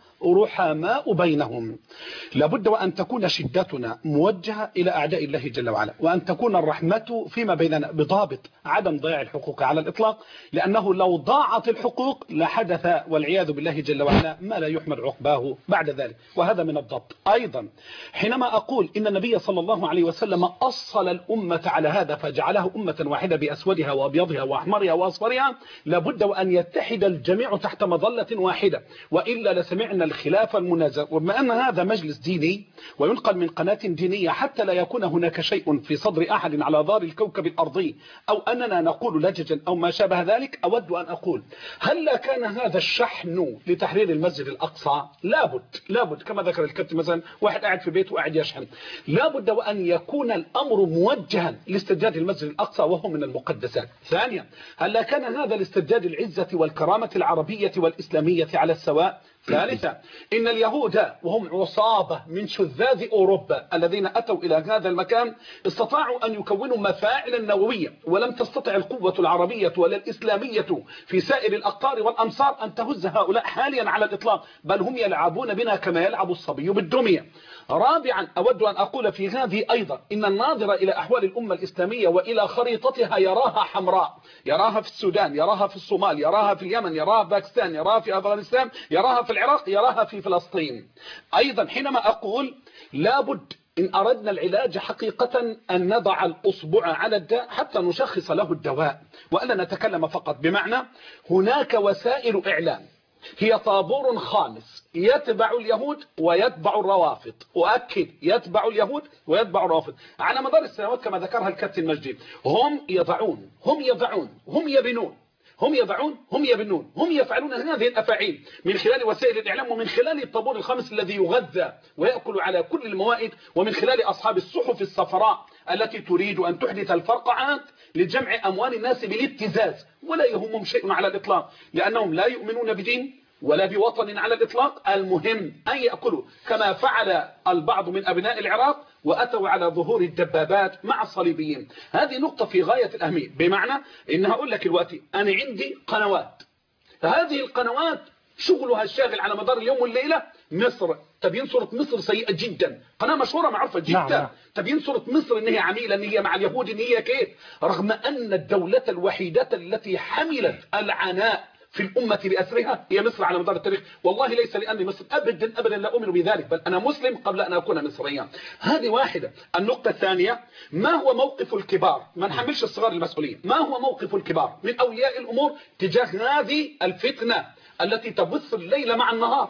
رحماء بينهم لابد وأن تكون شدتنا موجهة إلى أعداء الله جل وعلا وأن تكون الرحمة فيما بيننا بضابط عدم ضياع الحقوق على الإطلاق لأنه لو ضاعت الحقوق لحدث والعياذ بالله جل وعلا ما لا يحمد عقباه بعد ذلك وهذا من الضبط أيضا حينما أقول إن النبي صلى الله عليه وسلم أصل الأمة على هذا فجعلها أمة واحدة بأسودها وأبيضها وأحمرها وأصفرها لابد وأن يتحد الجميع تحت مظلة واحدة وإلا لسمعنا الخلاف المنازع وبما أن هذا مجلس ديني وينقل من قناة دينية حتى لا يكون هناك شيء في صدر أحد على ظهر الكوكب الأرضي أو أننا نقول لججا أو ما شابه ذلك أود أن أقول هل لا كان هذا الشحن لتحرير المسجد الأقصى لابد لابد كما ذكر الكابتن مثلا واحد قاعد في بيته وقاعد يشحن لابد وأن يكون الأمر موجها لاستجداد المسجد الأقصى وهو من المقدسات ثانيا هل لا كان هذا لاستجداد العزة والكرامة العربية والإسلامية على السواء ثالثا إن اليهود وهم عصابة من شذاذ أوروبا الذين أتوا إلى هذا المكان استطاعوا أن يكونوا مفاعلا نووية ولم تستطع القوة العربية ولا الإسلامية في سائر الأقطار والأمصار أن تهز هؤلاء حاليا على الإطلاق بل هم يلعبون بنا كما يلعب الصبي بالدمية رابعا أود أن أقول في هذه أيضا إن الناظر إلى أحوال الأمة الإسلامية وإلى خريطتها يراها حمراء يراها في السودان يراها في الصومال يراها في اليمن يراها في باكستان يراها في أفغانستان يراها في العراق يراها في فلسطين أيضا حينما أقول لابد إن أردنا العلاج حقيقة أن نضع الأصبع على الداء حتى نشخص له الدواء وألا نتكلم فقط بمعنى هناك وسائل إعلام هي طابور خامس يتبع اليهود ويتبع الروافض أؤكد يتبع اليهود ويتبع الروافض على مدار السنوات كما ذكرها الكابتن مجدي هم يضعون هم يضعون هم يبنون هم يضعون هم يبنون هم يفعلون هذه الأفاعيل من خلال وسائل الإعلام ومن خلال الطابور الخامس الذي يغذى ويأكل على كل الموائد ومن خلال أصحاب الصحف الصفراء التي تريد أن تحدث الفرقعات لجمع أموال الناس بالابتزاز ولا يهمهم شيء على الإطلاق لأنهم لا يؤمنون بدين ولا بوطن على الإطلاق المهم أن يأكلوا كما فعل البعض من أبناء العراق وأتوا على ظهور الدبابات مع الصليبيين هذه نقطة في غاية الأهمية بمعنى إن هقول لك الوقت أنا عندي قنوات هذه القنوات شغلها الشاغل على مدار اليوم والليلة مصر تبين صورة مصر سيئة جدا قناة مشهورة معروفة جدا نعم، نعم. تبين صورة مصر ان هي عميلة ان هي مع اليهود ان هي كيف رغم ان الدولة الوحيدة التي حملت العناء في الأمة بأسرها هي مصر على مدار التاريخ والله ليس لأني مصر أبدا أبدا لا أؤمن بذلك بل أنا مسلم قبل أن أكون مصريا هذه واحدة النقطة الثانية ما هو موقف الكبار ما نحملش الصغار المسؤولين ما هو موقف الكبار من أولياء الأمور تجاه هذه الفتنة التي تبث الليل مع النهار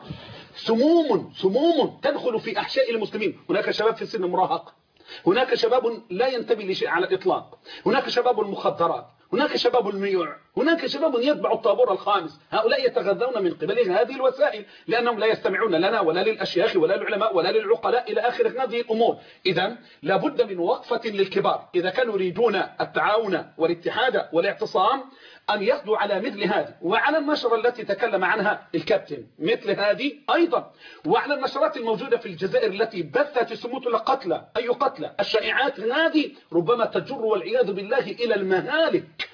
سموم سموم تدخل في أحشاء المسلمين هناك شباب في سن المراهقة هناك شباب لا ينتمي لشيء على الإطلاق هناك شباب المخدرات هناك شباب الميوع هناك شباب يتبع الطابور الخامس هؤلاء يتغذون من قبل هذه الوسائل لأنهم لا يستمعون لنا ولا للأشياخ ولا للعلماء ولا للعقلاء إلى آخر هذه الأمور إذا لابد من وقفة للكبار إذا كانوا يريدون التعاون والاتحاد والاعتصام أن يقضوا على مثل هذه وعلى النشرة التي تكلم عنها الكابتن مثل هذه أيضا وعلى النشرات الموجودة في الجزائر التي بثت سموت القتلى أي قتلى الشائعات هذه ربما تجر والعياذ بالله إلى المهالك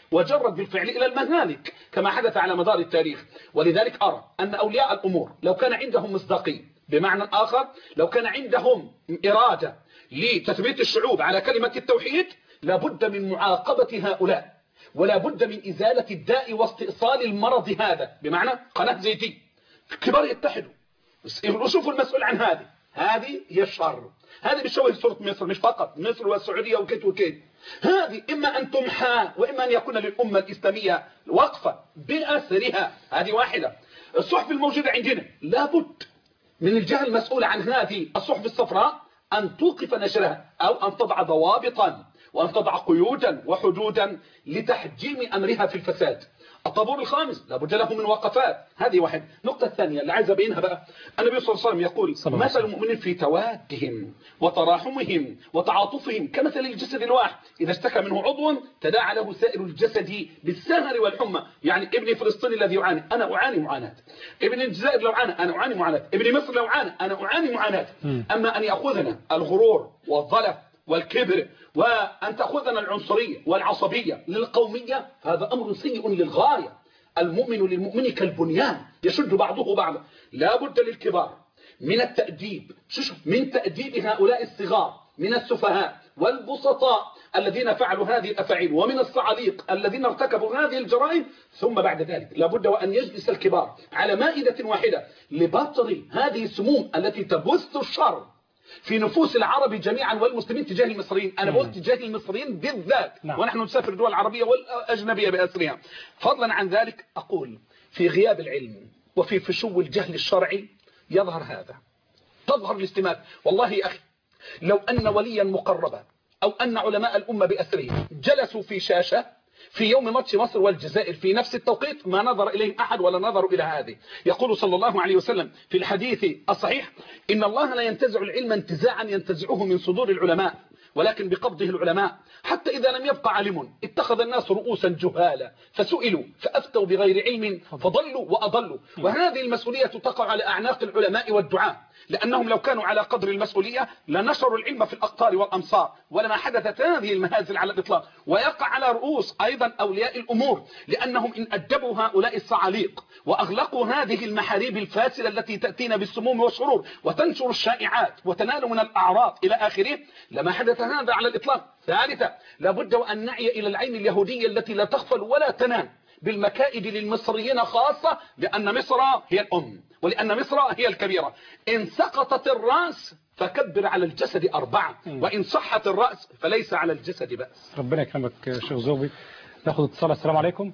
وجرت بالفعل إلى المهالك كما حدث على مدار التاريخ ولذلك أرى أن أولياء الأمور لو كان عندهم مصداقية بمعنى آخر لو كان عندهم إرادة لتثبيت الشعوب على كلمة التوحيد لابد من معاقبة هؤلاء ولا بد من إزالة الداء واستئصال المرض هذا بمعنى قناة زيتي كبار يتحدوا شوفوا المسؤول عن هذه هذه هي الشر هذه بتشوه صورة مصر مش فقط مصر والسعودية وكيت وكيت هذه إما أن تمحى وإما أن يكون للأمة الإسلامية وقفة بأسرها هذه واحدة الصحف الموجودة عندنا لابد من الجهة المسؤولة عن هذه الصحف الصفراء أن توقف نشرها أو أن تضع ضوابطا وأن تضع قيودا وحدودا لتحجيم أمرها في الفساد الطابور الخامس لابد له من وقفات هذه واحد النقطة الثانية اللي عايز أبينها بقى النبي صلى الله عليه وسلم يقول مثل المؤمنين في توادهم وتراحمهم وتعاطفهم كمثل الجسد الواحد إذا اشتكى منه عضو تداعى له سائر الجسد بالسهر والحمى يعني ابن فلسطين الذي يعاني أنا أعاني معاناة ابن الجزائر لو عانى أنا أعاني معاناة ابن مصر لو عانى أنا أعاني معاناة أما أن يأخذنا الغرور والظلف والكبر وأن تأخذنا العنصرية والعصبية للقومية هذا أمر سيء للغاية المؤمن للمؤمن كالبنيان يشد بعضه بعضا لا بد للكبار من التأديب شوف من تأديب هؤلاء الصغار من السفهاء والبسطاء الذين فعلوا هذه الأفعال ومن الصعاليق الذين ارتكبوا هذه الجرائم ثم بعد ذلك لابد وأن يجلس الكبار على مائدة واحدة لبطر هذه السموم التي تبث الشر في نفوس العرب جميعا والمسلمين تجاه المصريين أنا بقول تجاه المصريين بالذات نعم. ونحن نسافر الدول العربية والأجنبية بأسرها فضلا عن ذلك أقول في غياب العلم وفي فشو الجهل الشرعي يظهر هذا تظهر الاستمات والله يا أخي لو أن وليا مقربا أو أن علماء الأمة بأسرهم جلسوا في شاشة في يوم ماتش مصر والجزائر في نفس التوقيت ما نظر إليهم أحد ولا نظروا إلى هذه يقول صلى الله عليه وسلم في الحديث الصحيح إن الله لا ينتزع العلم انتزاعا ينتزعه من صدور العلماء ولكن بقبضه العلماء حتى إذا لم يبقى عالم اتخذ الناس رؤوسا جهالا فسئلوا فأفتوا بغير علم فضلوا وأضلوا وهذه المسؤولية تقع على أعناق العلماء والدعاء لأنهم لو كانوا على قدر المسؤولية لنشروا العلم في الأقطار والأمصار ولما حدثت هذه المهازل على الإطلاق ويقع على رؤوس أيضا أولياء الأمور لأنهم إن أدبوا هؤلاء الصعاليق وأغلقوا هذه المحاريب الفاسلة التي تأتينا بالسموم والشرور وتنشر الشائعات وتنال من الأعراض إلى آخره لما حدث هذا على الإطلاق ثالثا لابد وأن نعي إلى العين اليهودية التي لا تغفل ولا تنام بالمكائد للمصريين خاصة لأن مصر هي الأم ولأن مصر هي الكبيرة إن سقطت الرأس فكبر على الجسد أربعة وإن صحت الرأس فليس على الجسد بأس ربنا يكرمك يا شيخ زوبي ناخد اتصال السلام عليكم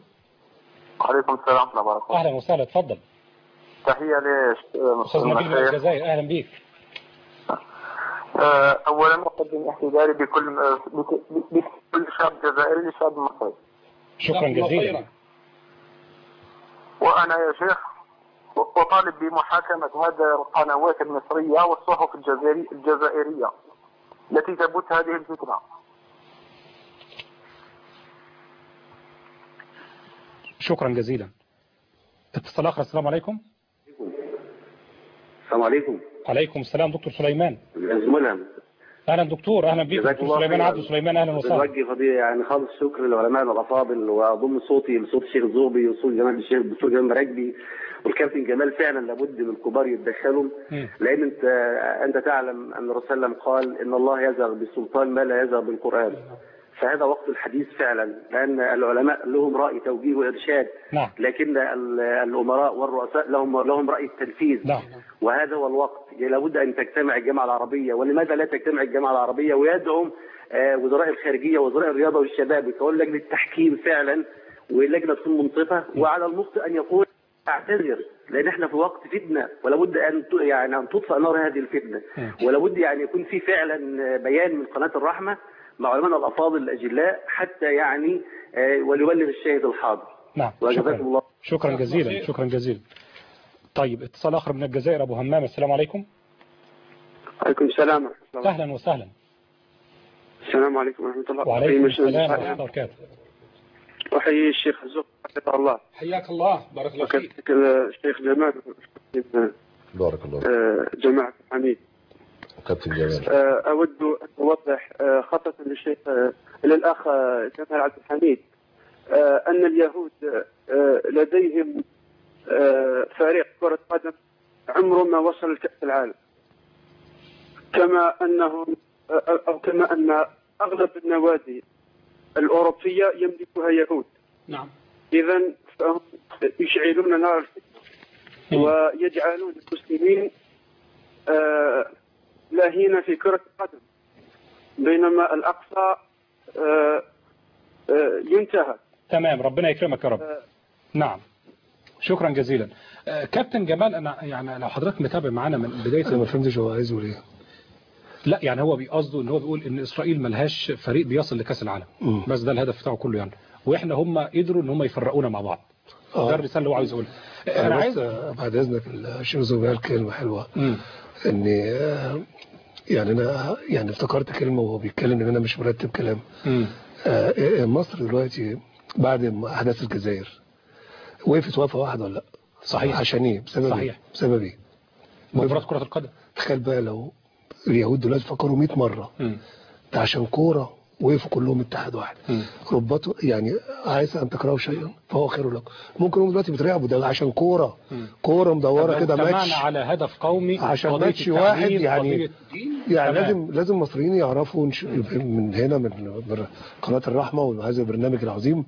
وعليكم السلام ورحمة الله وبركاته أهلا وسهلا اتفضل تحية أستاذ نبيل من الجزائر أهلا بيك آه، أولا أقدم اعتذاري بكل بك- بكل شاب جزائري لشاب مصري شكرا جزيلا وأنا يا شيخ أطالب بمحاكمة هذه القنوات المصرية والصحف الجزائري الجزائرية التي تبث هذه الفكرة شكرا جزيلا اتصال آخر السلام عليكم السلام عليكم عليكم السلام دكتور سليمان زملاء أهلا دكتور أهلا بيك جزاك دكتور الله سليمان خير. عبد سليمان أهلا وسهلا بوجه فضيلة يعني خالص الشكر للعلماء الافاضل واضم صوتي لصوت الشيخ زوبي وصوت جمال الشيخ الدكتور جمال مراكبي والكابتن جمال فعلا لابد من الكبار يتدخلوا لان انت انت تعلم ان الرسول صلى الله عليه وسلم قال ان الله يزغ بالسلطان ما لا يزغ بالقران فهذا وقت الحديث فعلا لان العلماء لهم راي توجيه وارشاد نعم لكن ال- الامراء والرؤساء لهم لهم راي التنفيذ نعم وهذا هو الوقت لابد ان تجتمع الجامعه العربيه ولماذا لا تجتمع الجامعه العربيه ويدعم آه، وزراء الخارجيه وزراء الرياضه والشباب يكون لجنه تحكيم فعلا واللجنه تكون منصفه وعلى المخطئ ان يقول اعتذر لان احنا في وقت فتنه ولابد ان ت- يعني ان تطفأ نار هذه الفتنه ولابد يعني يكون في فعلا بيان من قناه الرحمه مع علمائنا الافاضل الاجلاء حتى يعني آه، وليبلغ الشاهد الحاضر نعم وجزاكم شكرا الله شكرا جزيلا شكرا جزيلا طيب اتصال آخر من الجزائر أبو همام السلام عليكم عليكم السلام ورحمة الله أهلا وسهلا السلام عليكم ورحمة الله وعليكم أحيي مشاهد السلام الحلقة. ورحمة الله وبركاته أحيي الشيخ زوق حفظه الله حياك الله بارك الله فيك وكذلك الشيخ جمال بارك الله آه، جماعة حميد كابتن جمال آه، أود أن أوضح آه، خاصة للشيخ آه، للأخ آه، جمال عبد الحميد آه، أن اليهود آه، لديهم آه، فريق كرة قدم عمره ما وصل لكأس العالم كما أنهم آه، أو كما أن أغلب النوادي الأوروبية يملكها يهود نعم إذا فهم يشعلون نار الفتنة ويجعلون المسلمين آه، لاهين في كرة القدم بينما الأقصى آه، آه، ينتهى تمام ربنا يكرمك يا رب نعم شكرا جزيلا آه، كابتن جمال انا يعني لو حضرتك متابع معانا من بدايه انا ما فهمتش هو عايز يقول ايه لا يعني هو بيقصده ان هو بيقول ان اسرائيل ملهاش فريق بيصل لكاس العالم مم. بس ده الهدف بتاعه كله يعني واحنا هم قدروا ان هم يفرقونا مع بعض آه. ده الرساله اللي هو عايز يقولها انا انا عايز بس بعد اذنك الشيخ زوبي قال كلمه حلوه مم. ان آه، يعني انا يعني افتكرت كلمه وهو بيتكلم ان انا مش مرتب كلام مم. آه، آه، مصر دلوقتي بعد ما احداث الجزائر وقفت وقفه واحده ولا لا صحيح. عشان ايه بسبب صحيح. ايه بسبب ايه مباراه كره القدم تخيل بقى لو اليهود دلوقتي فكروا 100 مره مم. ده عشان كوره وقفوا كلهم اتحاد واحد مم. ربطوا يعني عايز ان تكرهوا شيئا فهو خير لكم ممكن هم دلوقتي بيترعبوا ده عشان كوره مم. كوره طب مدوره لو كده اجتمعنا ماتش على هدف قومي عشان قضية ماتش التعليم، واحد يعني قضية يعني تمام. لازم لازم المصريين يعرفوا نش- من هنا من من قناه الرحمه وهذا البرنامج العظيم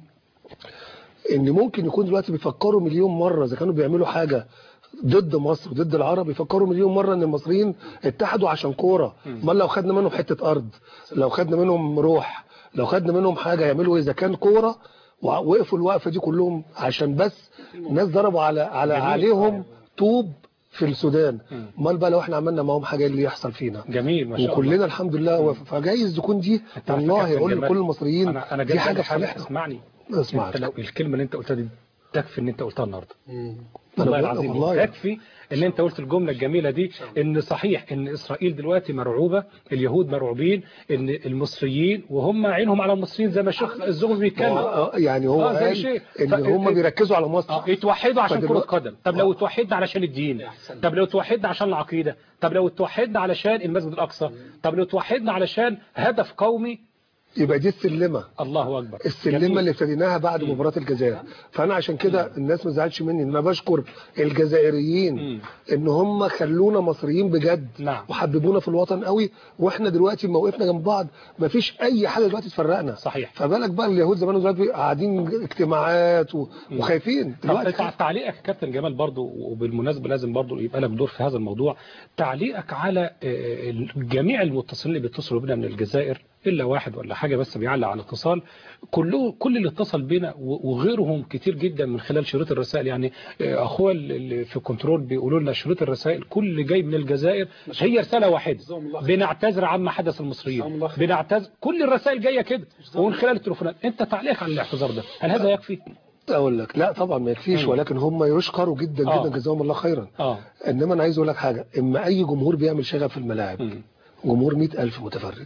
ان ممكن يكون دلوقتي بيفكروا مليون مره اذا كانوا بيعملوا حاجه ضد مصر وضد العرب يفكروا مليون مره ان المصريين اتحدوا عشان كوره امال لو خدنا منهم حته ارض لو خدنا منهم روح لو خدنا منهم حاجه يعملوا اذا كان كوره وقفوا الوقفه دي كلهم عشان بس ناس ضربوا على على جميل. عليهم طوب في السودان امال بقى لو احنا عملنا معاهم حاجه إيه اللي يحصل فينا جميل ما شاء الله وكلنا الحمد لله وف- فجايز تكون دي أنت عارف يا والله كابتن يقول جمال، لكل المصريين انا انا دي جاي حاجه حاجه في حاجه صالحنا اسمعني اسمعك. انت لو الكلمه اللي انت قلتها دي تكفي ان انت قلتها النهارده أنا والله بقول- العظيم والله. يكفي ان انت قلت الجمله الجميله دي ان صحيح ان اسرائيل دلوقتي مرعوبه اليهود مرعوبين ان المصريين وهم عينهم على المصريين زي ما الشيخ الزغبي بيتكلم آه، يعني هو آه، زي قال شيء. ان ف- هم بيركزوا على مصر اه يتوحدوا عشان كرة فدلوقتي- قدم طب لو اتوحدنا علشان الدين طب لو اتوحدنا عشان العقيدة طب لو اتوحدنا علشان المسجد الأقصى طب لو اتوحدنا علشان هدف قومي يبقى دي السلمه الله أكبر السلمه جميل. اللي ابتديناها بعد مباراه الجزائر فانا عشان كده الناس ما زعلتش مني ان انا بشكر الجزائريين ان هم خلونا مصريين بجد نعم. وحببونا في الوطن قوي واحنا دلوقتي ما وقفنا جنب بعض ما فيش اي حاجه دلوقتي تفرقنا صحيح فبالك بقى اليهود زمان دلوقتي قاعدين اجتماعات و... وخايفين طب تع- تعليقك يا كابتن جمال برضو وبالمناسبة لازم برضو يبقى لك دور في هذا الموضوع تعليقك على آه، جميع المتصلين اللي بيتصلوا بنا من الجزائر إلا واحد ولا حاجة بس بيعلق على الاتصال كله كل اللي اتصل بينا و- وغيرهم كتير جدا من خلال شريط الرسائل يعني آه، أخويا اللي في كنترول بيقولوا لنا شريط الرسائل كل اللي جاي من الجزائر هي رسالة واحدة بنعتذر عما حدث المصريين بنعتذر كل الرسائل جاية كده ومن خلال التليفونات أنت تعليقك على الاعتذار ده هل هذا يكفي؟ اقول لك لا طبعا ما يكفيش مم. ولكن هم يشكروا جدا آه. جدا جزاهم الله خيرا اه انما انا عايز اقول لك حاجه اما اي جمهور بيعمل شغف في الملاعب جمهور 100000 متفرج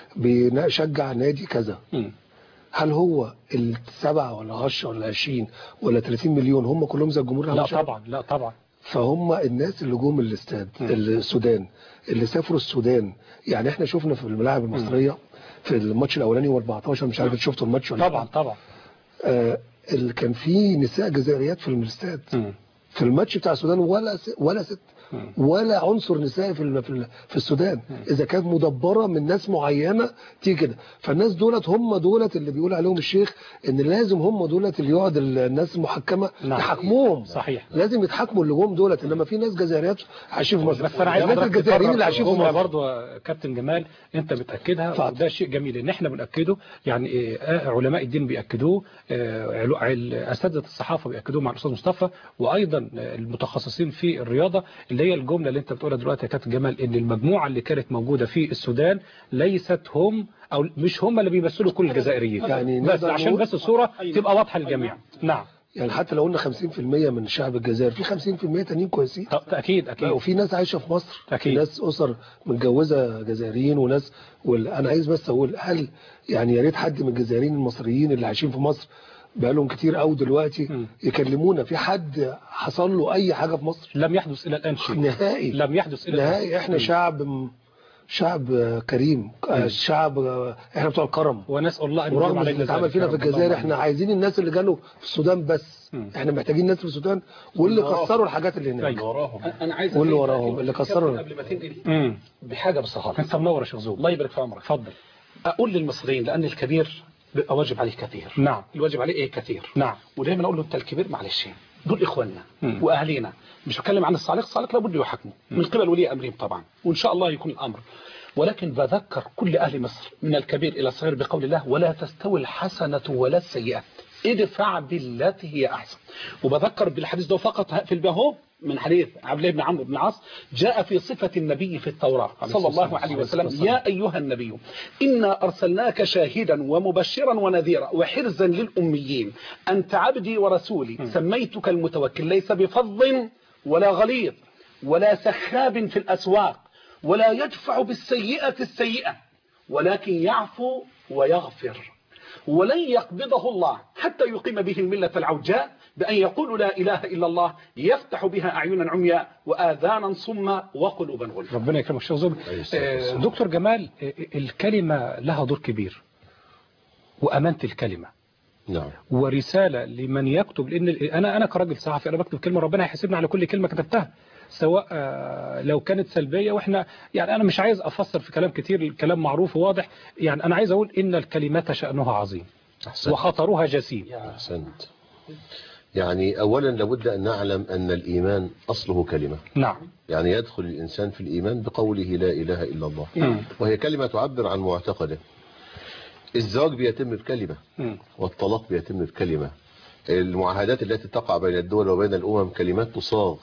بيشجع نادي كذا هل هو السبعة ولا 10 ولا 20 ولا 30 مليون هم كلهم زي الجمهور اللي لا عمل شغف؟ طبعا لا طبعا فهم الناس اللي جم الاستاد السودان اللي سافروا السودان يعني احنا شفنا في الملاعب المصريه في الماتش الاولاني و14 مش عارف انت شفتوا الماتش ولا طبعا طبعا آه اللي كان فيه نساء جزائريات في الاستاد في الماتش بتاع السودان ولا س... ولا ست ولا عنصر نسائي في ال- في ال- في السودان اذا كانت مدبره من ناس معينه تيجي كده فالناس دولت هم دولت اللي بيقول عليهم الشيخ ان لازم هم دولت اللي يقعد ال- الناس المحكمه نعم. يحاكموهم صحيح لازم يتحاكموا اللي جم دولت انما في ناس جزائريات عايشين في مصر بس انا عايز الناس حضرتك الجزائريين اللي تفرق عايشين في جملة مصر برضو يا كابتن جمال انت بتاكدها وده شيء جميل ان احنا بناكده يعني إيه، آه، علماء الدين بياكدوه آه، علو- عل- اساتذه الصحافه بياكدوه مع الاستاذ مصطفى وايضا آه، المتخصصين في الرياضه اللي هي الجمله اللي انت بتقولها دلوقتي يا كابتن جمال ان المجموعه اللي كانت موجوده في السودان ليست هم او مش هم اللي بيمثلوا كل الجزائريين يعني بس نقدر عشان نقول- بس الصوره تبقى واضحه للجميع نعم يعني حتى لو قلنا 50% من شعب الجزائر في 50% تانيين كويسين اكيد اكيد وفي ناس عايشه في مصر أكيد. في ناس اسر متجوزه جزائريين وناس وال... انا عايز بس اقول هل يعني يا ريت حد من الجزائريين المصريين اللي عايشين في مصر بقالهم كتير قوي دلوقتي يكلمونا في حد حصل له اي حاجه في مصر لم يحدث الى الان شيء نهائي لم يحدث الى الآن. نهائي احنا شعب م... شعب آه، كريم آه، شعب آه، احنا بتوع الكرم ونسال الله ان ورغم يتوب اللي علينا اتعمل ذلك فينا يا في رب. الجزائر اللهم احنا آمين. عايزين الناس اللي جالوا في السودان بس احنا محتاجين ناس في السودان واللي وراهم. كسروا الحاجات اللي هناك انا عايز واللي أفيد وراهم اللي كسروا قبل ما تنقل امم بحاجه بصراحه انت منور يا شيخ زوب الله يبارك في عمرك اتفضل اقول للمصريين لان الكبير بيبقى واجب عليه كثير نعم الواجب عليه ايه كثير نعم ودايما اقول له انت الكبير معلش دول اخواننا مم. واهالينا مش بتكلم عن الصالح الصالح لابد يحاكموا من قبل ولي امرهم طبعا وان شاء الله يكون الامر ولكن بذكر كل اهل مصر من الكبير الى الصغير بقول الله ولا تستوي الحسنه ولا السيئه ادفع بالتي هي احسن وبذكر بالحديث ده فقط في البهوب من حديث عبد الله بن عمرو بن العاص جاء في صفة النبي في التوراة صلى الله عليه وسلم يا أيها النبي إنا أرسلناك شاهدا ومبشرا ونذيرا وحرزا للأميين أنت عبدي ورسولي سميتك المتوكل ليس بفظ ولا غليظ ولا سخاب في الأسواق ولا يدفع بالسيئة السيئة ولكن يعفو ويغفر ولن يقبضه الله حتى يقيم به الملة العوجاء بأن يقول لا إله إلا الله يفتح بها أعينا عمياء وآذانا صما وقلوبا غلفا ربنا يكرمك شيخ زوب آه، دكتور جمال آه، الكلمة لها دور كبير وأمانة الكلمة نعم ورسالة لمن يكتب لأن أنا أنا كراجل صحفي أنا بكتب كلمة ربنا هيحاسبني على كل كلمة كتبتها سواء آه، لو كانت سلبية وإحنا يعني أنا مش عايز أفسر في كلام كتير الكلام معروف وواضح يعني أنا عايز أقول إن الكلمات شأنها عظيم أحسنت. وخطرها جسيم أحسنت يعني أولا لابد أن نعلم أن الإيمان أصله كلمة نعم يعني يدخل الإنسان في الإيمان بقوله لا إله إلا الله مم. وهي كلمة تعبر عن معتقده الزواج بيتم بكلمة مم. والطلاق بيتم بكلمة المعاهدات التي تقع بين الدول وبين الأمم كلمات تصاغ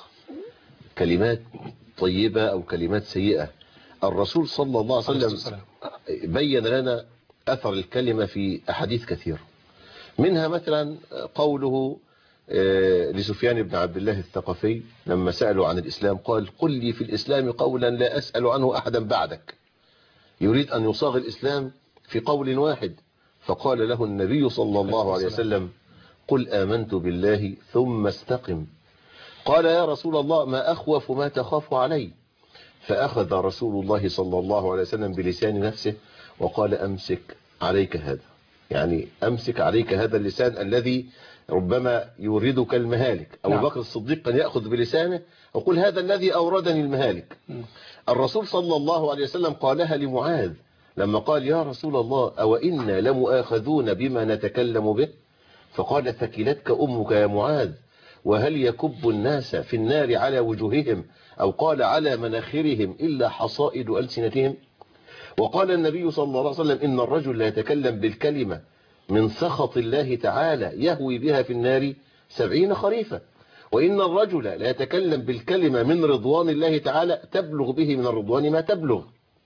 كلمات طيبة أو كلمات سيئة الرسول صلى الله عليه وسلم بين لنا أثر الكلمة في أحاديث كثيرة منها مثلا قوله آه، لسفيان بن عبد الله الثقفي لما سألوا عن الإسلام قال قل لي في الإسلام قولا لا أسأل عنه أحدا بعدك يريد أن يصاغ الإسلام في قول واحد فقال له النبي صلى الله عليه وسلم قل آمنت بالله ثم استقم قال يا رسول الله ما أخوف ما تخاف علي فأخذ رسول الله صلى الله عليه وسلم بلسان نفسه وقال أمسك عليك هذا يعني أمسك عليك هذا اللسان الذي ربما يوردك المهالك أبو نعم. بكر الصديق كان يأخذ بلسانه وقل هذا الذي أوردني المهالك الرسول صلى الله عليه وسلم قالها لمعاذ لما قال يا رسول الله أو إنا لمؤاخذون بما نتكلم به فقال ثكلتك أمك يا معاذ وهل يكب الناس في النار على وجوههم أو قال على مناخرهم إلا حصائد ألسنتهم وقال النبي صلى الله عليه وسلم إن الرجل لا يتكلم بالكلمة من سخط الله تعالى يهوي بها في النار سبعين خريفا وإن الرجل لا يتكلم بالكلمة من رضوان الله تعالى تبلغ به من الرضوان ما تبلغ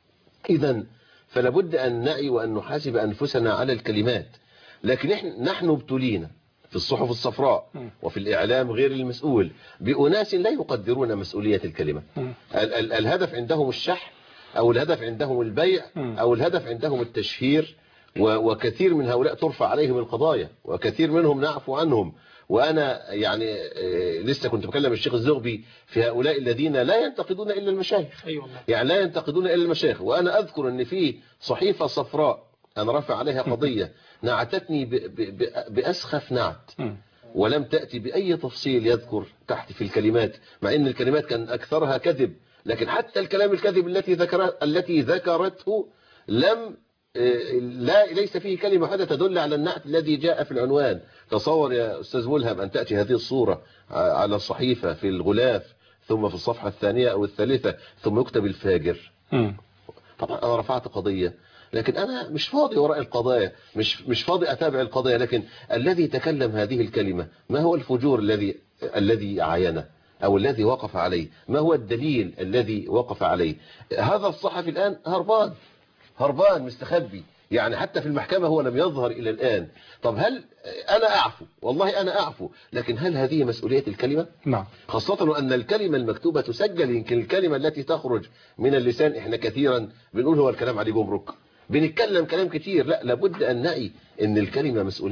إذا فلابد أن نعي وأن نحاسب أنفسنا على الكلمات لكن إحنا نحن ابتلينا في الصحف الصفراء وفي الإعلام غير المسؤول بأناس لا يقدرون مسؤولية الكلمة ال ال الهدف عندهم الشح أو الهدف عندهم البيع أو الهدف عندهم التشهير و- وكثير من هؤلاء ترفع عليهم القضايا وكثير منهم نعفو عنهم وأنا يعني آه، لسه كنت بكلم الشيخ الزغبي في هؤلاء الذين لا ينتقدون إلا المشايخ أيوة يعني لا ينتقدون إلا المشايخ وأنا أذكر أن في صحيفة صفراء أنا رافع عليها قضية نعتتني ب- ب- ب- بأسخف نعت ولم تأتي بأي تفصيل يذكر تحت في الكلمات مع أن الكلمات كان أكثرها كذب لكن حتى الكلام الكذب التي ذكر التي ذكرته لم آه، لا ليس فيه كلمة واحدة تدل على النعت الذي جاء في العنوان تصور يا أستاذ ملهم أن تأتي هذه الصورة ع- على الصحيفة في الغلاف ثم في الصفحة الثانية أو الثالثة ثم يكتب الفاجر طبعا أنا رفعت قضية لكن أنا مش فاضي وراء القضايا مش مش فاضي أتابع القضايا لكن الذي تكلم هذه الكلمة ما هو الفجور الذي الذي عاينه أو الذي وقف عليه ما هو الدليل الذي وقف عليه هذا الصحفي الآن هربان هربان مستخبي يعني حتى في المحكمة هو لم يظهر إلى الآن طب هل أنا أعفو والله أنا أعفو لكن هل هذه مسؤولية الكلمة نعم خاصة وأن الكلمة المكتوبة تسجل يمكن الكلمة التي تخرج من اللسان إحنا كثيرا بنقول هو الكلام عليه جمرك بنتكلم كلام كتير لا لابد أن نعي أن الكلمة مسؤولية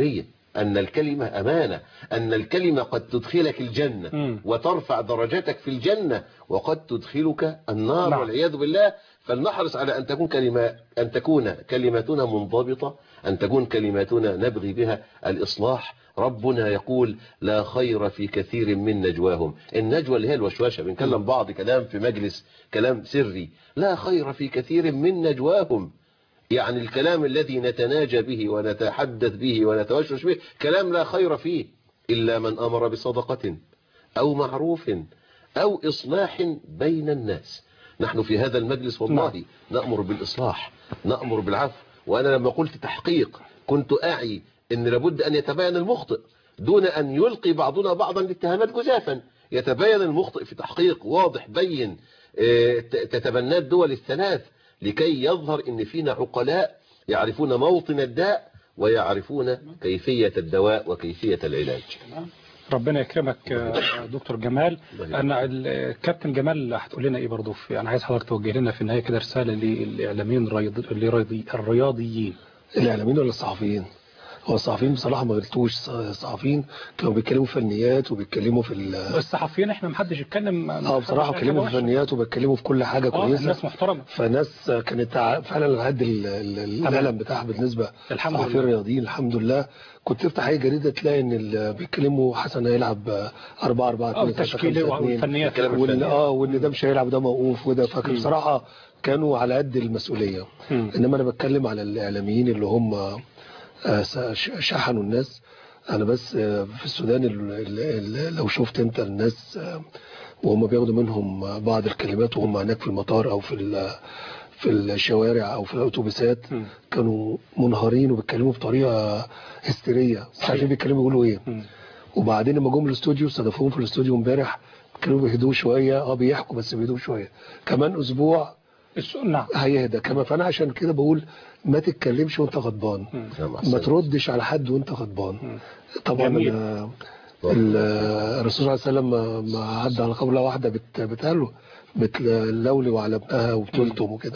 أن الكلمة أمانة أن الكلمة قد تدخلك الجنة وترفع درجاتك في الجنة وقد تدخلك النار نعم. والعياذ بالله فلنحرص على أن تكون كلمة أن تكون كلماتنا منضبطة أن تكون كلماتنا نبغي بها الإصلاح ربنا يقول لا خير في كثير من نجواهم النجوى اللي هي الوشوشة بنكلم بعض كلام في مجلس كلام سري لا خير في كثير من نجواهم يعني الكلام الذي نتناجى به ونتحدث به ونتوشوش به كلام لا خير فيه إلا من أمر بصدقة أو معروف أو إصلاح بين الناس نحن في هذا المجلس والله نأمر بالإصلاح نأمر بالعفو وأنا لما قلت تحقيق كنت أعي أن لابد أن يتبين المخطئ دون أن يلقي بعضنا بعضا الاتهامات جزافا يتبين المخطئ في تحقيق واضح بين آه، ت- تتبناه الدول الثلاث لكي يظهر ان فينا عقلاء يعرفون موطن الداء ويعرفون كيفية الدواء وكيفية العلاج ربنا يكرمك آه، دكتور جمال انا الكابتن جمال هتقول لنا ايه برضه في انا عايز حضرتك توجه لنا في النهايه كده رساله للاعلاميين الرياض- الرياضي- الرياضيين الاعلاميين ولا الصحفيين هو الصحفيين بصراحه ما غلطوش الص- الصحفيين كانوا بيتكلموا في فنيات وبيتكلموا في ال- الصحفيين احنا محدش يتكلم اه بصراحه بيتكلموا في فنيات وبيتكلموا في كل حاجه اه كويسه الناس محترمه فناس كانت ع- فعلا على قد ال- ال- القلم بتاعها بالنسبه الحمد للصحفيين لله. الرياضيين الحمد لله كنت تفتح اي جريده تلاقي ان ال- بيتكلموا حسن هيلعب 4 4 اه التشكيل والفنيات وان اه وان ده مش هيلعب ده موقوف وده فكان بصراحه كانوا على قد المسؤوليه انما انا بتكلم على الاعلاميين اللي هم آه، ش- شحنوا الناس انا بس آه، في السودان ال- ال- ال- لو شفت انت الناس آه، وهم بياخدوا منهم بعض الكلمات وهم هناك في المطار او في ال- في الشوارع او في الاتوبيسات كانوا منهارين وبيتكلموا بطريقه هستيريه مش عارفين بيتكلموا يقولوا ايه وبعدين لما جم الاستوديو استضافوهم في الاستوديو امبارح كانوا بيهدوا شويه اه بيحكوا بس بيهدوا شويه كمان اسبوع نعم هيهدى كمان فانا عشان كده بقول ما تتكلمش وانت غضبان ما تردش على حد وانت غضبان طبعا جميل. أنا ال- الرسول صلى الله عليه وسلم ما- ما عدى على قبله واحده بت- بتقاله بتلولي على ابنها وبتلتم وكده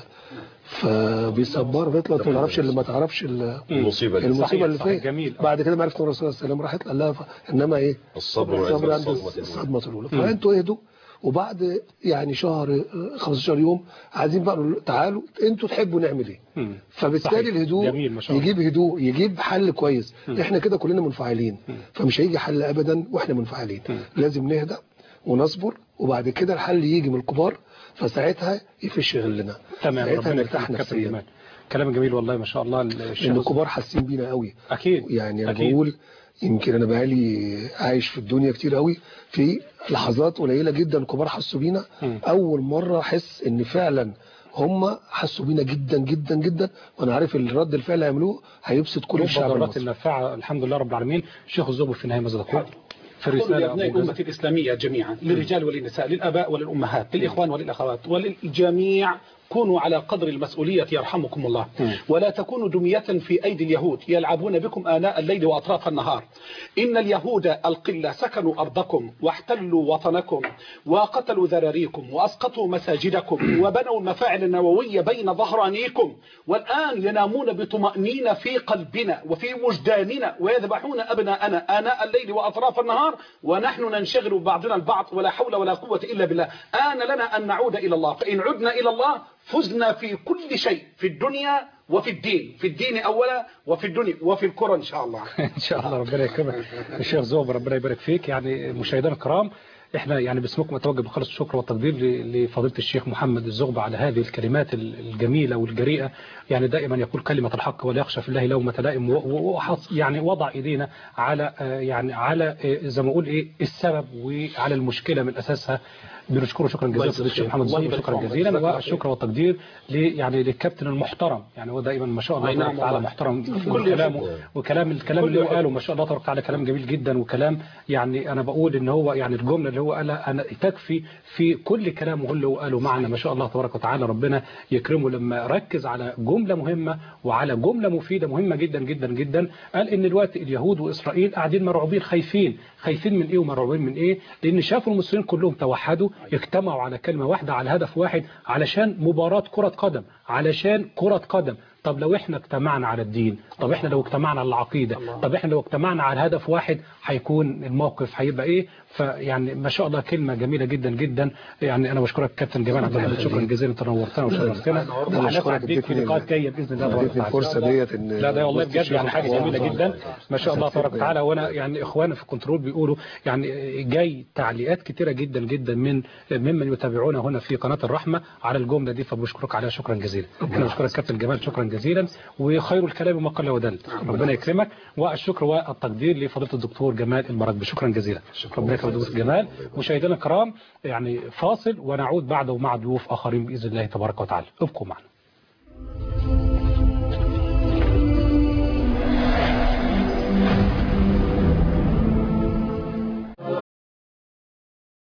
فبيصبر بيطلع انت ما تعرفش اللي ما تعرفش ال- المصيبة اللي- المصيبه صحيح، اللي صحيح، فيها جميل. بعد كده ما عرفت الرسول صلى الله عليه وسلم راحت قال لها ف... انما ايه الصبر عند الصبر عند الصدمة الأولى. الصدمه الاولى مم. فانتوا اهدوا وبعد يعني شهر آه، 15 يوم عايزين بقى نقول تعالوا انتوا تحبوا نعمل ايه فبالتالي صحيح. الهدوء جميل ما شاء الله. يجيب هدوء يجيب حل كويس مم. احنا كده كلنا منفعلين فمش هيجي حل ابدا واحنا منفعلين لازم نهدى ونصبر وبعد كده الحل يجي من الكبار فساعتها يفش غلنا تمام ساعتها ربنا نرتاح يكرمك كابتن نفسيا جمال كلام جميل والله ما شاء الله الشيخ ان الكبار حاسين بينا قوي اكيد يعني انا أكيد. بقول يمكن انا بقالي عايش في الدنيا كتير قوي في لحظات قليله جدا الكبار حسوا بينا اول مره احس ان فعلا هم حسوا بينا جدا جدا جدا وانا عارف الرد الفعل اللي هيعملوه هيبسط كل الشعب المبادرات المصري النافعه الحمد لله رب العالمين شيخ الزوبي في النهايه ماذا تقول في أقول الرساله لأبناء أبو الأمة جزء. الإسلامية جميعا للرجال وللنساء للآباء وللأمهات للإخوان وللأخوات وللجميع كونوا على قدر المسؤولية يرحمكم الله ولا تكونوا دمية في أيدي اليهود يلعبون بكم آناء الليل وأطراف النهار إن اليهود القلة سكنوا أرضكم واحتلوا وطنكم وقتلوا ذراريكم وأسقطوا مساجدكم وبنوا المفاعل النووية بين ظهرانيكم والآن ينامون بطمأنينة في قلبنا وفي وجداننا ويذبحون أبناءنا آناء الليل وأطراف النهار ونحن ننشغل بعضنا البعض ولا حول ولا قوة إلا بالله آن لنا أن نعود إلى الله فإن عدنا إلى الله فزنا في كل شيء في الدنيا وفي الدين في الدين أولا وفي الدنيا وفي الكرة إن شاء الله ان شاء الله ربنا يكرمك الشيخ زوب ربنا يبارك فيك يعني مشاهدينا الكرام احنا يعني باسمكم اتوجه بخالص الشكر والتقدير ل- لفضيله الشيخ محمد الزغبة على هذه الكلمات ال- الجميله والجريئه يعني دائما يقول كلمه الحق ولا يخشى في الله لومه لائم و- و- وحص يعني وضع ايدينا على آه، يعني على آه، زي ما اقول ايه السبب وعلى المشكله من اساسها بنشكره شكرا الله جزيلا يجزيك فضيله الشيخ خير. محمد الله الزغبة يبارك شكرا فيك. جزيلا جزاك الله خير. والشكر والتقدير ل يعني للكابتن المحترم يعني هو دائما ما شاء الله أي تبارك نعم وتعالى والله. محترم في كل كلامه يحب. وكلام الكلام كل اللي هو يحب. قاله ما شاء الله تبارك وتعالى كلام جميل جدا وكلام يعني انا بقول ان هو يعني الجمله اللي هو قالها انا تكفي في كل كلامه اللي هو قاله معنا ما شاء الله تبارك وتعالى ربنا يكرمه لما ركز على جمله مهمه وعلى جمله مفيده مهمه جدا جدا جدا قال ان الوقت اليهود واسرائيل قاعدين مرعوبين خايفين خايفين من ايه ومرعوبين من ايه لان شافوا المسلمين كلهم توحدوا اجتمعوا على كلمه واحده على هدف واحد علشان مباراه كره قدم علشان كره قدم طب لو احنا اجتمعنا على الدين طب احنا لو اجتمعنا على العقيدة طب احنا لو اجتمعنا على هدف واحد هيكون الموقف هيبقى ايه فيعني ما شاء الله كلمة جميلة جدا جدا يعني انا بشكرك كابتن جمال عبد الحميد شكرا جزيلا انت نورتنا وشرفتنا أنا وهنسعد بشكرك بيك في اديتني- لقاءات جايه باذن الله تبارك اديتني وتعالى. الفرصة ديت إن لا ده والله وسط بجد يعني الشيوخ حاجه الكرام جميله طبعاً. جدا ما شاء الله أستفيد تبارك وتعالى وانا يعني اخواني في الكنترول بيقولوا يعني جاي تعليقات كتيره جدا جدا من ممن يتابعونا هنا في قناه الرحمه على الجمله دي فبشكرك عليها شكرا جزيلا انا بشكرك كابتن جمال شكرا جزيلا وخير الكلام ما قل ودل ربنا يكرمك والشكر والتقدير لفضيله الدكتور جمال المراكبي شكرا جزيلا ربنا يكرمك دكتور جمال مشاهدينا الكرام يعني فاصل ونعود بعده مع ضيوف اخرين باذن الله تبارك وتعالى ابقوا معنا